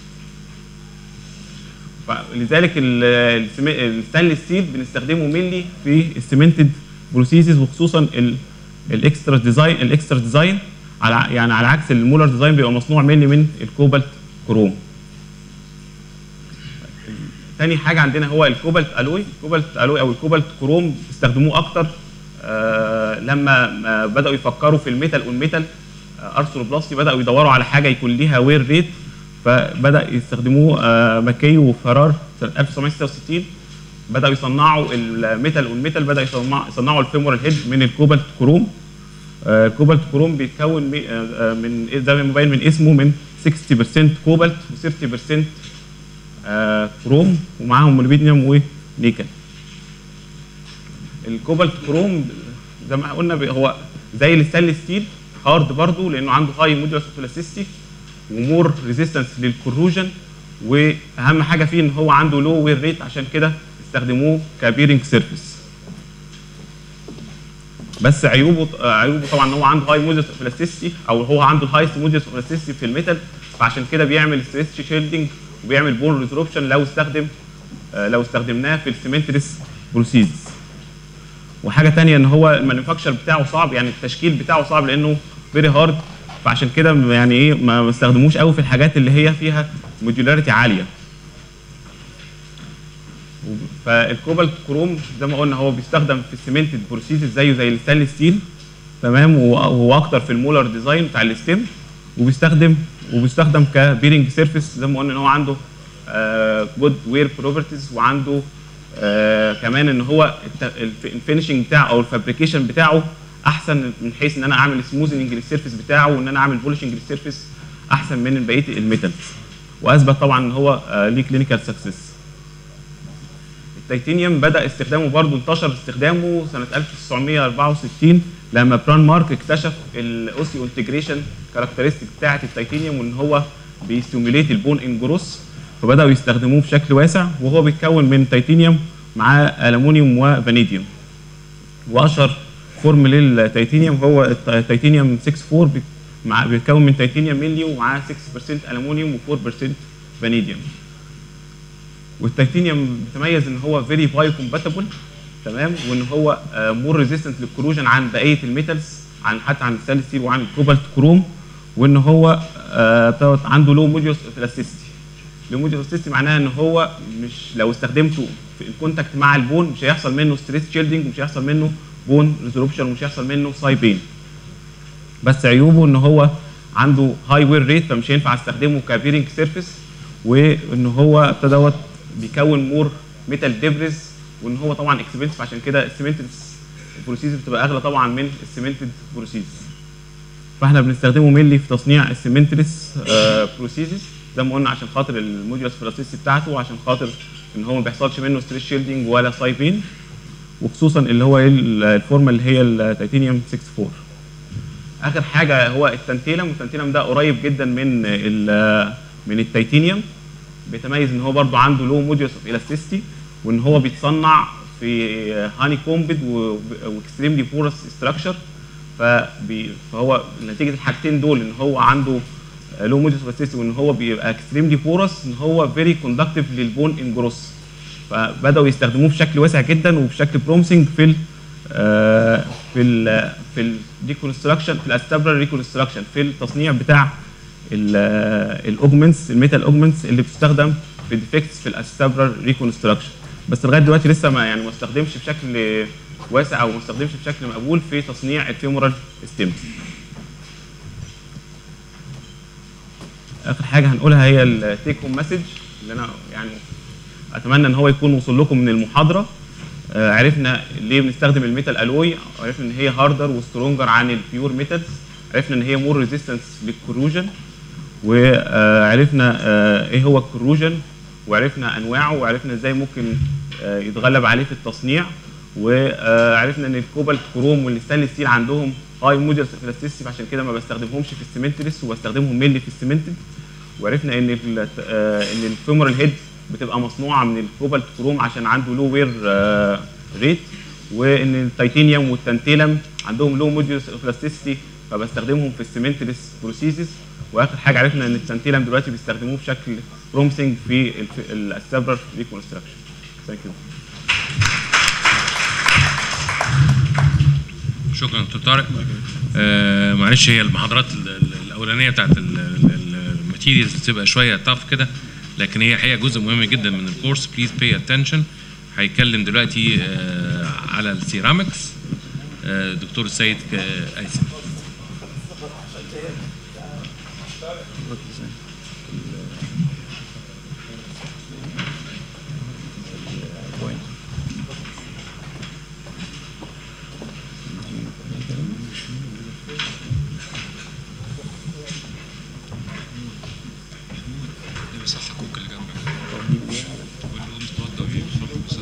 فلذلك الستانلس ستيل بنستخدمه مينلي في السيمنتد بروسيسز وخصوصا الاكسترا ديزاين الاكسترا ديزاين على يعني على عكس المولر ديزاين بيبقى مصنوع مينلي من الكوبالت كروم تاني حاجه عندنا هو الكوبالت الوي الكوبالت الوي او الكوبالت كروم استخدموه اكتر آه لما بداوا يفكروا في الميتال والميتال آه ارثروبلاستي بداوا يدوروا على حاجه يكون ليها وير ريت فبدا يستخدموه آه ماكي وفرار سنه 1966 بداوا يصنعوا الميتال والميتال بدا يصنعوا الفيمورال هيد من الكوبالت كروم الكوبالت كروم بيتكون من زي ما مبين من اسمه من 60% كوبالت و30% آه كروم ومعاهم موليبيديوم ونيكل الكوبالت كروم زي ما قلنا هو زي الستانلس ستيل هارد برضه لانه عنده هاي مودولس اوف الاستيستي ومور ريزيستنس للكروجن واهم حاجه فيه ان هو عنده لو وير ريت عشان كده استخدموه كبيرنج سيرفيس بس عيوبه عيوبه طبعا ان هو عنده هاي مودولس اوف الاستيستي او هو عنده الهايست مودولس اوف الاستيستي في الميتال فعشان كده بيعمل ستريس شيلدنج وبيعمل بون ريزربشن لو استخدم لو استخدمناه في السيمنتريس بروسيسز وحاجه ثانيه ان هو المانيفاكتشر بتاعه صعب يعني التشكيل بتاعه صعب لانه فيري هارد فعشان كده يعني ايه ما بستخدموش قوي في الحاجات اللي هي فيها موديولاريتي عاليه فالكوبالت كروم زي ما قلنا هو بيستخدم في السيمنتد بروسيسز زيه زي الستانلس ستيل تمام وهو اكتر في المولر ديزاين بتاع الستيم وبيستخدم وبيستخدم كبيرنج سيرفيس زي ما قلنا ان هو عنده جود وير بروبرتيز وعنده آه كمان ان هو الفينشنج بتاعه او الفابريكيشن بتاعه احسن من حيث ان انا اعمل سموزنج للسيرفيس بتاعه وان انا اعمل بولشنج للسيرفيس احسن من بقيه الميتالز واثبت طبعا ان هو آه ليه كلينيكال سكسس التيتانيوم بدا استخدامه برضه انتشر استخدامه سنه 1964 لما بران مارك اكتشف الاوسيو انتجريشن كاركترستيك بتاعه التيتانيوم وان هو بيستيموليت البون انجروس فبداوا يستخدموه بشكل واسع وهو بيتكون من تيتانيوم مع الومنيوم وفانيديوم واشهر فورم للتيتانيوم هو التيتانيوم 64 مع بيتكون من تيتانيوم ميلي ومعاه 6% الومنيوم و4% فانيديوم والتيتانيوم بيتميز ان هو فيري بايو كومباتبل تمام وان هو مور ريزيستنت للكروجن عن بقيه الميتالز عن حتى عن الستانلس ستيل وعن الكوبالت كروم وان هو آه، دوت عنده لو موديوس الاستيستي لو موديوس الاستيستي معناها ان هو مش لو استخدمته في الكونتاكت مع البون مش هيحصل منه ستريس شيلدنج ومش هيحصل منه بون ريزولوبشن ومش هيحصل منه سايبين بس عيوبه ان هو عنده هاي وير ريت فمش هينفع استخدمه كبيرنج سيرفيس وان هو دوت بيكون مور ميتال ديبريز وان هو طبعا اكسبنسيف عشان كده السيمنتد بروسيس بتبقى اغلى طبعا من السيمنتد بروسيس فاحنا بنستخدمه مينلي في تصنيع السيمنتلس بروسيسز زي ما قلنا عشان خاطر الموديولس فلاسيسي بتاعته وعشان خاطر ان هو ما بيحصلش منه ستريس شيلدنج ولا سايبين وخصوصا اللي هو ال- الفورمه اللي هي التيتانيوم 64 اخر حاجه هو التنتيلم والتنتيلم ده قريب جدا من ال- من التيتانيوم بيتميز ان هو برضو عنده لو موديوس اوف الاستيستي وان هو بيتصنع في هاني كومبد واكستريملي بورس ستراكشر فهو نتيجه الحاجتين دول ان هو عنده لو موديوس اوف الاستيستي وان هو بيبقى اكستريملي بورس ان هو فيري كوندكتيف للبون انجروس فبداوا يستخدموه بشكل واسع جدا وبشكل برومسنج في ال آه، في ال في الريكونستراكشن في الاستابلر ريكونستراكشن في التصنيع بتاع الاوجمنتس الميتال اوجمنتس اللي بتستخدم في ديفكتس في الاستابلر ريكونستراكشن بس لغايه دلوقتي لسه ما يعني ما استخدمش بشكل واسع او ما استخدمش بشكل مقبول في تصنيع الفيمورال ستيمز اخر حاجه هنقولها هي التيك هوم مسج اللي انا يعني اتمنى ان هو يكون وصل لكم من المحاضره آه، عرفنا ليه بنستخدم الميتال الوي عرفنا ان هي هاردر وسترونجر عن البيور ميتالز عرفنا ان هي مور ريزيستنس للكروجن وعرفنا ايه هو الكروجن وعرفنا انواعه وعرفنا ازاي ممكن آه، يتغلب عليه في التصنيع وعرفنا ان الكوبالت كروم والستانلس ستيل عندهم هاي موديلز الاستيستي فعشان كده ما بستخدمهمش في السيمنتلس وبستخدمهم مينلي في السيمنتد وعرفنا ان ال- آه، ان الفيمورال هيد بتبقى مصنوعه من الكوبالت كروم عشان عنده لو وير ريت وان التيتانيوم والتنتيلم عندهم لو موديوس الاستيستي فبستخدمهم في السيمنتلس بروسيسز واخر حاجه عرفنا ان التنتيلم دلوقتي بيستخدموه بشكل برومسنج في الاستابلر ريكونستراكشن ثانك يو شكرا دكتور طارق آه معلش هي المحاضرات ال- ال- الاولانيه بتاعت الماتيريالز بتبقى شويه طف كده لكن هي حقيقه جزء مهم جدا من الكورس بليز باي اتنشن هيتكلم دلوقتي آه على السيراميكس آه دكتور السيد آه، ايسن صح كوك اللي جنبك قول له اتفضل روح بسرعه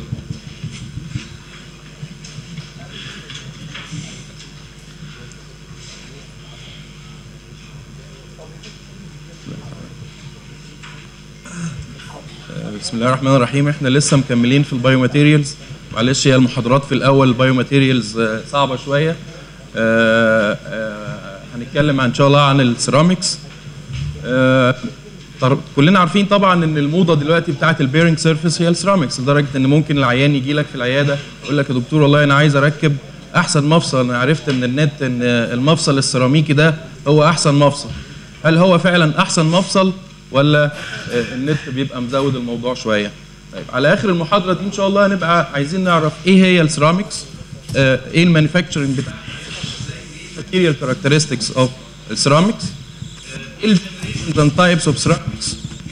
بسم الله الرحمن الرحيم احنا لسه مكملين في البايو ماتيريالز معلش هي المحاضرات في الاول البايو ماتيريالز آه، صعبه شويه آه، آه، هنتكلم عن ان شاء الله عن السيراميكس آه، طر- كلنا عارفين طبعا ان الموضه دلوقتي بتاعه البيرنج سيرفيس هي السيراميكس لدرجه ان ممكن العيان يجي لك في العياده يقول لك يا دكتور والله انا عايز اركب احسن مفصل انا عرفت من النت ان المفصل السيراميكي ده هو احسن مفصل هل هو فعلا احسن مفصل ولا آه، النت بيبقى مزود الموضوع شويه طيب على اخر المحاضره دي ان شاء الله هنبقى عايزين نعرف ايه هي السيراميكس آه، ايه المانيفاكتشرنج بتاع material characteristics of ceramics ايه ال different and types of ceramics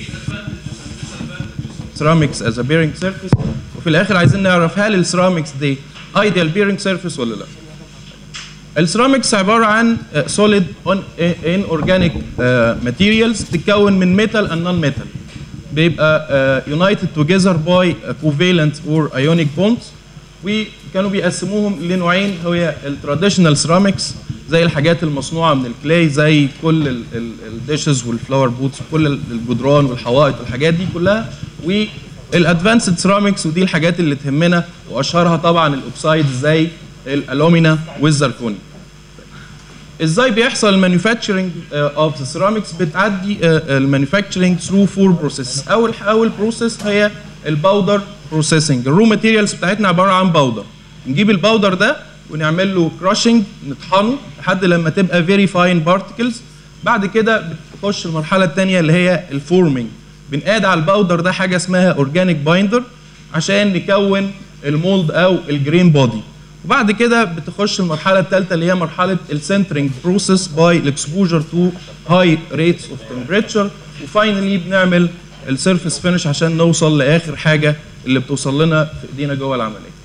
ceramics as a bearing surface وفي الاخر عايزين نعرف هل السيراميكس دي ideal bearing surface ولا لا السيراميكس عباره عن solid on inorganic uh, materials تتكون من metal and non metal بيبقى uh, united together by a covalent or ionic bonds وكانوا بيقسموهم لنوعين هي التراديشنال سيراميكس زي الحاجات المصنوعه من الكلاي زي كل الديشز والفلاور بوتس وكل الجدران والحوائط والحاجات دي كلها والادفانسد سيراميكس ودي الحاجات اللي تهمنا واشهرها طبعا الاوكسايد زي الالومينا والزركوني ازاي بيحصل المانيفاكتشرنج اوف ذا سيراميكس بتعدي المانيفاكتشرنج ثرو فور بروسيس اول اول بروسيس هي الباودر بروسيسنج الرو ماتيريالز بتاعتنا عباره عن باودر نجيب الباودر ده ونعمل له كراشنج نطحنه لحد لما تبقى فيري فاين بارتكلز بعد كده بتخش المرحله الثانيه اللي هي الفورمينج بنقاد على الباودر ده حاجه اسمها اورجانيك بايندر عشان نكون المولد او الجرين بودي وبعد كده بتخش المرحله الثالثه اللي هي مرحله السنترنج بروسيس باي الاكسبوجر تو هاي ريتس اوف تمبريتشر وفاينلي بنعمل السيرفيس فينش عشان نوصل لاخر حاجه اللي بتوصل لنا في ايدينا جوه العمليه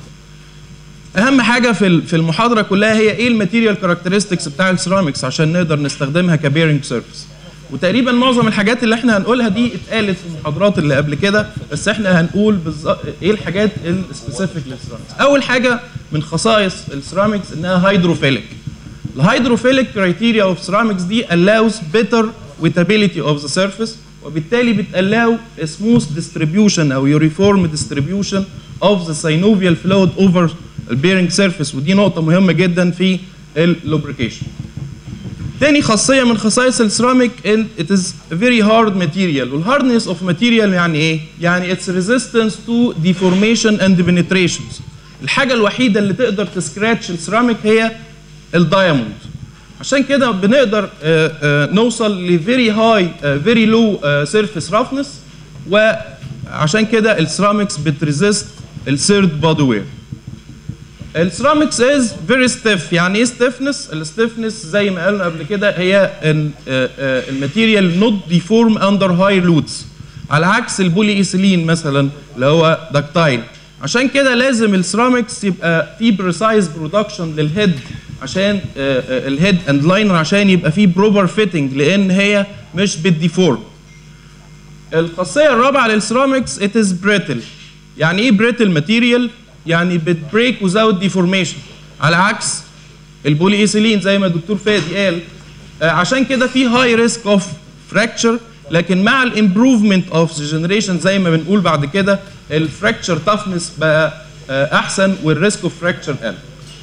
اهم حاجه في ال- في المحاضره كلها هي ايه الماتيريال كاركترستكس بتاع السيراميكس عشان نقدر نستخدمها كبيرنج سيرفيس وتقريبا معظم الحاجات اللي احنا هنقولها دي اتقالت في المحاضرات اللي قبل كده بس احنا هنقول بالظبط ايه الحاجات السبيسيفيك للسيراميكس اول حاجه من خصائص السيراميكس انها هيدروفيليك الهيدروفيليك كرايتيريا اوف سيراميكس دي allows better wettability of the surface وبالتالي بتالاو smooth distribution او uniform distribution of the synovial fluid over the bearing surface ودي نقطة مهمة جدا في اللوبريكيشن. تاني خاصية من خصائص السيراميك ان it is a very hard material والهاردنس اوف material يعني ايه؟ يعني its resistance to deformation and penetrations. الحاجة الوحيدة اللي تقدر تسكراتش السيراميك هي الدايموند. عشان كده بنقدر آه، آه، نوصل لفيري هاي فيري لو سيرفيس رافنس وعشان كده السيراميكس بتريزيست الثيرد بادي وير السيراميكس از فيري ستيف يعني ايه ستيفنس الستيفنس زي ما قلنا قبل كده هي الماتيريال نوت ديفورم اندر هاي لودز على عكس البولي ايثيلين مثلا اللي هو داكتايل عشان كده لازم السيراميكس يبقى في بريسايز برودكشن للهيد عشان الهيد اند لاينر عشان يبقى في بروبر فيتنج لان هي مش بتديفورم الخاصيه الرابعه للسيراميكس it is brittle يعني ايه brittle ماتيريال يعني بتبريك without deformation على عكس البولي ايثيلين زي ما الدكتور فادي قال آه، عشان كده في هاي ريسك اوف فراكتشر لكن مع الامبروفمنت اوف جنريشن زي ما بنقول بعد كده الفراكتشر تافنس بقى آه، احسن والريسك اوف فراكتشر قل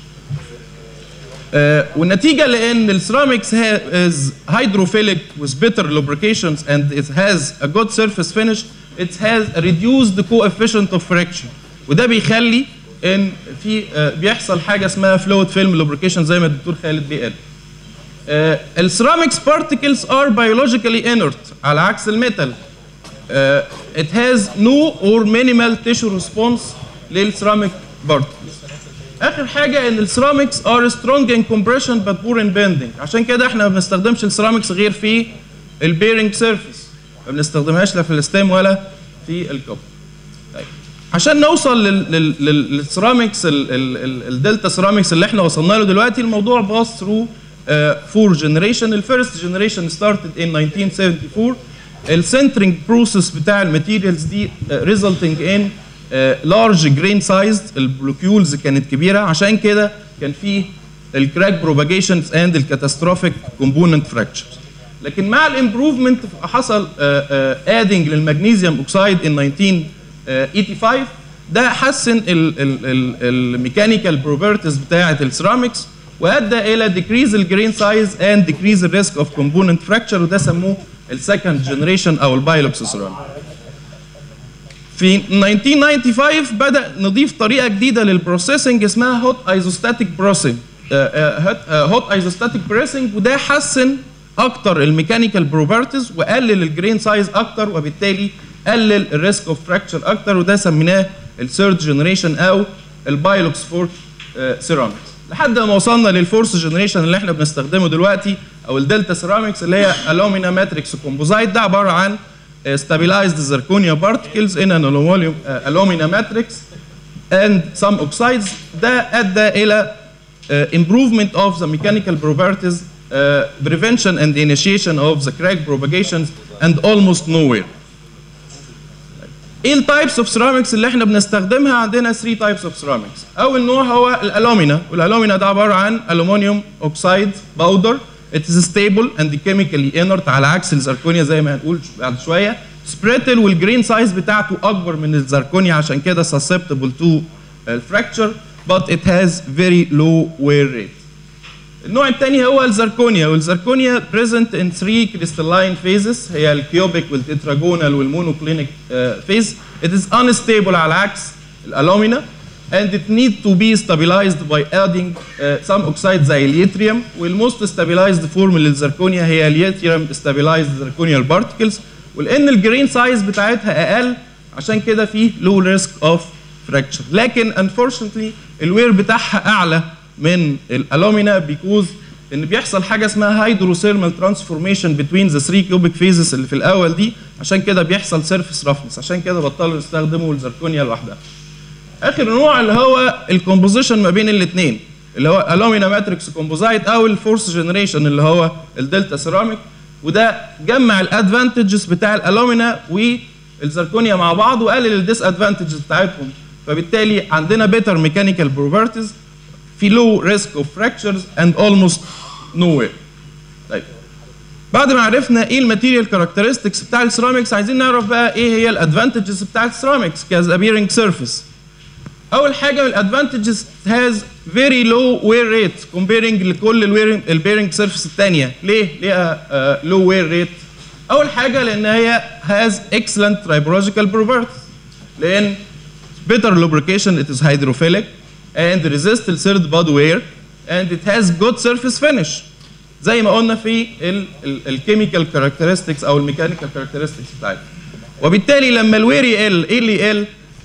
آه، والنتيجه لان السيراميكس is hydrophilic with better lubrications and it has a good surface finish it has a reduced coefficient of friction وده بيخلي ان في آه، بيحصل حاجه اسمها fluid film lubrication زي ما الدكتور خالد بيقال السيراميكس particles are biologically inert على عكس الميتال آه، it has no or minimal tissue response للسيراميك particles اخر حاجه ان السيراميكس ار سترونج ان كومبريشن بات بور ان بيندنج عشان كده احنا ما بنستخدمش السيراميكس غير في البيرنج سيرفيس ما بنستخدمهاش لا في الستيم ولا في الكوب طيب عشان نوصل لل- لل- لل- للسيراميكس ال- ال- ال- الدلتا سيراميكس اللي احنا وصلنا له دلوقتي الموضوع باص ثرو فور جنريشن الفيرست جنريشن ستارتد ان 1974 السنترنج بروسيس بتاع الماتيريالز دي ريزلتنج ان لارج جرين سايزد البلوكيولز كانت كبيره عشان كده كان فيه الكراك بروباجيشنز اند الكاتاستروفيك كومبوننت فراكتشرز لكن مع الامبروفمنت حصل ادنج للمغنيسيوم اوكسايد ان 1985 ده حسن الميكانيكال بروبرتيز بتاعه السيراميكس وادى الى decrease الجرين سايز اند decrease الريسك اوف كومبوننت فراكتشر وده سموه السكند جنريشن او البايلوكس سيراميك في 1995 بدا نضيف طريقه جديده للبروسيسنج اسمها هوت ايزوستاتيك بروسينج هوت ايزوستاتيك بريسنج وده حسن اكتر الميكانيكال بروبرتيز وقلل الجرين سايز اكتر وبالتالي قلل الريسك اوف فراكتشر اكتر وده سميناه الثيرد جنريشن او البايلوكس فور سيراميكس لحد ما وصلنا للفورث جنريشن اللي احنا بنستخدمه دلوقتي او الدلتا سيراميكس اللي هي الومينا ماتريكس كومبوزايت ده عباره عن uh, stabilized zirconia particles in an aluminum uh, alumina matrix and some oxides ده ادى الى uh, improvement of the mechanical properties uh, prevention and initiation of the crack propagations and almost nowhere ايه التايبس اوف سيراميكس اللي احنا بنستخدمها عندنا 3 تايبس اوف سيراميكس اول نوع هو الالومينا والالومينا ده عباره عن الومنيوم اوكسايد باودر It is stable and chemically inert على عكس الزركونيا زي ما هنقول بعد شويه سبريتل والجرين سايز بتاعته اكبر من الزركونيا عشان كده susceptible to fracture but it has very low wear rate. النوع الثاني هو الزركونيا والزركونيا present in three crystalline phases هي الكيوبيك والتتراجونال والمونوكلينيك phase. It is unstable على عكس الالومينا and it need to be stabilized by adding uh, some oxides زي اليتريوم والموست stabilized فورم للزركونيا هي اليتريوم stabilized zirconial particles ولان الجرين سايز بتاعتها اقل عشان كده في low risk of fracture لكن unfortunately الوير بتاعها اعلى من الالومينا بيكوز ان بيحصل حاجه اسمها هيدروثيرمال ترانسفورميشن بتوين ذا 3 كيوبيك فيزز اللي في الاول دي عشان كده بيحصل سيرفيس رفنس عشان كده بطلوا يستخدموا الزركونيا لوحدها اخر نوع اللي هو الكومبوزيشن ما بين الاثنين اللي هو الومينا ماتريكس كومبوزايت او الفورس جنريشن اللي هو الدلتا سيراميك وده جمع الادفانتجز بتاع الالومينا والزركونيا مع بعض وقلل الديس ادفانتجز بتاعتهم فبالتالي عندنا بيتر ميكانيكال بروبرتيز في لو ريسك اوف فراكشرز اند اولموست نو وير طيب بعد ما عرفنا ايه الماتيريال كاركترستكس بتاع السيراميكس عايزين نعرف بقى ايه هي الادفانتجز بتاع السيراميكس كاز ابيرنج سيرفيس اول حاجه من الادفانتجز هاز فيري لو وير ريت كومبيرنج لكل الويرنج البيرنج سيرفيس الثانيه ليه ليها لو وير ريت اول حاجه لان هي هاز اكسلنت tribological properties لان better lubrication it is hydrophilic and resist the third body wear and it has good surface finish زي ما قلنا في الكيميكال كاركترستكس او الميكانيكال كاركترستكس بتاعتها وبالتالي لما الوير يقل ايه اللي يقل؟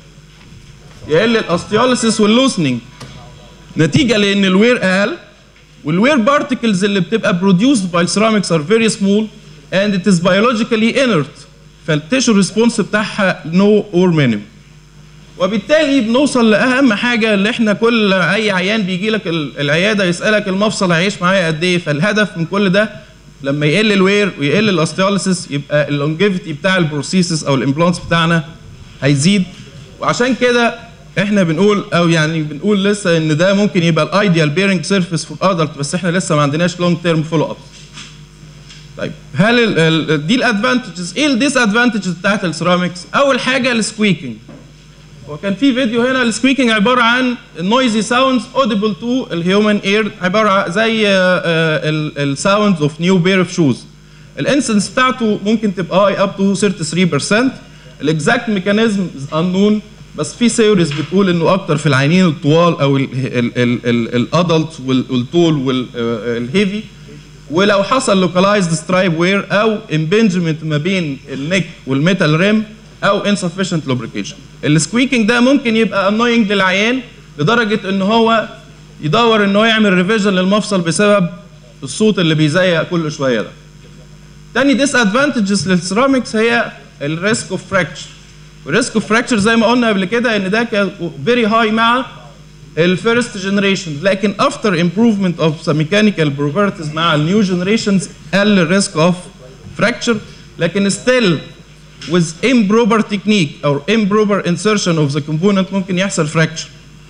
يقل الاستيوليسيس واللوسننج نتيجه لان الوير اقل والوير بارتكلز اللي بتبقى produced by ceramics are very small and it is biologically inert فالتيشو ريسبونس بتاعها no or minimum وبالتالي بنوصل لاهم حاجه اللي احنا كل اي عيان بيجي لك العياده يسالك المفصل هيعيش معايا قد ايه فالهدف من كل ده لما يقل الوير ويقل الاستيوليسيس يبقى اللونجيفيتي بتاع البروسيسز او الامبلانتس بتاعنا هيزيد وعشان كده احنا بنقول او يعني بنقول لسه ان ده ممكن يبقى الايديال بيرنج سيرفيس فور ادلت بس احنا لسه ما عندناش لونج تيرم فولو اب طيب هل ال ال دي الادفانتجز ايه الديس ادفانتجز بتاعت السيراميكس اول حاجه السكويكينج وكان في فيديو هنا السكويكينج عباره عن نويزي ساوندز اوديبل تو الهيومن اير عباره زي الساوندز اوف نيو بير اوف شوز الانسنس بتاعته ممكن تبقى هاي اب تو 33% الاكزاكت ميكانيزم از انون بس في ثيوريز بتقول انه اكتر في العينين الطوال او الادلت والطول والهيفي ولو حصل لوكالايزد سترايب وير او امبنجمنت ما بين النك والميتال ريم او insufficient lubrication السكويكينج ده ممكن يبقى annoying للعيان لدرجه ان هو يدور ان هو يعمل ريفيجن للمفصل بسبب الصوت اللي بيزيق كل شويه ده تاني ديس ادفانتجز للسيراميكس هي الريسك اوف فراكشر والريسك اوف فراكشر زي ما قلنا قبل كده ان ده كان فيري هاي مع الفيرست جنريشن لكن افتر امبروفمنت اوف ميكانيكال بروبرتيز مع النيو جنريشنز قل الريسك اوف فراكشر لكن ستيل with improper technique or improper insertion of the component ممكن يحصل fracture.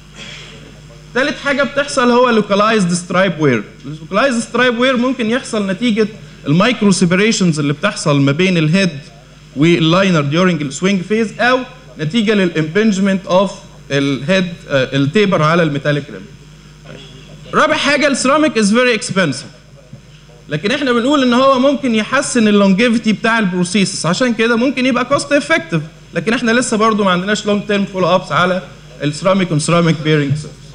ثالث حاجة بتحصل هو localized stripe wear. localized stripe wear ممكن يحصل نتيجة المايكرو سيبريشنز اللي بتحصل ما بين الهيد واللاينر during السوينج فيز أو نتيجة للامبنجمنت اوف الهيد التيبر على الميتاليك ريم. رابع حاجة السيراميك از فيري اكسبنسيف. لكن احنا بنقول ان هو ممكن يحسن اللونجيفيتي بتاع البروسيسس عشان كده ممكن يبقى كوست افكتيف لكن احنا لسه برضو ما عندناش لونج تيرم فولو ابس على السيراميك والسيراميك بيرنج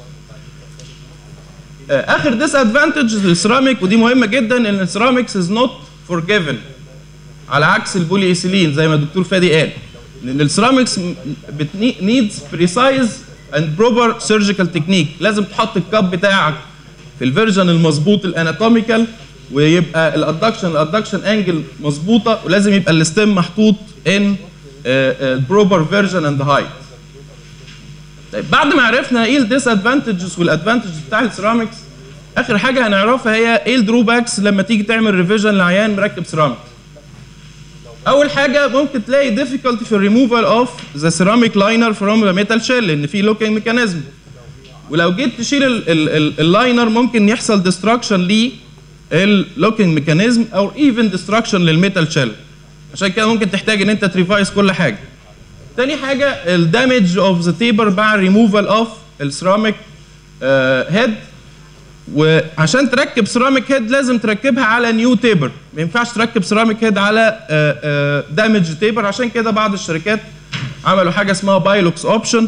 اخر ديس ادفانتج للسيراميك ودي مهمه جدا ان السيراميكس از نوت فورجيفن على عكس البولي ايثيلين زي ما الدكتور فادي قال ان السيراميكس نيدز بريسايز اند بروبر سيرجيكال تكنيك لازم تحط الكاب بتاعك في الفيرجن المظبوط الاناتوميكال ويبقى الادكشن الادكشن انجل مظبوطه ولازم يبقى الستيم محطوط ان بروبر فيرجن اند هايت طيب بعد ما عرفنا ايه الديس ادفانتجز والادفانتجز بتاع السيراميكس اخر حاجه هنعرفها هي ايه الدروباكس لما تيجي تعمل ريفيجن لعيان مركب سيراميك اول حاجه ممكن تلاقي difficulty في الريموفال اوف ذا سيراميك لاينر فروم ذا ميتال شيل لان في لوكينج ميكانيزم ولو جيت تشيل اللاينر ممكن يحصل ديستراكشن ليه اللوكينج ميكانيزم او ايفن ديستراكشن للميتال شيل عشان كده ممكن تحتاج ان انت تريفايز كل حاجه تاني حاجه الدامج اوف ذا تيبر مع ريموفال اوف السيراميك هيد وعشان تركب سيراميك هيد لازم تركبها على نيو تيبر ما ينفعش تركب سيراميك هيد على دامج تيبر عشان كده بعض الشركات عملوا حاجه اسمها بايلوكس اوبشن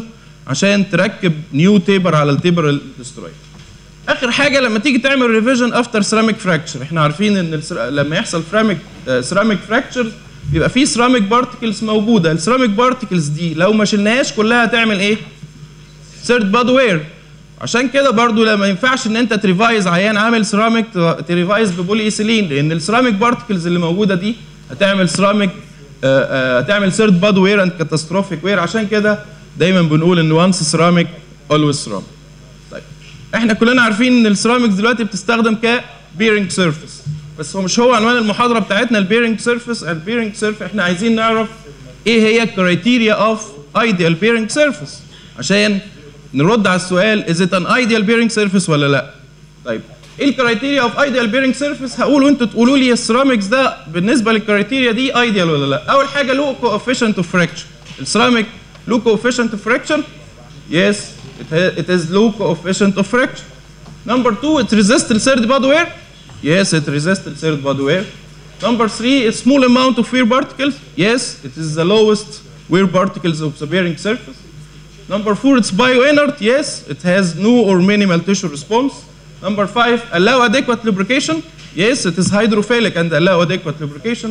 عشان تركب نيو تيبر على التيبر الدستروير اخر حاجه لما تيجي تعمل ريفيجن افتر سيراميك فراكشر احنا عارفين ان السر... لما يحصل فراميك سيراميك فراكشر بيبقى فيه سيراميك بارتكلز موجوده السيراميك بارتكلز دي لو ما شلناهاش كلها هتعمل ايه سيرد باد وير عشان كده برضو لا ما ينفعش ان انت تريفايز عيان عامل سيراميك ت- تريفايز ببولي ايثيلين لان السيراميك بارتكلز اللي موجوده دي هتعمل سيراميك آه، آه، هتعمل سيرد باد وير اند كاتاستروفيك وير عشان كده دايما بنقول ان وانس سيراميك اولويز سيراميك طيب احنا كلنا عارفين ان السيراميكس دلوقتي بتستخدم كبيرنج سيرفيس بس هو مش هو عنوان المحاضره بتاعتنا البيرنج سيرفيس البيرنج سيرفيس احنا عايزين نعرف ايه هي الكرايتيريا اوف ايديال بيرنج سيرفيس عشان نرد على السؤال از ات ان ايديال بيرنج سيرفيس ولا لا طيب ايه الكرايتيريا اوف ايديال بيرنج سيرفيس هقول وانتوا تقولوا لي السيراميكس ده بالنسبه للكرايتيريا دي ايديال ولا لا اول حاجه له كوفيشنت اوف فراكشر السيراميك له كوفيشنت اوف فراكشر Yes, it, ha- it is low coefficient of fracture. Number two, it resists the third body wear. Yes, it resists the third body wear. Number three, a small amount of wear particles. Yes, it is the lowest wear particles of the bearing surface. Number four, it's bioinert. Yes, it has no or minimal tissue response. Number five, allow adequate lubrication. Yes, it is hydrophilic and allow adequate lubrication.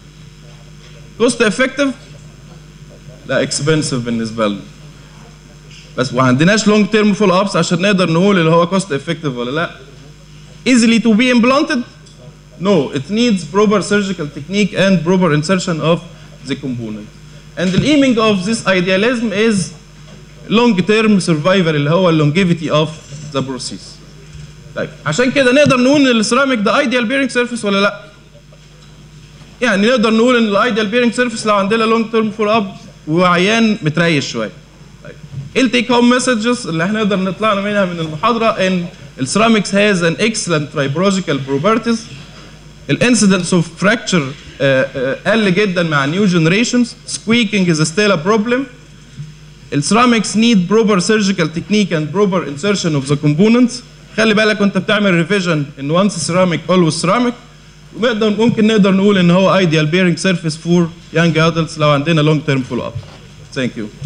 Cost effective. لا expensive بالنسبة لنا. بس ما عندناش لونج تيرم فول ابس عشان نقدر نقول اللي هو كوست افكتيف ولا لا easily to be implanted no it needs proper surgical technique and proper insertion of the component and the aiming of this idealism is long term survival اللي هو longevity of the process طيب عشان كده نقدر نقول ان السيراميك ده ايديال بيرنج سيرفيس ولا لا يعني نقدر نقول ان الايديال بيرنج سيرفيس لو عندنا لونج تيرم فول اب وعيان متريش شويه ايه التيك هوم مسجز اللي احنا نقدر نطلعنا منها من المحاضره ان السيراميكس هاز ان اكسلنت ترايبروجيكال بروبرتيز الانسيدنس اوف فراكتشر قل جدا مع نيو جنريشنز سكويكينج از ستيل ا بروبلم السيراميكس نيد بروبر سيرجيكال تكنيك اند بروبر انسرشن اوف ذا كومبوننتس خلي بالك وانت بتعمل ريفيجن ان وانس سيراميك اولويز سيراميك ونقدر ممكن نقدر نقول ان هو ايديال بيرنج سيرفيس فور يانج ادلتس لو عندنا لونج تيرم فول اب ثانك يو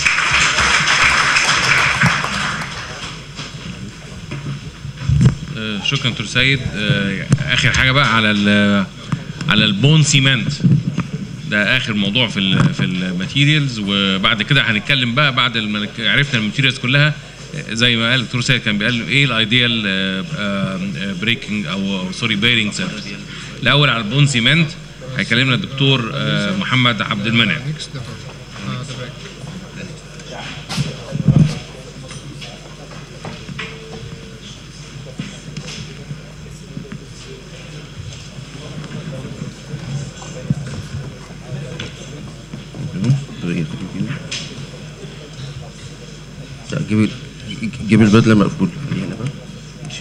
آه، شكرا دكتور سيد آه، اخر حاجه بقى على ال على البون سيمنت ده اخر موضوع في ال في الماتيريالز وبعد كده هنتكلم بقى بعد ما عرفنا الماتيريالز كلها آه، زي ما قال الدكتور سيد كان بيقال ايه الايديال بريكنج او سوري بيرنج سيرفيس الاول على البون سيمنت هيكلمنا الدكتور آه، محمد عبد المنعم لا جيب جيب البدله مقفول هنا بقى ماشي.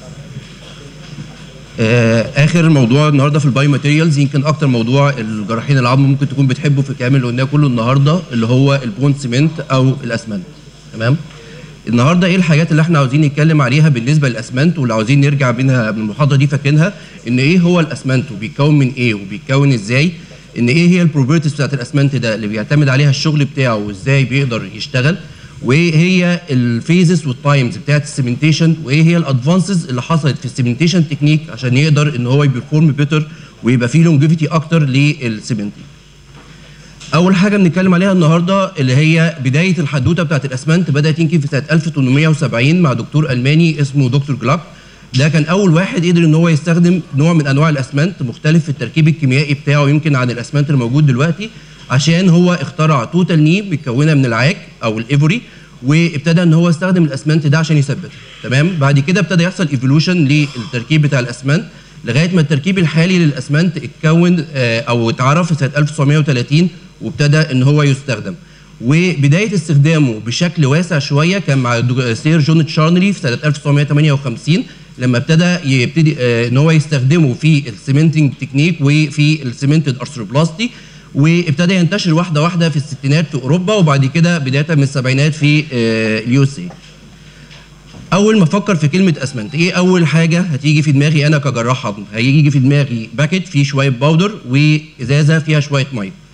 آه، اخر موضوع النهارده في الباي ماتيريالز يمكن اكتر موضوع الجراحين العظم ممكن تكون بتحبه في الكلام اللي قلناه كله النهارده اللي هو البون سيمنت او الاسمنت تمام النهارده ايه الحاجات اللي احنا عاوزين نتكلم عليها بالنسبه للاسمنت واللي عاوزين نرجع منها من المحاضره دي فاكرينها ان ايه هو الاسمنت وبيتكون من ايه وبيتكون ازاي ان ايه هي البروبرتيز بتاعت الاسمنت ده اللي بيعتمد عليها الشغل بتاعه وازاي بيقدر يشتغل وايه هي الفيزز والتايمز بتاعت السيمنتيشن وايه هي الادفانسز اللي حصلت في السيمنتيشن تكنيك عشان يقدر ان هو يبرفورم بيتر ويبقى فيه لونجيفيتي اكتر للسيمنتينج اول حاجه بنتكلم عليها النهارده اللي هي بدايه الحدوته بتاعت الاسمنت بدات يمكن في سنه 1870 مع دكتور الماني اسمه دكتور جلاك ده كان اول واحد قدر ان هو يستخدم نوع من انواع الاسمنت مختلف في التركيب الكيميائي بتاعه يمكن عن الاسمنت الموجود دلوقتي عشان هو اخترع توتال ني متكونه من العاج او الايفوري وابتدى ان هو يستخدم الاسمنت ده عشان يثبته تمام بعد كده ابتدى يحصل ايفولوشن للتركيب بتاع الاسمنت لغايه ما التركيب الحالي للاسمنت اتكون آه، او اتعرف في سنه 1930 وابتدى ان هو يستخدم وبدايه استخدامه بشكل واسع شويه كان مع الدو- سير جون تشارنلي في سنه 1958 لما ابتدى يبتدي آه، ان هو يستخدمه في السيمنتنج تكنيك وفي السيمنتد ارثروبلاستي وابتدى ينتشر واحده واحده في الستينات في اوروبا وبعد كده بدايه من السبعينات في اليو اس اي اول ما افكر في كلمه اسمنت ايه اول حاجه هتيجي في دماغي انا كجراح عظم هيجي في دماغي باكت فيه شويه باودر وازازه فيها شويه ميه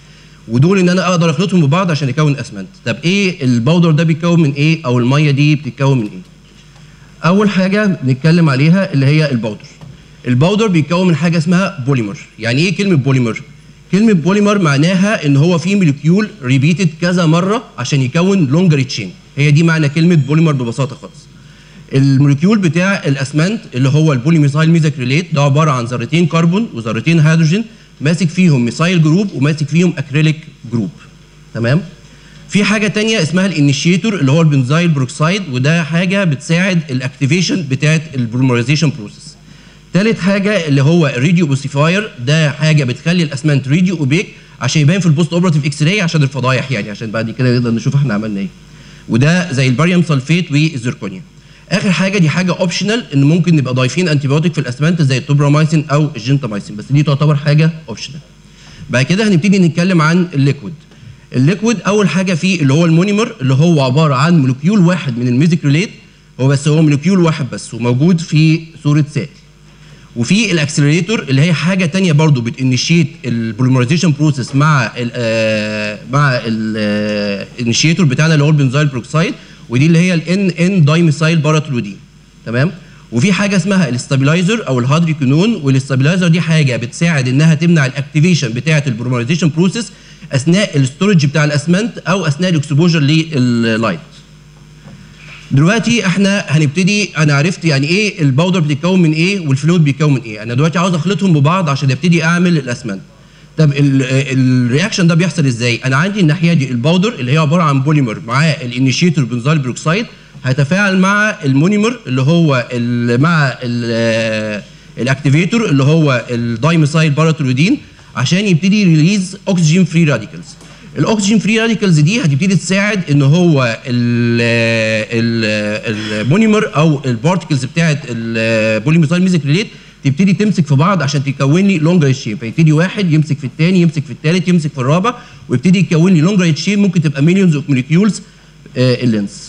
ودول ان انا اقدر اخلطهم ببعض عشان يكون اسمنت طب ايه الباودر ده بيتكون من ايه او الميه دي بتتكون من ايه اول حاجه بنتكلم عليها اللي هي الباودر الباودر بيتكون من حاجه اسمها بوليمر يعني ايه كلمه بوليمر كلمه بوليمر معناها ان هو في موليكيول ريبيتد كذا مره عشان يكون لونجر تشين هي دي معنى كلمه بوليمر ببساطه خالص الموليكيول بتاع الاسمنت اللي هو البوليميثايل ميزاكريليت ده عباره عن ذرتين كربون وذرتين هيدروجين ماسك فيهم ميثايل جروب وماسك فيهم اكريليك جروب تمام في حاجه تانية اسمها الانيشيتور اللي هو البنزايل بروكسايد وده حاجه بتساعد الاكتيفيشن بتاعت البوليمرايزيشن بروسيس تالت حاجه اللي هو الراديو اوسيفاير ده حاجه بتخلي الاسمنت راديو اوبيك عشان يبان في البوست اوبراتيف اكس راي عشان الفضايح يعني عشان بعد كده نقدر نشوف احنا عملنا ايه وده زي الباريوم سلفيت والزركونيوم اخر حاجه دي حاجه اوبشنال ان ممكن نبقى ضايفين انتي بايوتيك في الاسمنت زي التوبرامايسين او الجنتامايسين بس دي تعتبر حاجه اوبشنال بعد كده هنبتدي نتكلم عن الليكويد الليكويد اول حاجه فيه اللي هو المونيمر اللي هو عباره عن مولكيول واحد من الميزيكريليت هو بس هو مولكيول واحد بس وموجود في صوره سائل وفي الاكسلريتور اللي هي حاجه تانية برضو بتنشيت البوليمرايزيشن بروسيس مع ال آه مع الانيشيتور بتاعنا اللي هو البنزايل بروكسايد ودي اللي هي الان ان دايميثايل باراتولودين تمام وفي حاجه اسمها الاستابلايزر او الهادريكونون والاستابلايزر دي حاجه بتساعد انها تمنع الاكتيفيشن بتاعه البوليمرايزيشن بروسيس اثناء الاستورج بتاع الاسمنت او اثناء الاكسبوجر لللايت دلوقتي احنا هنبتدي انا عرفت يعني ايه الباودر بتتكون من ايه والفلويد بيتكون من ايه انا دلوقتي عاوز اخلطهم ببعض عشان ابتدي اعمل الاسمنت طب الرياكشن ده بيحصل ازاي انا عندي الناحيه دي الباودر اللي هي عباره عن بوليمر مع الانيشيتور بنزال بروكسايد هيتفاعل مع المونيمر اللي هو ال مع الاكتيفيتور اللي هو الدايميثايل باراتولودين عشان يبتدي ريليز اوكسجين فري راديكلز الاكسجين فري راديكلز دي هتبتدي تساعد ان هو المونيمر او البارتكلز بتاعت البوليميثايل ميزيكريليت تبتدي تمسك في بعض عشان تكون لي لونج ريت شين فيبتدي واحد يمسك في الثاني يمسك في الثالث يمسك في الرابع ويبتدي يكون لي لونج ريت شين ممكن تبقى مليونز اوف موليكيولز اللينس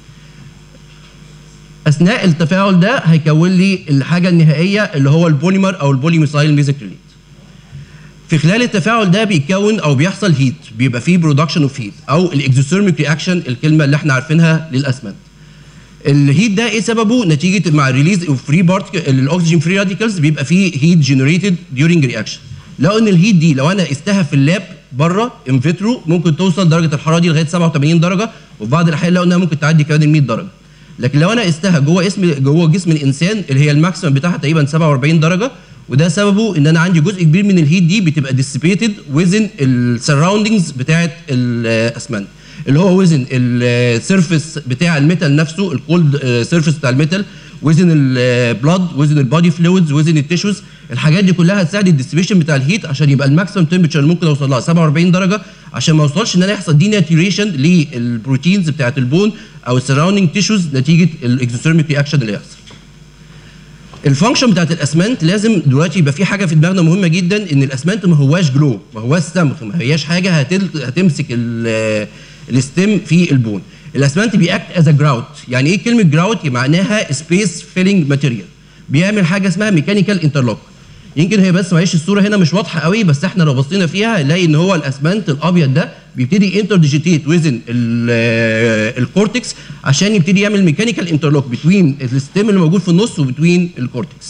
اثناء التفاعل ده هيكون لي الحاجه النهائيه اللي هو البوليمر او البوليميثايل ميزيكريليت في خلال التفاعل ده بيتكون او بيحصل هيت بيبقى فيه برودكشن اوف هيت او الاكزوثيرميك رياكشن الكلمه اللي احنا عارفينها للاسمنت الهيت ده ايه سببه نتيجه مع الريليز اوف فري بارت الاكسجين فري راديكلز بيبقى فيه هيت جنريتد ديورنج رياكشن لو ان الهيت دي لو انا قستها في اللاب بره ان فيترو ممكن توصل درجه الحراره دي لغايه 87 درجه وفي بعض الاحيان لو انها ممكن تعدي كمان ال 100 درجه لكن لو انا قستها جوه اسم جوه جسم الانسان اللي هي الماكسيمم بتاعها تقريبا 47 درجه وده سببه ان انا عندي جزء كبير من الهيت دي بتبقى ديسيبيتد وزن السراوندنجز بتاعت الاسمنت اللي هو وزن السيرفيس بتاع الميتال نفسه الكولد سيرفيس بتاع الميتال وزن البلاد وزن البادي فلويدز وزن التيشوز الحاجات دي كلها هتساعد الديستريبيوشن بتاع الهيت عشان يبقى الماكسيمم تمبرتشر اللي ممكن اوصل لها 47 درجه عشان ما اوصلش ان انا يحصل دي ناتيوريشن للبروتينز بتاعت البون او السراوندنج تيشوز نتيجه الاكزوثيرميك رياكشن اللي يحصل الفانكشن بتاعت الاسمنت لازم دلوقتي يبقى في حاجه في دماغنا مهمه جدا ان الاسمنت ما هواش جلو ما هواش سمخ ما هياش حاجه هتل... هتمسك الستيم في البون الاسمنت بيأكت از جراوت يعني ايه كلمه جراوت معناها سبيس فيلينج ماتيريال بيعمل حاجه اسمها ميكانيكال انترلوك يمكن هي بس معلش الصوره هنا مش واضحه قوي بس احنا لو بصينا فيها هنلاقي ان هو الاسمنت الابيض ده بيبتدي انتر ديجيتيت وزن الكورتكس عشان يبتدي يعمل ميكانيكال انترلوك بتوين الستيم اللي موجود في النص وبتوين الكورتكس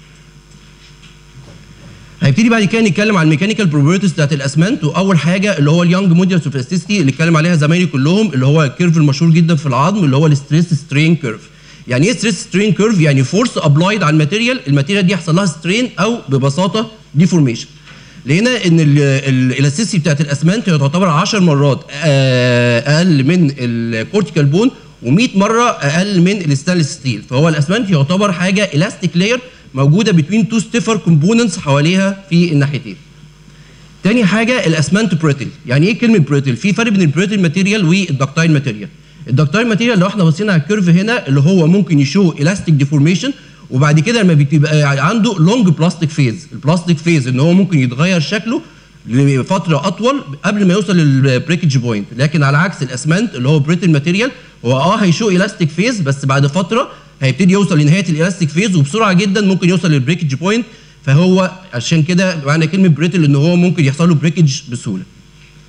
هيبتدي بعد كده نتكلم عن الميكانيكال بروبرتيز بتاعت الاسمنت واول حاجه اللي هو اليونج موديوس اوف الاستيستي اللي اتكلم عليها زمايلي كلهم اللي هو الكيرف المشهور جدا في العظم اللي هو الستريس سترين كيرف يعني ايه ستريس سترين كيرف يعني فورس ابلايد على الماتيريال الماتيريال دي يحصل لها سترين او ببساطه ديفورميشن لقينا ان الالاستيسيتي بتاعت الاسمنت هي تعتبر 10 مرات اقل من الكورتيكال بون و100 مره اقل من الستانلس ستيل فهو الاسمنت يعتبر حاجه الاستيك لاير موجوده بين تو ستيفر كومبوننتس حواليها في الناحيتين تاني حاجه الاسمنت بريتل يعني ايه كلمه بريتل في فرق بين البريتل ماتيريال والدكتايل ماتيريال الدكتايل ماتيريال لو احنا بصينا على الكيرف هنا اللي هو ممكن يشو الاستيك ديفورميشن وبعد كده لما بيبقى عنده لونج بلاستيك فيز البلاستيك فيز ان هو ممكن يتغير شكله لفتره اطول قبل ما يوصل للبريكج بوينت لكن على عكس الاسمنت اللي هو بريتل ماتيريال هو اه هيشو الاستيك فيز بس بعد فتره هيبتدي يوصل لنهايه الالاستيك فيز وبسرعه جدا ممكن يوصل للبريكج بوينت فهو عشان كده معنى كلمه بريتل ان هو ممكن يحصل له بريكج بسهوله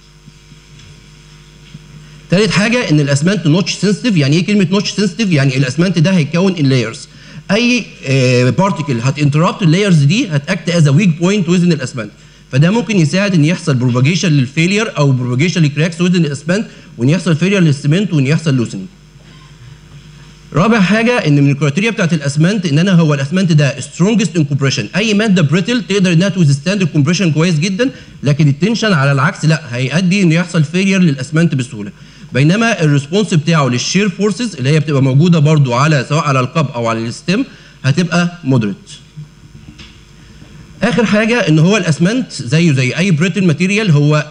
تالت حاجه ان الاسمنت نوتش سنسيتيف يعني ايه كلمه نوتش سنسيتيف يعني الاسمنت ده هيتكون ان لايرز اي بارتيكل هتنتربت اللايرز دي هتاكت از ا ويك بوينت وزن الاسمنت فده ممكن يساعد ان يحصل بروباجيشن للفيلير او بروباجيشن لكراكس وزن الاسمنت وان يحصل فيلير للسمنت وان يحصل لوسنج رابع حاجه ان من الكرايتيريا بتاعت الاسمنت ان انا هو الاسمنت ده سترونجست ان كومبريشن اي ماده بريتل تقدر انها توزستاند الكومبريشن كويس جدا لكن التنشن على العكس لا هيؤدي انه يحصل فيلير للاسمنت بسهوله بينما الريسبونس بتاعه للشير فورسز اللي هي بتبقى موجوده برضو على سواء على القب او على الستيم هتبقى مودريت اخر حاجه ان هو الاسمنت زيه زي اي بريتل ماتيريال هو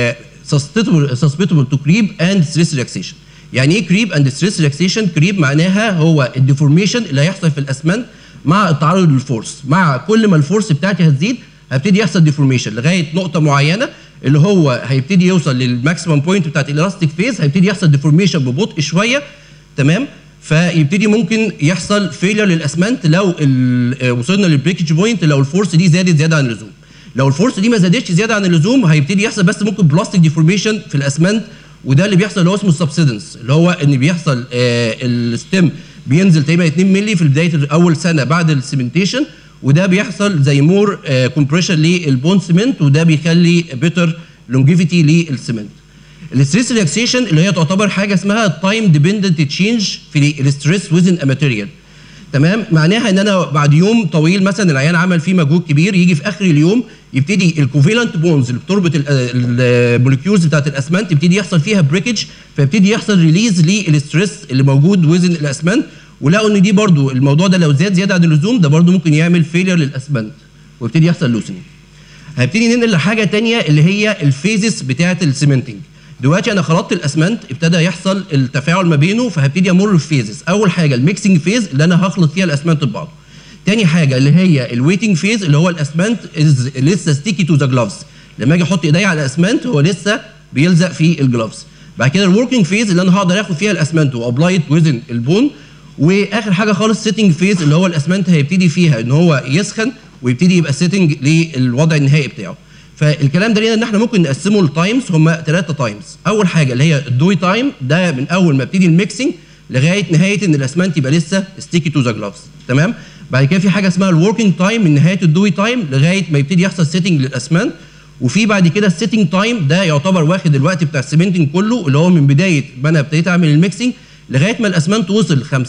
سسبيتبل تو كريب اند ستريس ريلاكسيشن يعني ايه كريب اند ستريس ريلاكسيشن كريب معناها هو الديفورميشن اللي هيحصل في الاسمنت مع التعرض للفورس مع كل ما الفورس بتاعتي هتزيد هبتدي يحصل ديفورميشن لغايه نقطه معينه اللي هو هيبتدي يوصل للماكسيمم بوينت بتاعت الالاستيك فيز هيبتدي يحصل ديفورميشن ببطء شويه تمام فيبتدي ممكن يحصل فيلير للاسمنت لو ال- وصلنا للبريكج بوينت لو الفورس دي زادت زياده عن اللزوم لو الفورس دي ما زادتش زياده عن اللزوم هيبتدي يحصل بس ممكن بلاستيك ديفورميشن في الاسمنت وده اللي بيحصل اللي هو اسمه السبسيدنس اللي هو ان بيحصل آه الستيم بينزل تقريبا 2 مللي في بدايه اول سنه بعد السيمنتيشن وده بيحصل زي مور كومبريشن للبون سيمنت وده بيخلي بيتر لونجيفيتي للسيمنت الستريس ريلاكسيشن اللي هي تعتبر حاجه اسمها تايم ديبندنت تشينج في الستريس ويزن ا ماتيريال تمام معناها ان انا بعد يوم طويل مثلا العيان عمل فيه مجهود كبير يجي في اخر اليوم يبتدي الكوفيلنت بونز اللي بتربط الموليكيولز بتاعت الاسمنت يبتدي يحصل فيها بريكج فيبتدي يحصل ريليز للستريس اللي موجود وزن الاسمنت ولقوا ان دي برضو الموضوع ده لو زاد زياده عن اللزوم ده برضو ممكن يعمل فيلير للاسمنت ويبتدي يحصل لوسنج هبتدي ننقل لحاجه تانية اللي هي الفيزز بتاعه السيمنتنج دلوقتي انا خلطت الاسمنت ابتدى يحصل التفاعل ما بينه فهبتدي امر في فيزز اول حاجه الميكسنج فيز اللي انا هخلط فيها الاسمنت ببعض تاني حاجه اللي هي الويتنج فيز اللي هو الاسمنت از لسه ستيكي تو ذا جلافز لما اجي احط ايديا على الاسمنت هو لسه بيلزق في الجلافز بعد كده الوركينج فيز اللي انا هقدر اخد فيها الاسمنت وابلايت وزن البون واخر حاجه خالص سيتنج فيز اللي هو الاسمنت هيبتدي فيها ان هو يسخن ويبتدي يبقى سيتنج للوضع النهائي بتاعه فالكلام ده لينا ان احنا ممكن نقسمه لتايمز هم ثلاثه تايمز اول حاجه اللي هي الدوي تايم ده من اول ما ابتدي الميكسنج لغايه نهايه ان الاسمنت يبقى لسه ستيكي تو ذا جلافز تمام بعد كده في حاجه اسمها الوركينج تايم من نهايه الدوي تايم لغايه ما يبتدي يحصل سيتنج للاسمنت وفي بعد كده السيتنج تايم ده يعتبر واخد الوقت بتاع السيمنتنج كله اللي هو من بدايه ما انا ابتديت اعمل الميكسنج لغايه ما الاسمنت وصل 50%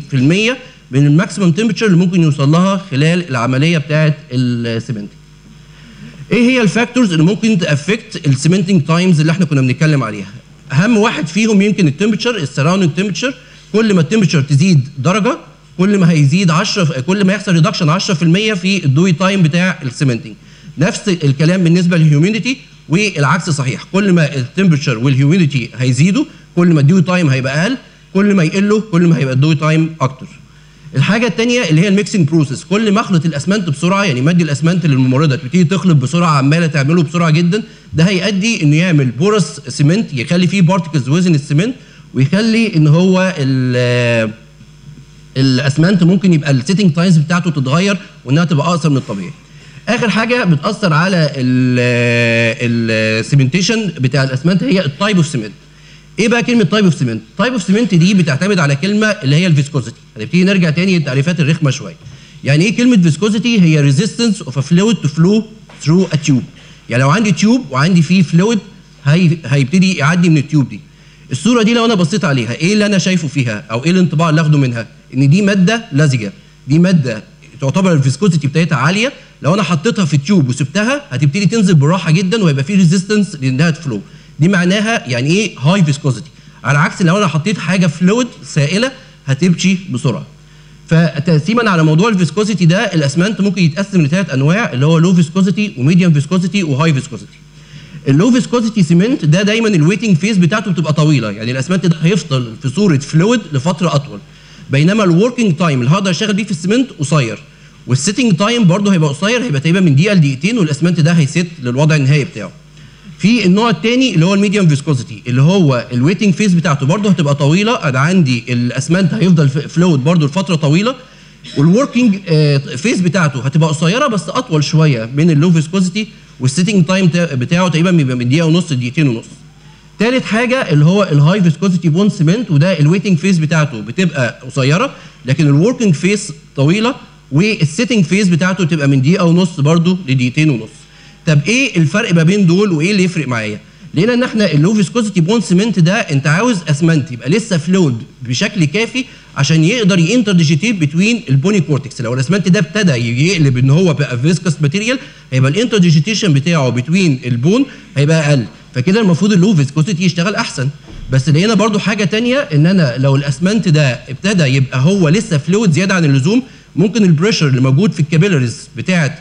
من الماكسيمم تمبرتشر اللي ممكن يوصل لها خلال العمليه بتاعه السيمنتنج ايه هي الفاكتورز اللي ممكن تافكت السيمنتنج تايمز اللي احنا كنا بنتكلم عليها اهم واحد فيهم يمكن التمبرتشر السراوندنج تمبرتشر كل ما التمبرتشر تزيد درجه كل ما هيزيد 10 كل ما يحصل ريدكشن 10% في الدوي تايم بتاع السيمنتنج نفس الكلام بالنسبه للهيوميديتي والعكس صحيح كل ما التمبرتشر والهيوميديتي هيزيدوا كل ما الديو تايم هيبقى اقل كل ما يقلوا كل ما هيبقى الدوي تايم اكتر الحاجه الثانيه اللي هي الميكسنج بروسيس كل ما اخلط الاسمنت بسرعه يعني مادي الاسمنت للممرضه تبتدي تخلط بسرعه عماله تعمله بسرعه جدا ده هيؤدي انه يعمل بورس سيمنت يخلي فيه بارتكلز وزن السيمنت ويخلي ان هو ال الاسمنت ممكن يبقى السيتنج تايمز بتاعته تتغير وانها تبقى اقصر من الطبيعي اخر حاجه بتاثر على السيمنتيشن بتاع الاسمنت هي التايب اوف سيمنت ايه بقى كلمه تايب اوف سيمنت تايب اوف سيمنت دي بتعتمد على كلمه اللي هي الفيسكوزيتي هنبتدي نرجع تاني للتعريفات الرخمه شويه يعني ايه كلمه فيسكوزيتي هي ريزيستنس اوف ا فلويد تو فلو ثرو ا تيوب يعني لو عندي تيوب وعندي فيه فلويد هي هيبتدي يعدي من التيوب دي الصوره دي لو انا بصيت عليها ايه اللي انا شايفه فيها او ايه الانطباع اللي اخده منها ان دي ماده لزجه دي ماده تعتبر الفيسكوزيتي بتاعتها عاليه لو انا حطيتها في التيوب وسبتها هتبتدي تنزل بالراحه جدا وهيبقى في ريزيستنس لانها تفلو دي معناها يعني ايه هاي فيسكوزيتي على عكس لو انا حطيت حاجه فلويد سائله هتمشي بسرعه فتقسيما على موضوع الفيسكوزيتي ده الاسمنت ممكن يتقسم لثلاث انواع اللي هو لو فيسكوزيتي وميديوم فيسكوزيتي وهاي فيسكوزيتي اللو فيسكوزيتي سيمنت ده دايما الويتنج فيز بتاعته بتبقى طويله يعني الاسمنت ده هيفضل في صوره فلويد لفتره اطول بينما الوركينج تايم اللي هقدر اشتغل بيه في السيمنت قصير والسيتنج تايم برضه هيبقى قصير هيبقى تقريبا من دقيقه لدقيقتين والاسمنت ده هيست للوضع النهائي بتاعه في النوع الثاني اللي هو الميديوم فيسكوزيتي اللي هو الويتنج فيز بتاعته برضه هتبقى طويله انا عندي الاسمنت هيفضل فلويد برضه لفتره طويله والوركينج فيز بتاعته هتبقى قصيره بس اطول شويه من اللو فيسكوزيتي والسيتنج تايم بتاعه تقريبا بيبقى من دقيقه ونص لدقيقتين ونص تالت حاجه اللي هو الهاي فيسكوسيتي بون سيمنت وده الويتنج فيز بتاعته بتبقى قصيره لكن الوركينج فيز طويله والسيتنج فيز بتاعته بتبقى من دقيقه ونص برده لدقيقتين ونص طب ايه الفرق ما بين دول وايه اللي يفرق معايا لقينا ان احنا اللو فيسكوسيتي بون سيمنت ده انت عاوز اسمنت يبقى لسه فلويد بشكل كافي عشان يقدر ينترديجيتيت بتوين البوني كورتكس لو الاسمنت ده ابتدى يقلب ان هو بقى فيسكس ماتيريال هيبقى الانترديجيتيشن بتاعه بتوين البون هيبقى اقل فكده المفروض اللو فيسكوسيتي يشتغل احسن بس لقينا برضو حاجه تانية ان انا لو الاسمنت ده ابتدى يبقى هو لسه فلويد زياده عن اللزوم ممكن البريشر اللي موجود في الكابيلاريز بتاعه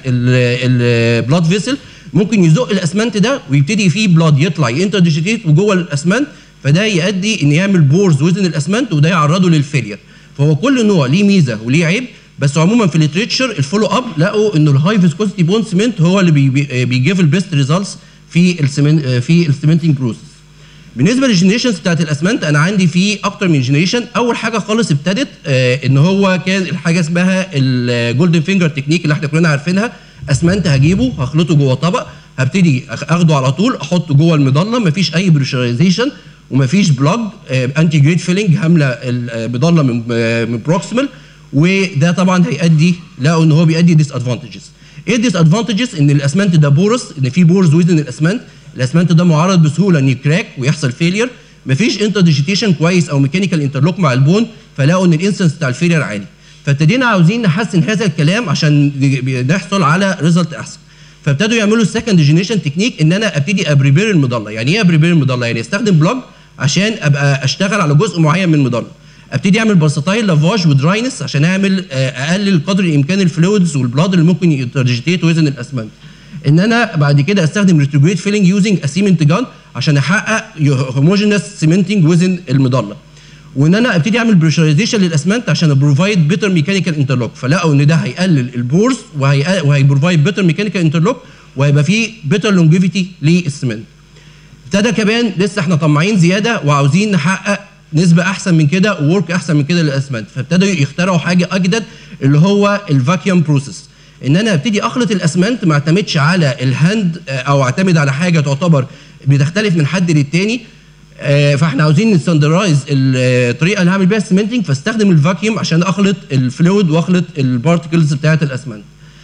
البلاد فيسل ممكن يزق الاسمنت ده ويبتدي فيه بلاد يطلع ينترديجيتيت وجوه الاسمنت فده يؤدي ان يعمل بورز وزن الاسمنت وده يعرضه للفيلير فهو كل نوع ليه ميزه وليه عيب بس عموما في الليتريتشر الفولو اب لقوا ان الهاي فيسكوسيتي بون سيمنت هو اللي بيجيف البيست ريزلتس في السمنت في السيمنتنج بروسس بالنسبه للجنريشنز بتاعت الاسمنت انا عندي في اكتر من جنريشن اول حاجه خالص ابتدت آه ان هو كان الحاجه اسمها الجولدن فينجر تكنيك اللي احنا كلنا عارفينها اسمنت هجيبه هخلطه جوه طبق هبتدي اخده على طول احطه جوه المضله مفيش اي بريشرايزيشن ومفيش بلاج انتي جريد فيلنج هامله المضله من آه من بروكسيمال وده طبعا هيؤدي لقوا ان هو بيؤدي ديس ادفانتجز ايه الديس ادفانتجز ان الاسمنت ده بورس ان في بورز وزن الاسمنت الاسمنت ده معرض بسهوله ان يكراك ويحصل فيلير مفيش انترديجيتيشن كويس او ميكانيكال انترلوك مع البون فلقوا ان الانسنس بتاع الفيلير عالي فابتدينا عاوزين نحسن هذا الكلام عشان نحصل على ريزلت احسن فابتدوا يعملوا السكند جينيشن تكنيك ان انا ابتدي ابريبير المضله يعني ايه ابريبير المضله يعني استخدم بلوج عشان ابقى اشتغل على جزء معين من المضله ابتدي اعمل برساتايل لافاج ودراينس عشان اعمل اقلل قدر الامكان الفلويدز والبلاد اللي ممكن يترجيتيت وزن الاسمنت ان انا بعد كده استخدم ريتروجريد فيلنج يوزنج اسيمنت جان عشان احقق هوموجينس سيمنتنج وزن المضله وان انا ابتدي اعمل بريشرايزيشن للاسمنت عشان بروفايد بيتر ميكانيكال انترلوك فلقوا ان ده هيقلل البورز وهي وهيبروفايد بيتر ميكانيكال انترلوك وهيبقى فيه بيتر لونجيفيتي للسمنت ابتدى كمان لسه احنا طماعين زياده وعاوزين نحقق نسبه احسن من كده وورك احسن من كده للاسمنت فابتدوا يخترعوا حاجه اجدد اللي هو الفاكيوم بروسيس ان انا ابتدي اخلط الاسمنت ما اعتمدش على الهاند او اعتمد على حاجه تعتبر بتختلف من حد للتاني فاحنا عاوزين نستاندرايز الطريقه اللي هعمل بيها السمنتنج فاستخدم الفاكيوم عشان اخلط الفلويد واخلط البارتكلز بتاعه الاسمنت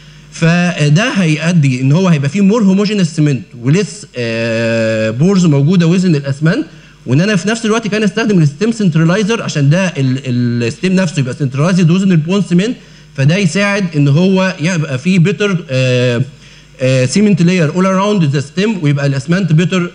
فده هيؤدي ان هو هيبقى فيه مور هوموجينس سيمنت وليس بورز موجوده وزن الاسمنت وان انا في نفس الوقت كان استخدم الستيم سنترلايزر عشان ده الستيم نفسه يبقى سنترلايزد وزن البون سيمنت فده يساعد ان هو يبقى فيه بيتر سيمنت لاير اول اراوند ذا ستيم ويبقى الاسمنت بيتر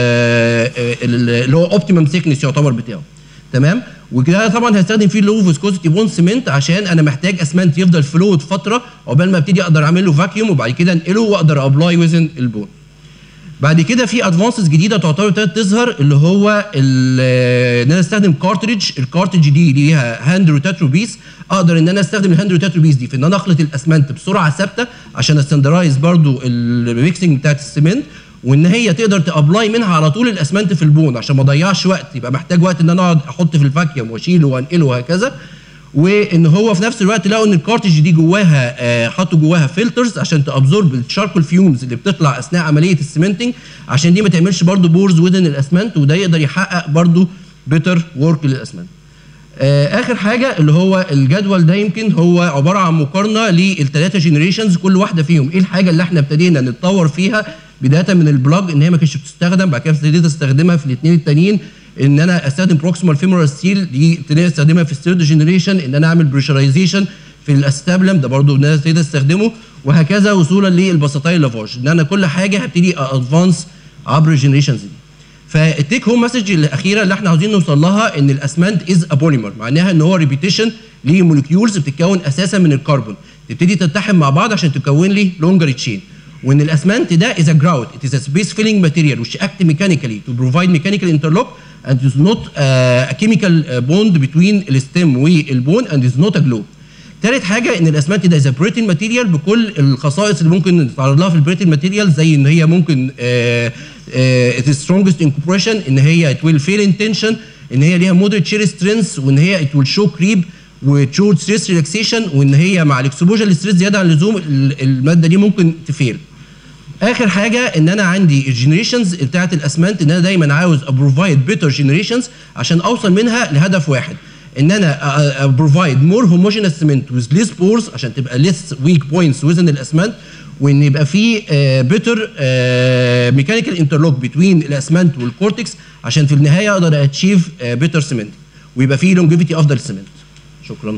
اللي هو اوبتيمم ثيكنس يعتبر بتاعه تمام وكده طبعا هستخدم فيه لو فيسكوزيتي بون سيمنت عشان انا محتاج اسمنت يفضل فلويد فتره عقبال ما ابتدي اقدر اعمل له فاكيوم وبعد كده انقله واقدر ابلاي وزن البون بعد كده في ادفانسز جديده تعتبر ابتدت تظهر اللي هو ان انا استخدم كارتريدج الكارتريدج دي ليها هاند روتاترو بيس اقدر ان انا استخدم الهاند روتاترو بيس دي في ان انا اخلط الاسمنت بسرعه ثابته عشان استندرايز برضو الميكسنج بتاعت السمنت وان هي تقدر تابلاي منها على طول الاسمنت في البون عشان ما اضيعش وقت يبقى محتاج وقت ان انا اقعد احط في الفاكيوم واشيله وانقله وهكذا وان هو في نفس الوقت لقوا ان الكارتج دي جواها آه حطوا جواها فلترز عشان تابزورب الشاركول فيومز اللي بتطلع اثناء عمليه السمنتنج عشان دي ما تعملش برضو بورز وذن الاسمنت وده يقدر يحقق برضو بيتر ورك للاسمنت آه اخر حاجه اللي هو الجدول ده يمكن هو عباره عن مقارنه للثلاثه جنريشنز كل واحده فيهم ايه الحاجه اللي احنا ابتدينا نتطور فيها بدايه من البلاج ان هي ما كانتش بتستخدم بعد كده ابتديت استخدمها في الاثنين التانيين ان انا استخدم بروكسيمال فيمورال ستيل دي ابتديت استخدمها في الثيرد جنريشن ان انا اعمل بريشرايزيشن في الاستابلم ده برضو ان انا ابتديت استخدمه وهكذا وصولا للبساطايل لافاج ان انا كل حاجه هبتدي ادفانس عبر الجنريشنز دي فالتيك هوم مسج الاخيره اللي احنا عاوزين نوصل لها ان الاسمنت از ا بوليمر معناها ان هو ريبيتيشن لموليكيولز بتتكون اساسا من الكربون تبتدي تتحد مع بعض عشان تكون لي لونجر تشين وان الاسمنت ده is a grout it is a space filling material which act mechanically to provide mechanical interlock and is not uh, a chemical bond between الستيم والبون and is not a glue تالت حاجه ان الاسمنت ده is a brittle material بكل الخصائص اللي ممكن نتعرض لها في البريتل ماتيريال زي ان هي ممكن uh, uh, it is strongest in compression ان هي it will fail in tension ان هي ليها moderate shear strength وان هي it will show creep وتشو ستريس ريلاكسيشن وان هي مع الاكسبوجر للستريس زياده عن اللزوم الماده دي ممكن تفيل اخر حاجه ان انا عندي الجنريشنز بتاعت الاسمنت ان انا دايما عاوز ابروفايد بيتر جنريشنز عشان اوصل منها لهدف واحد ان انا ابروفايد مور هوموجينس سيمنت ويز ليس بورز عشان تبقى ليس ويك بوينتس وزن الاسمنت وان يبقى في بيتر ميكانيكال انترلوك بتوين الاسمنت والكورتكس عشان في النهايه اقدر اتشيف بيتر سيمنت ويبقى في لونجيفيتي افضل السيمنت شكرا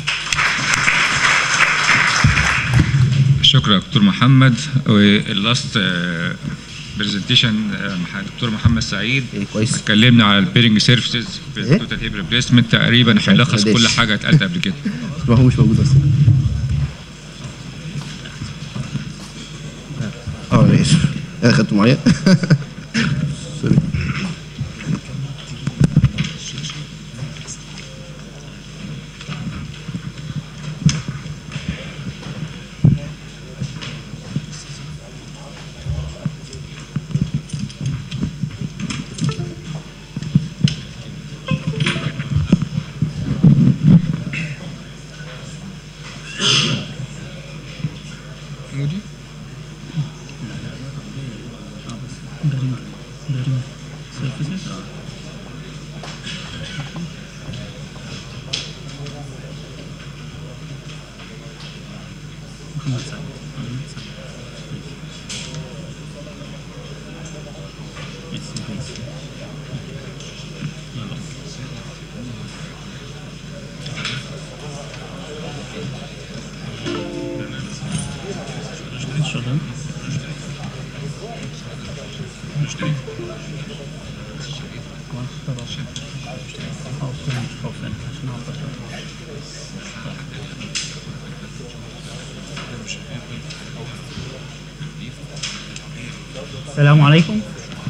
شكرا دكتور محمد واللاست برزنتيشن دكتور محمد سعيد كويس اتكلمنا على البيرنج سيرفيسز في إيه؟ التوتال هيب ريبليسمنت تقريبا مش عارف، هيلخص كل معلش. حاجه اتقالت قبل كده ما هو مش موجود اصلا اه انا اسف انا خدته معايا سوري Assalamu alaikum.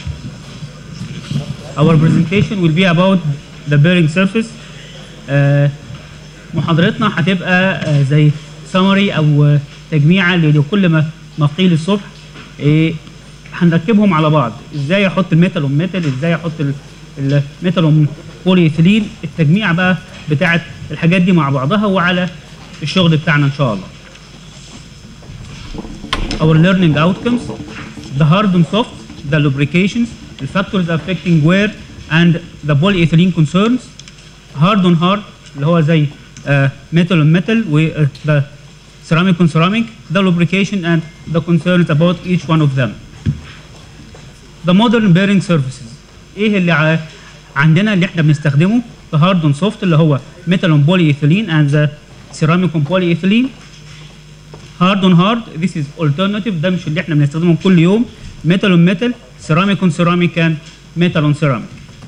Our presentation will be about the bearing surface. آه، محاضرتنا هتبقى آه، زي summary او آه، تجميعة لكل ما ما قيل الصبح. إيه، هنركبهم على بعض، ازاي احط الميتال اون ميتال، ازاي احط ال- الميتال اون بولي ايثيلين، التجميع بقى بتاعت الحاجات دي مع بعضها وعلى الشغل بتاعنا ان شاء الله. our learning outcomes, the hard and soft, the lubrications, the factors affecting wear, and the polyethylene concerns. Hard on hard اللي هو زي uh, metal on metal و uh, the ceramic on ceramic, the lubrication and the concerns about each one of them. The modern bearing surfaces ايه اللي ع- عندنا اللي احنا بنستخدمه the hard and soft اللي هو metal on polyethylene and the ceramic on polyethylene هارد اون هارد ذيس از alternative ده مش اللي احنا بنستخدمه كل يوم ميتال اون ميتال سيراميك اون سيراميك اند ميتال اون سيراميك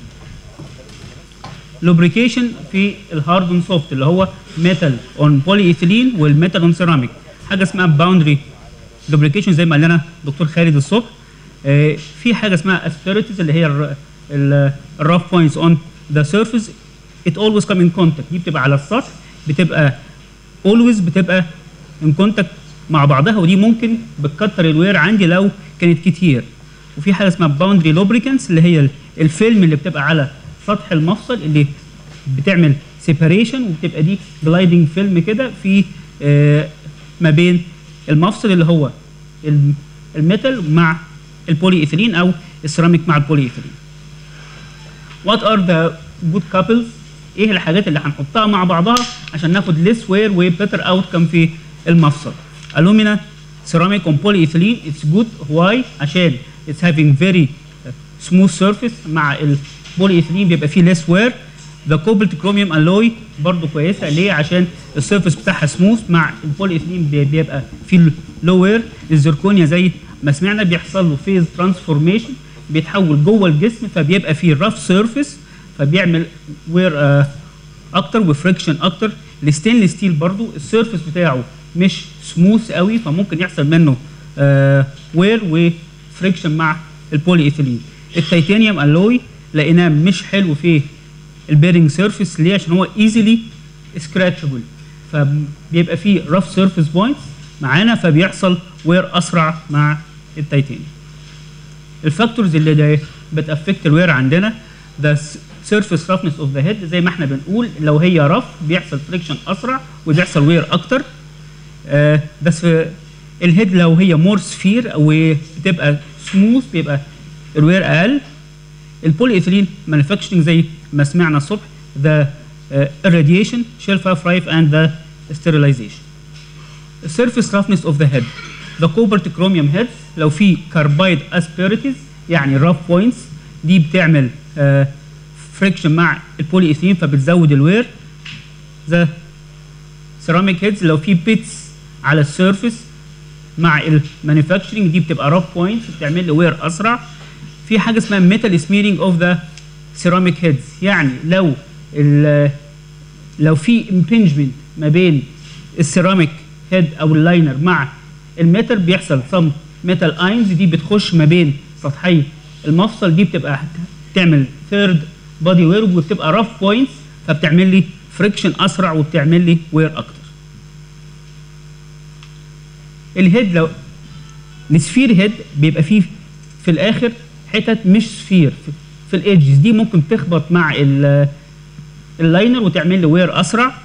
لوبريكيشن في الهارد اون سوفت اللي هو ميتال اون بولي ايثيلين والميتال اون سيراميك حاجه اسمها باوندري لوبريكيشن زي ما قال لنا دكتور خالد الصبح آه، في حاجه اسمها اسبيريتيز اللي هي الراف بوينتس اون ذا سيرفيس ات اولويز كم ان كونتاكت دي بتبقى على السطح بتبقى اولويز بتبقى ان كونتاكت مع بعضها ودي ممكن بتكتر الوير عندي لو كانت كتير وفي حاجه اسمها باوندري لوبريكانس اللي هي الفيلم اللي بتبقى على سطح المفصل اللي بتعمل سيباريشن وبتبقى دي جلايدنج فيلم كده في آه، ما بين المفصل اللي هو الم- الميتال مع البولي ايثيلين او السيراميك مع البولي ايثيلين وات ار ذا جود كابلز ايه الحاجات اللي هنحطها مع بعضها عشان ناخد ليس وير وبيتر اوت كم في المفصل الومينا سيراميك اون بولي ايثيلين اتس جود واي عشان اتس هافينج فيري سموث سيرفيس مع البولي ايثيلين بيبقى فيه ليس وير ذا كوبلت كروميوم الوي برضو كويسه ليه عشان السيرفيس بتاعها سموث مع البولي ايثيلين بي- بيبقى فيه لو وير الزركونيا زي ما سمعنا بيحصل له فيز ترانسفورميشن بيتحول جوه الجسم فبيبقى فيه رف سيرفيس فبيعمل وير آه اكتر وفريكشن اكتر الستينلس ستيل برضو السيرفيس بتاعه مش سموث قوي فممكن يحصل منه آه وير وفريكشن مع البولي ايثيلين التيتانيوم الوي لقيناه مش حلو في البيرنج سيرفيس ليه عشان هو ايزيلي سكراتشبل فبيبقى فيه رف سيرفيس بوينتس معانا فبيحصل وير اسرع مع التيتانيوم الفاكتورز اللي ده بتافكت الوير عندنا ده سيرفيس رفنس اوف ذا هيد زي ما احنا بنقول لو هي رف بيحصل فريكشن اسرع وبيحصل وير اكتر آه بس الهيد لو هي مور سفير وبتبقى سموث بيبقى الوير اقل البولي ايثيلين مانيفاكتشرنج زي ما سمعنا الصبح ذا irradiation shelf life and the sterilization surface roughness of the head the cobalt chromium heads لو في carbide asperities يعني rough points دي بتعمل فريكشن مع البولي ايثين فبتزود الوير the ceramic heads لو في بيتس على السيرفيس مع المانيفاكتشرنج دي بتبقى راب بوينتس بتعمل لي وير اسرع في حاجه اسمها ميتال سميرنج اوف ذا سيراميك هيدز يعني لو ال- لو في امبنجمنت ما بين السيراميك هيد او اللاينر مع الميتال بيحصل سم ميتال اينز دي بتخش ما بين سطحي المفصل دي بتبقى تعمل ثيرد بادي وير وبتبقى رف بوينتس فبتعمل لي فريكشن اسرع وبتعمل لي وير اكتر الهيد لو السفير هيد بيبقى فيه في الاخر حتت مش سفير في, في الايدجز دي ممكن تخبط مع ال- اللاينر وتعمل لي وير اسرع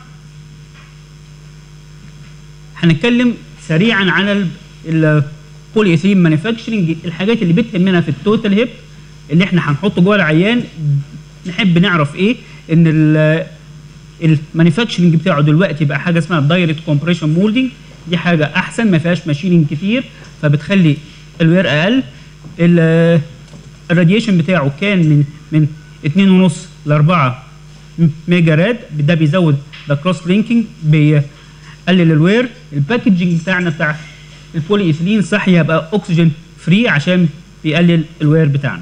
هنتكلم سريعا على البولي ايثيلين مانيفاكتشرنج الحاجات اللي بتهمنا في التوتال هيب اللي احنا هنحطه جوه العيان نحب نعرف ايه ان ال المانيفاكتشرنج بتاعه دلوقتي بقى حاجه اسمها دايركت كومبريشن مولدنج دي حاجه احسن ما فيهاش ماشيننج كتير فبتخلي الوير اقل ال- الراديشن بتاعه كان من من 2.5 ل 4 ميجا راد ده بيزود ذا كروس لينكينج بيقلل الوير الباكجنج بتاعنا بتاع البولي ايثيلين صح يبقى اكسجين فري عشان بيقلل الوير بتاعنا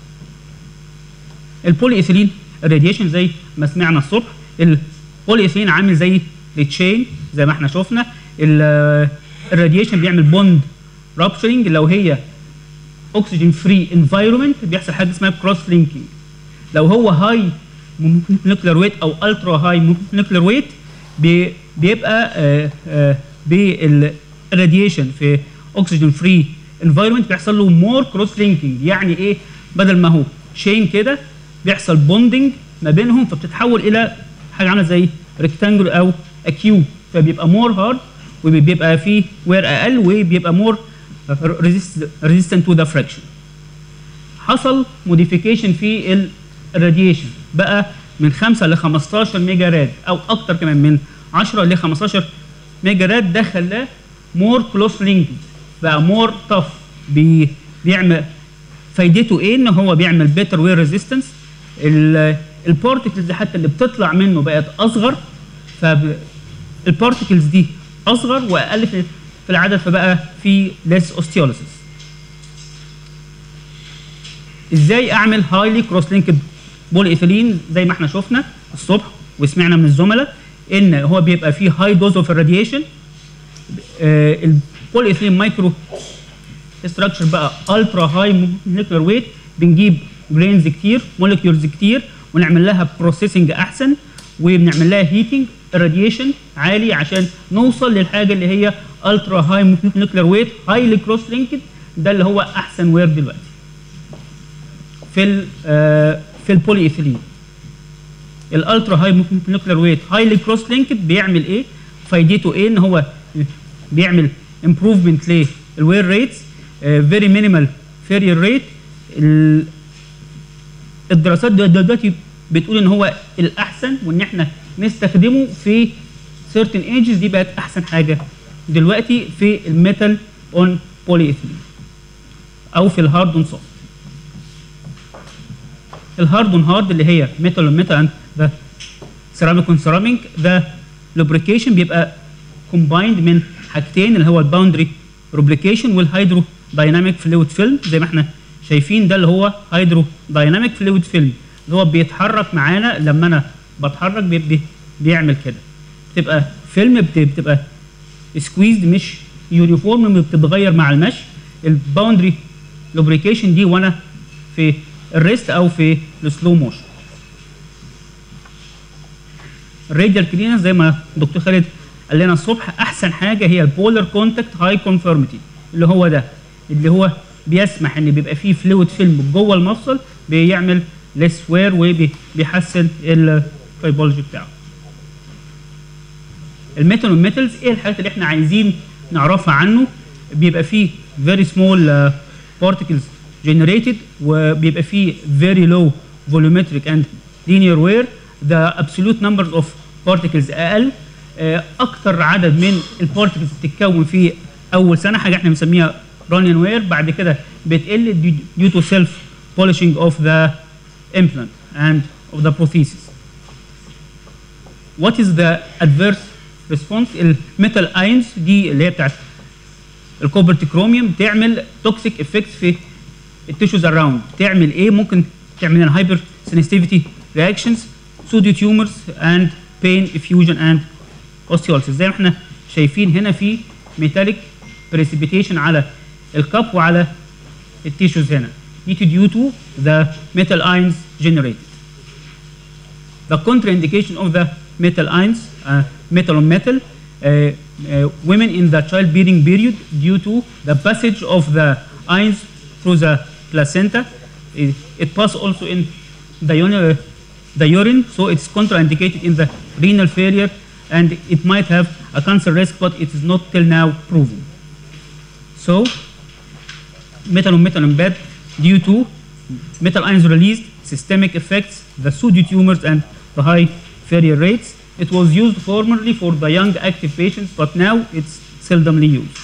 البولي ايثيلين الراديشن زي ما سمعنا الصبح البولي ايثيلين عامل زي التشين زي ما احنا شفنا ال- الراديشن بيعمل بوند رابشرنج لو هي اكسجين فري انفايرمنت بيحصل حاجه اسمها كروس لينكينج لو هو هاي مولكيولار ويت او الترا هاي مولكيولار ويت بيبقى آه، آه، بالراديشن في اكسجين فري انفايرمنت بيحصل له مور كروس لينكينج يعني ايه بدل ما هو شين كده بيحصل بوندنج ما بينهم فبتتحول الى حاجه عامله زي ريكتانجل او اكيوب فبيبقى مور هارد وبيبقى فيه وير اقل وبيبقى مور ريزيستنت تو ذا فريكشن حصل موديفيكيشن في الراديشن بقى من 5 ل 15 ميجا راد او اكتر كمان من 10 ل 15 ميجا راد ده خلاه مور كلوز لينكد بقى مور تف بي بيعمل فايدته ايه ان هو بيعمل بيتر وير ريزيستنس البارتكلز حتى اللي بتطلع منه بقت اصغر فالبارتكلز دي اصغر واقل في في العدد فبقى في ليس اوستيوليسيس ازاي اعمل هايلي كروس لينكد بول ايثيلين زي ما احنا شفنا الصبح وسمعنا من الزملاء ان هو بيبقى فيه هاي دوز اوف الراديشن البول ايثيلين مايكرو ستراكشر بقى الترا هاي مولكيولر ويت بنجيب جرينز كتير مولكيولز كتير ونعمل لها بروسيسنج احسن وبنعمل لها هيتنج راديشن عالي عشان نوصل للحاجه اللي هي الترا هاي مولكيولر ويت هايلي كروس لينكد ده اللي هو احسن وير دلوقتي في ال آه، في البولي ايثيلين الالترا هاي مولكيولر ويت هايلي كروس لينكد بيعمل ايه فايدته ايه ان هو بيعمل امبروفمنت للوير ريتس فيري مينيمال فيرير ريت الدراسات دل- دلوقتي بتقول ان هو الاحسن وان احنا نستخدمه في certain ages دي بقت احسن حاجه دلوقتي في الميتال اون بولي ايثيلين او في الهارد اون سوفت الهارد اون هارد اللي هي ميتال اون ميتال اند ذا سيراميك اون سيراميك ذا لوبريكيشن بيبقى كومبايند من حاجتين اللي هو الباوندري روبليكيشن والهيدرو دايناميك فلويد فيلم زي ما احنا شايفين ده اللي هو هيدرو دايناميك فلويد فيلم اللي هو بيتحرك معانا لما انا بتحرك بي بي بيعمل كده بتبقى فيلم بت- بتبقى سكويزد مش يونيفورم بتتغير مع المشي الباوندري لوبريكيشن دي وانا في الريست او في السلو موشن الراديال كلينس زي ما الدكتور خالد قال لنا الصبح احسن حاجه هي البولر كونتاكت هاي كونفورميتي اللي هو ده اللي هو بيسمح ان بيبقى فيه فلويد فيلم جوه المفصل بيعمل ليس وير وبيحسن الفايبولوجي بتاعه الميتال والميتالز ايه الحاجات اللي احنا عايزين نعرفها عنه بيبقى فيه very small uh, particles generated وبيبقى فيه very low volumetric and linear wear the absolute numbers of particles اقل آه، اكتر عدد من البارتكلز بتتكون في اول سنه حاجه احنا بنسميها رانيان وير بعد كده بتقل due to self polishing of the implant and of the prosthesis what is the adverse response الميتال اينز دي اللي هي بتاعت الكوبرت كروميوم بتعمل توكسيك افكتس في التيشوز اراوند تعمل ايه ممكن تعمل لنا هايبر سنسيتيفيتي رياكشنز سوديو تيومرز اند بين افيوجن اند اوستيوليسيس زي ما احنا شايفين هنا في ميتاليك بريسيبيتيشن على الكاب وعلى التيشوز هنا due to due to the metal ions generated the contraindication of the metal ions, uh, metal on metal, uh, uh, women in the childbearing period due to the passage of the ions through the placenta. It, it passes also in the, uni- the urine, so it's contraindicated in the renal failure and it might have a cancer risk, but it is not till now proven. So, metal on metal on bed due to metal ions released, systemic effects, the pseudotumors and the high failure rates. It was used formerly for the young active patients, but now it's seldomly used.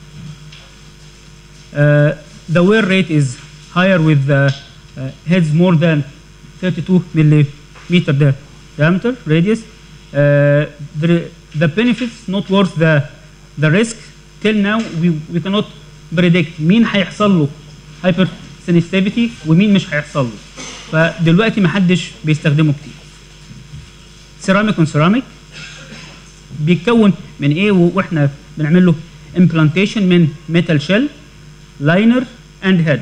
Uh, the wear rate is higher with the uh, heads more than 32 millimeter di- diameter radius. Uh, the, the benefits not worth the, the risk. Till now we, we cannot predict مين هيحصل له hyper sensitivity ومين مش هيحصل له. فدلوقتي محدش بيستخدمه كتير. سيراميك اون سيراميك بيتكون من ايه و- واحنا بنعمل له implantation من metal shell liner and head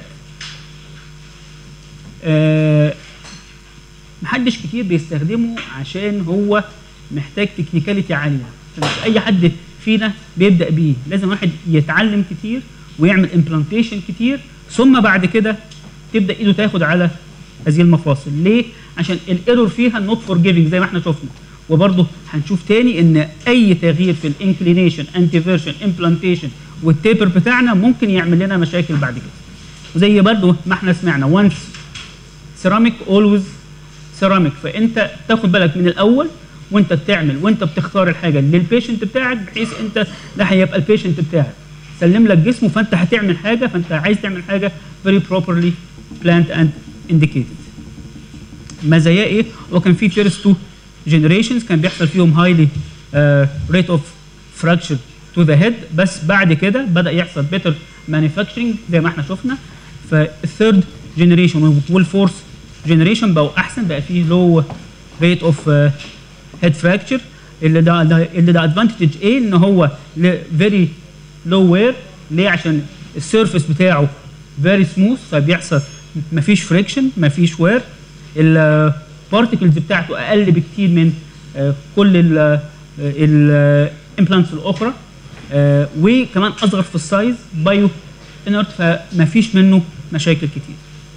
آه، محدش كتير بيستخدمه عشان هو محتاج تكنيكاليتي عاليه فمش اي حد فينا بيبدا بيه لازم واحد يتعلم كتير ويعمل امبلانتيشن كتير ثم بعد كده تبدا ايده تاخد على هذه المفاصل ليه عشان الايرور فيها نوت فور جيفنج زي ما احنا شفنا وبرضه هنشوف تاني ان اي تغيير في الانكلينيشن انتيفيرشن امبلانتيشن والتيبر بتاعنا ممكن يعمل لنا مشاكل بعد كده وزي برضه ما احنا سمعنا وانس سيراميك اولويز سيراميك فانت تاخد بالك من الاول وانت بتعمل وانت بتختار الحاجه للبيشنت بتاعك بحيث انت ده هيبقى البيشنت بتاعك سلم لك جسمه فانت هتعمل حاجه فانت عايز تعمل حاجه very properly planned and indicated مزاياه ايه؟ هو كان في فيرست تو جنريشنز كان بيحصل فيهم هايلي ريت اوف فراكشر تو ذا هيد بس بعد كده بدا يحصل بيتر مانيفاكتشرنج زي ما احنا شفنا فالثيرد جنريشن والفورث جنريشن بقوا احسن بقى فيه لو ريت اوف هيد فراكشر اللي ده ده- اللي ده ادفانتج ايه ان هو فيري لو وير ليه عشان السيرفيس بتاعه فيري سموث فبيحصل مفيش فريكشن مفيش وير البارتكلز بتاعته اقل بكتير من آه، كل الامبلانتس الاخرى آه، وكمان اصغر في السايز بايو انرت فمفيش منه مشاكل كتير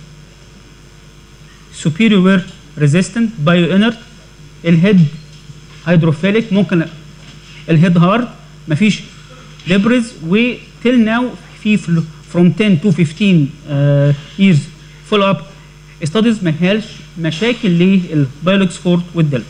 superior wear resistant bio inert الهيد هيدروفيليك ممكن الهيد هارد مفيش دبرز وتل ناو في فل- from 10 to 15 uh, years follow up studies ما هيالش مشاكل للبايولوكس فورت والدلتا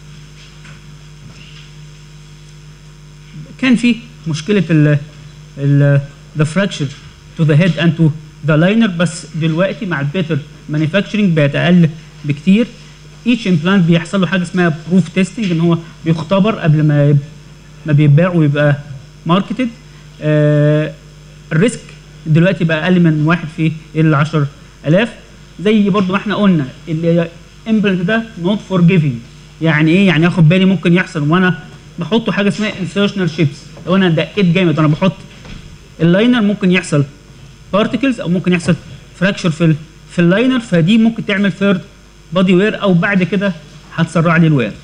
كان في مشكله ال ال the fracture to the head and to the liner بس دلوقتي مع البيتر مانيفاكتشرنج بقت اقل بكتير each implant بيحصل له حاجه اسمها بروف تيستنج ان هو بيختبر قبل ما يب- ما بيتباع ويبقى ماركتد آه الريسك دلوقتي بقى اقل من واحد في ال 10000 زي برضو ما احنا قلنا الامبلانت ده نوت فور جيفنج يعني ايه يعني اخد بالي ممكن يحصل وانا بحطه حاجه اسمها انسيرشنال شيبس لو انا دقيت جامد وانا بحط اللاينر ممكن يحصل بارتكلز او ممكن يحصل فراكشر في ال في اللاينر فدي ممكن تعمل ثيرد بادي وير او بعد كده هتسرع لي الوير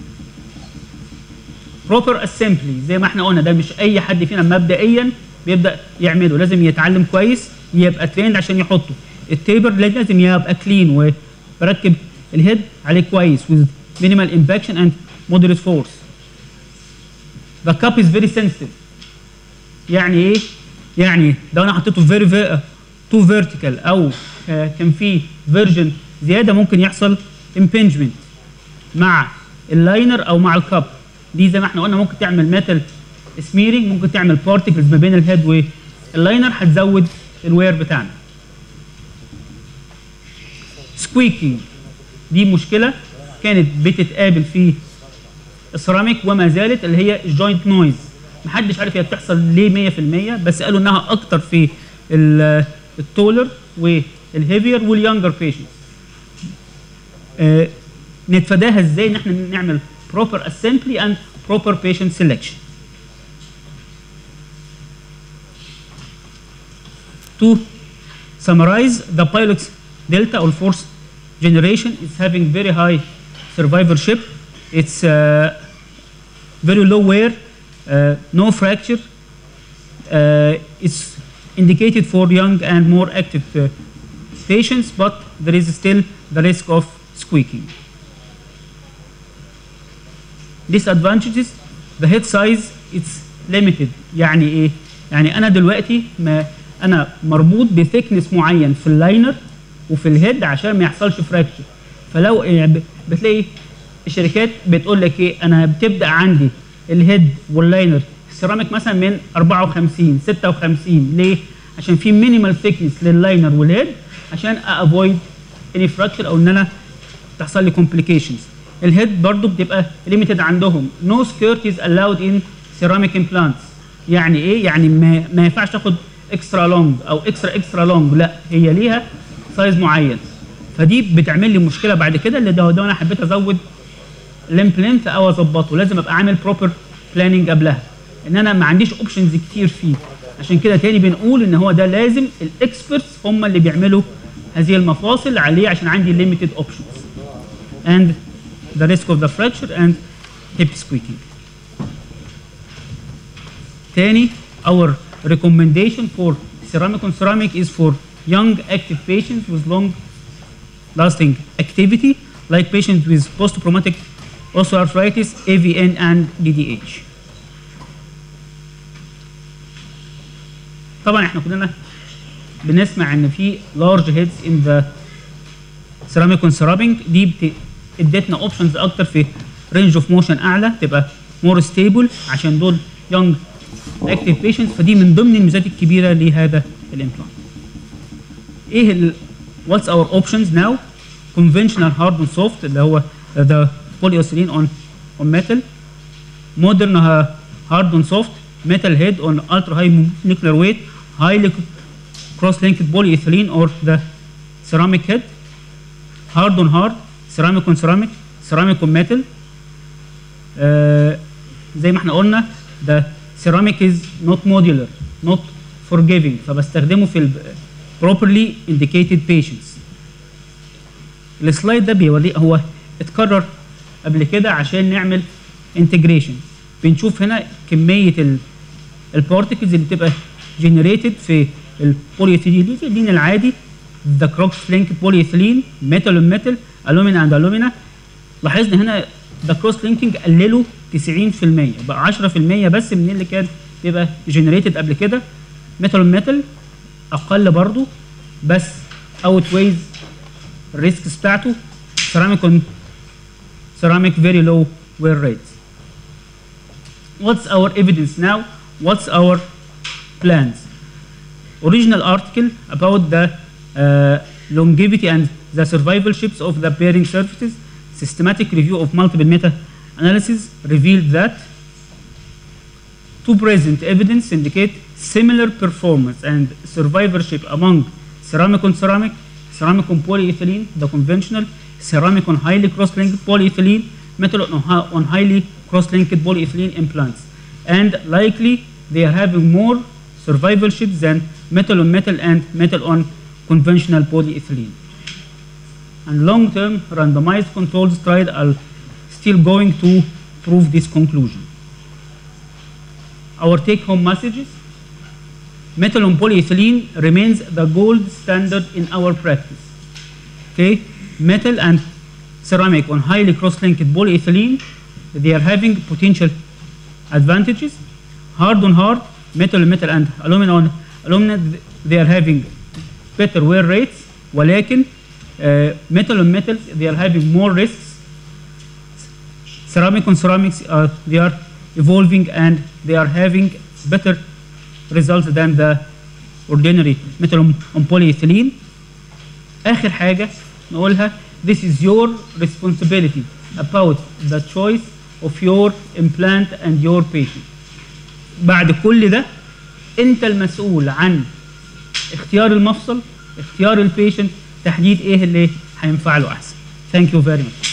بروبر اسمبلي زي ما احنا قلنا ده مش اي حد فينا مبدئيا بيبدا يعمله لازم يتعلم كويس يبقى تريند عشان يحطه التيبر لازم يبقى كلين وبركب الهيد عليه كويس with minimal impaction and moderate force the cup is very sensitive يعني ايه يعني لو انا حطيته فيري تو فيرتيكال او آه، كان في فيرجن زياده ممكن يحصل امبنجمنت مع اللاينر او مع الكاب دي زي ما احنا قلنا ممكن تعمل ميتال سميرنج ممكن تعمل بارتكلز ما بين الهيد واللاينر هتزود الوير بتاعنا سكويكينج دي مشكله كانت بتتقابل في السيراميك وما زالت اللي هي الجوينت نويز محدش عارف هي بتحصل ليه 100% بس قالوا انها اكتر في ال- التولر والهيفير واليونجر بيشنتس نتفاداها ازاي ان احنا نعمل proper assembly and proper patient selection to summarize the pilot's delta or force generation is having very high survivorship it's uh, very low wear uh, no fracture uh, it's indicated for young and more active uh, patients but there is still the risk of squeaking disadvantages the head size it's limited يعني ايه يعني انا دلوقتي ما انا مربوط بثيكنس معين في اللاينر وفي الهيد عشان ما يحصلش فراكشر فلو يعني ب- بتلاقي الشركات بتقول لك ايه انا بتبدا عندي الهيد واللاينر السيراميك مثلا من 54 56 ليه عشان في مينيمال ثيكنس لللاينر والهيد عشان افويد اني فراكشر او ان انا تحصل لي كومبليكيشنز الهيد برضو بتبقى ليميتد عندهم نو سكيرت از الاود ان سيراميك امبلانتس يعني ايه يعني ما, ما ينفعش تاخد اكسترا لونج او اكسترا اكسترا لونج لا هي ليها سايز معين فدي بتعمل لي مشكله بعد كده اللي ده, ده انا حبيت ازود ليمب لينث او اظبطه لازم ابقى عامل بروبر بلاننج قبلها ان انا ما عنديش اوبشنز كتير فيه عشان كده تاني بنقول ان هو ده لازم الاكسبرتس هم اللي بيعملوا هذه المفاصل عليه عشان عندي limited options and the risk of the fracture and hip squeaking تاني our recommendation for ceramic on ceramic is for young active patients with long lasting activity like patients with post-traumatic osteoarthritis, AVN and DDH. طبعا احنا كلنا بنسمع ان في large heads in the ceramic on ceramic دي بت- ادتنا اوبشنز اكتر في رينج اوف موشن اعلى تبقى مور ستيبل عشان دول يونج اكتيف بيشنتس فدي من ضمن الميزات الكبيره لهذا الامبلانت. ايه ال what's our options now conventional hard and soft اللي هو the polyethylene on on metal modern uh, hard and soft metal head on ultra high molecular weight highly cross-linked polyethylene or the ceramic head hard on hard ceramic on ceramic ceramic on metal آه زي ما احنا قلنا ده ceramic is not modular not forgiving فبستخدمه في ال properly indicated patients السلايد ده بيوري هو اتكرر قبل كده عشان نعمل انتجريشن بنشوف هنا كميه البارتكلز اللي بتبقى جنريتد في البوليثيلين العادي ذا كروكس لينك بوليثيلين ميتال ميتال الومينا اند الومينا لاحظنا هنا ذا كروس لينكينج قللوا 90% بقى 10% بس من اللي كان بيبقى جنريتد قبل كده ميتال ميتال اقل برضو بس اوت ويز الريسكس بتاعته ceramic on ceramic very low wear rates. What's our evidence now? What's our plans? Original article about the uh, longevity and the survivalorships of the bearing surfaces, systematic review of multiple meta-analysis revealed that two present evidence indicate similar performance and survivorship among ceramic on ceramic, ceramic on polyethylene, the conventional, ceramic on highly cross-linked polyethylene, metal on, hi- on highly cross-linked polyethylene implants. And likely they are having more survivorship than metal on metal and metal on conventional polyethylene. And long-term randomized controlled trials are still going to prove this conclusion. Our take-home messages metal on polyethylene remains the gold standard in our practice. Okay, metal and ceramic on highly cross-linked polyethylene, they are having potential advantages. Hard on hard, metal, metal, and aluminum on alumina they are having better wear rates ولكن uh, metal on metals they are having more risks ceramic on ceramics are they are evolving and they are having better results than the ordinary metal on, on polyethylene اخر حاجه نقولها this is your responsibility about the choice of your implant and your patient بعد كل ده انت المسؤول عن اختيار المفصل اختيار البيشنت تحديد ايه اللي هينفع له احسن ثانك يو فيري ماتش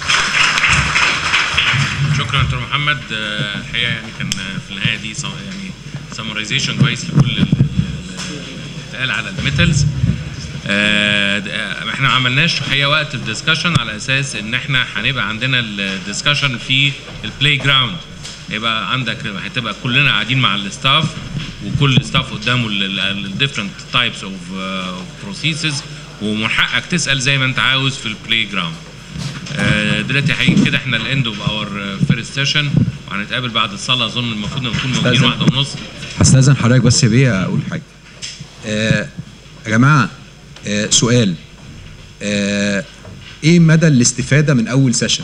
شكرا دكتور محمد آه، الحقيقه يعني كان آه، في النهايه دي سم- يعني سمرايزيشن كويس لكل ال- ال- اللي اتقال على الميتالز آه، د- آه، احنا ما عملناش الحقيقه وقت الدسكشن على اساس ان احنا هنبقى عندنا الدسكشن في البلاي جراوند يبقى عندك هتبقى كلنا قاعدين مع الستاف وكل ستاف قدامه الديفرنت تايبس اوف بروسيسز ومن حقك تسال زي ما انت عاوز في البلاي جراوند آه، دلوقتي حقيقي كده احنا الاند اوف اور فيرست سيشن وهنتقابل بعد الصلاه اظن المفروض نكون موجودين أستاذن. واحده ونص هستاذن حضرتك بس يا بيه اقول حاجه آه يا جماعه آه سؤال آه ايه مدى الاستفاده من اول سيشن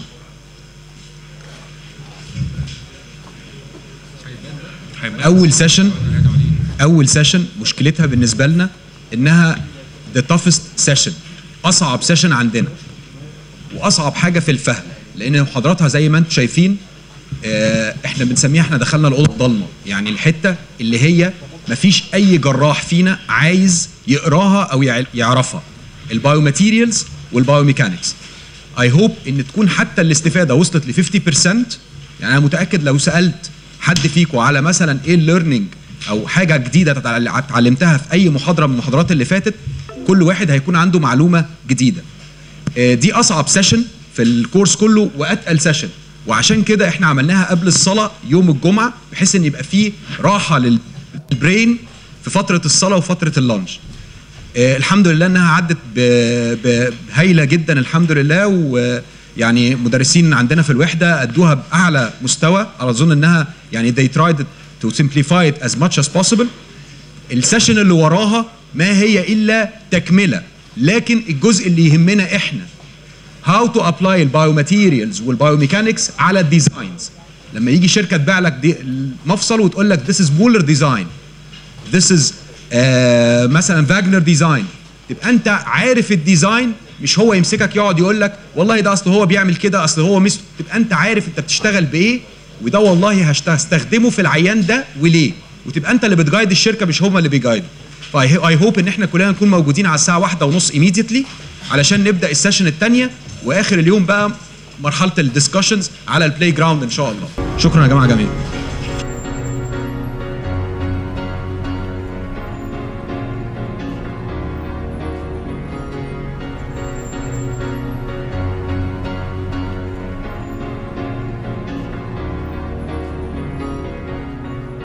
هيبقى- اول سيشن اول سيشن مشكلتها بالنسبه لنا انها the toughest session اصعب سيشن عندنا واصعب حاجه في الفهم لان محاضراتها زي ما انتم شايفين آه، احنا بنسميها احنا دخلنا الاوضه الضلمه يعني الحته اللي هي مفيش اي جراح فينا عايز يقراها او يع- يعرفها البايوماتيريالز والبايوميكانكس اي هوب ان تكون حتى الاستفاده وصلت ل 50% يعني انا متاكد لو سالت حد فيكم على مثلا ايه الليرنينج او حاجه جديده تتع- اتعلمتها في اي محاضره من المحاضرات اللي فاتت كل واحد هيكون عنده معلومه جديده آه، دي اصعب سيشن في الكورس كله واتقل سيشن وعشان كده احنا عملناها قبل الصلاه يوم الجمعه بحيث ان يبقى فيه راحه للبرين في فتره الصلاه وفتره اللانش آه، الحمد لله انها عدت ب- ب- بهايله جدا الحمد لله ويعني مدرسين عندنا في الوحده ادوها باعلى مستوى على اظن انها يعني they tried to simplify it as much as possible السيشن اللي وراها ما هي الا تكمله لكن الجزء اللي يهمنا احنا how to apply البايوماتيريالز والبايوميكانكس على الديزاينز لما يجي شركه تبيع لك دي المفصل وتقول لك this is Wooler design this is آه مثلا فاجنر ديزاين تبقى انت عارف الديزاين مش هو يمسكك يقعد يقول لك والله ده اصل هو بيعمل كده اصل هو مس تبقى انت عارف انت بتشتغل بايه وده والله هشت- هستخدمه في العيان ده وليه وتبقى انت اللي بتجايد الشركه مش هم اللي بيجايدوا فاي هوب ان احنا كلنا نكون موجودين على الساعه واحدة ونص ايميديتلي علشان نبدا السيشن الثانيه واخر اليوم بقى مرحله الدiscussions على البلاي جراوند ان شاء الله شكرا يا جماعه جميل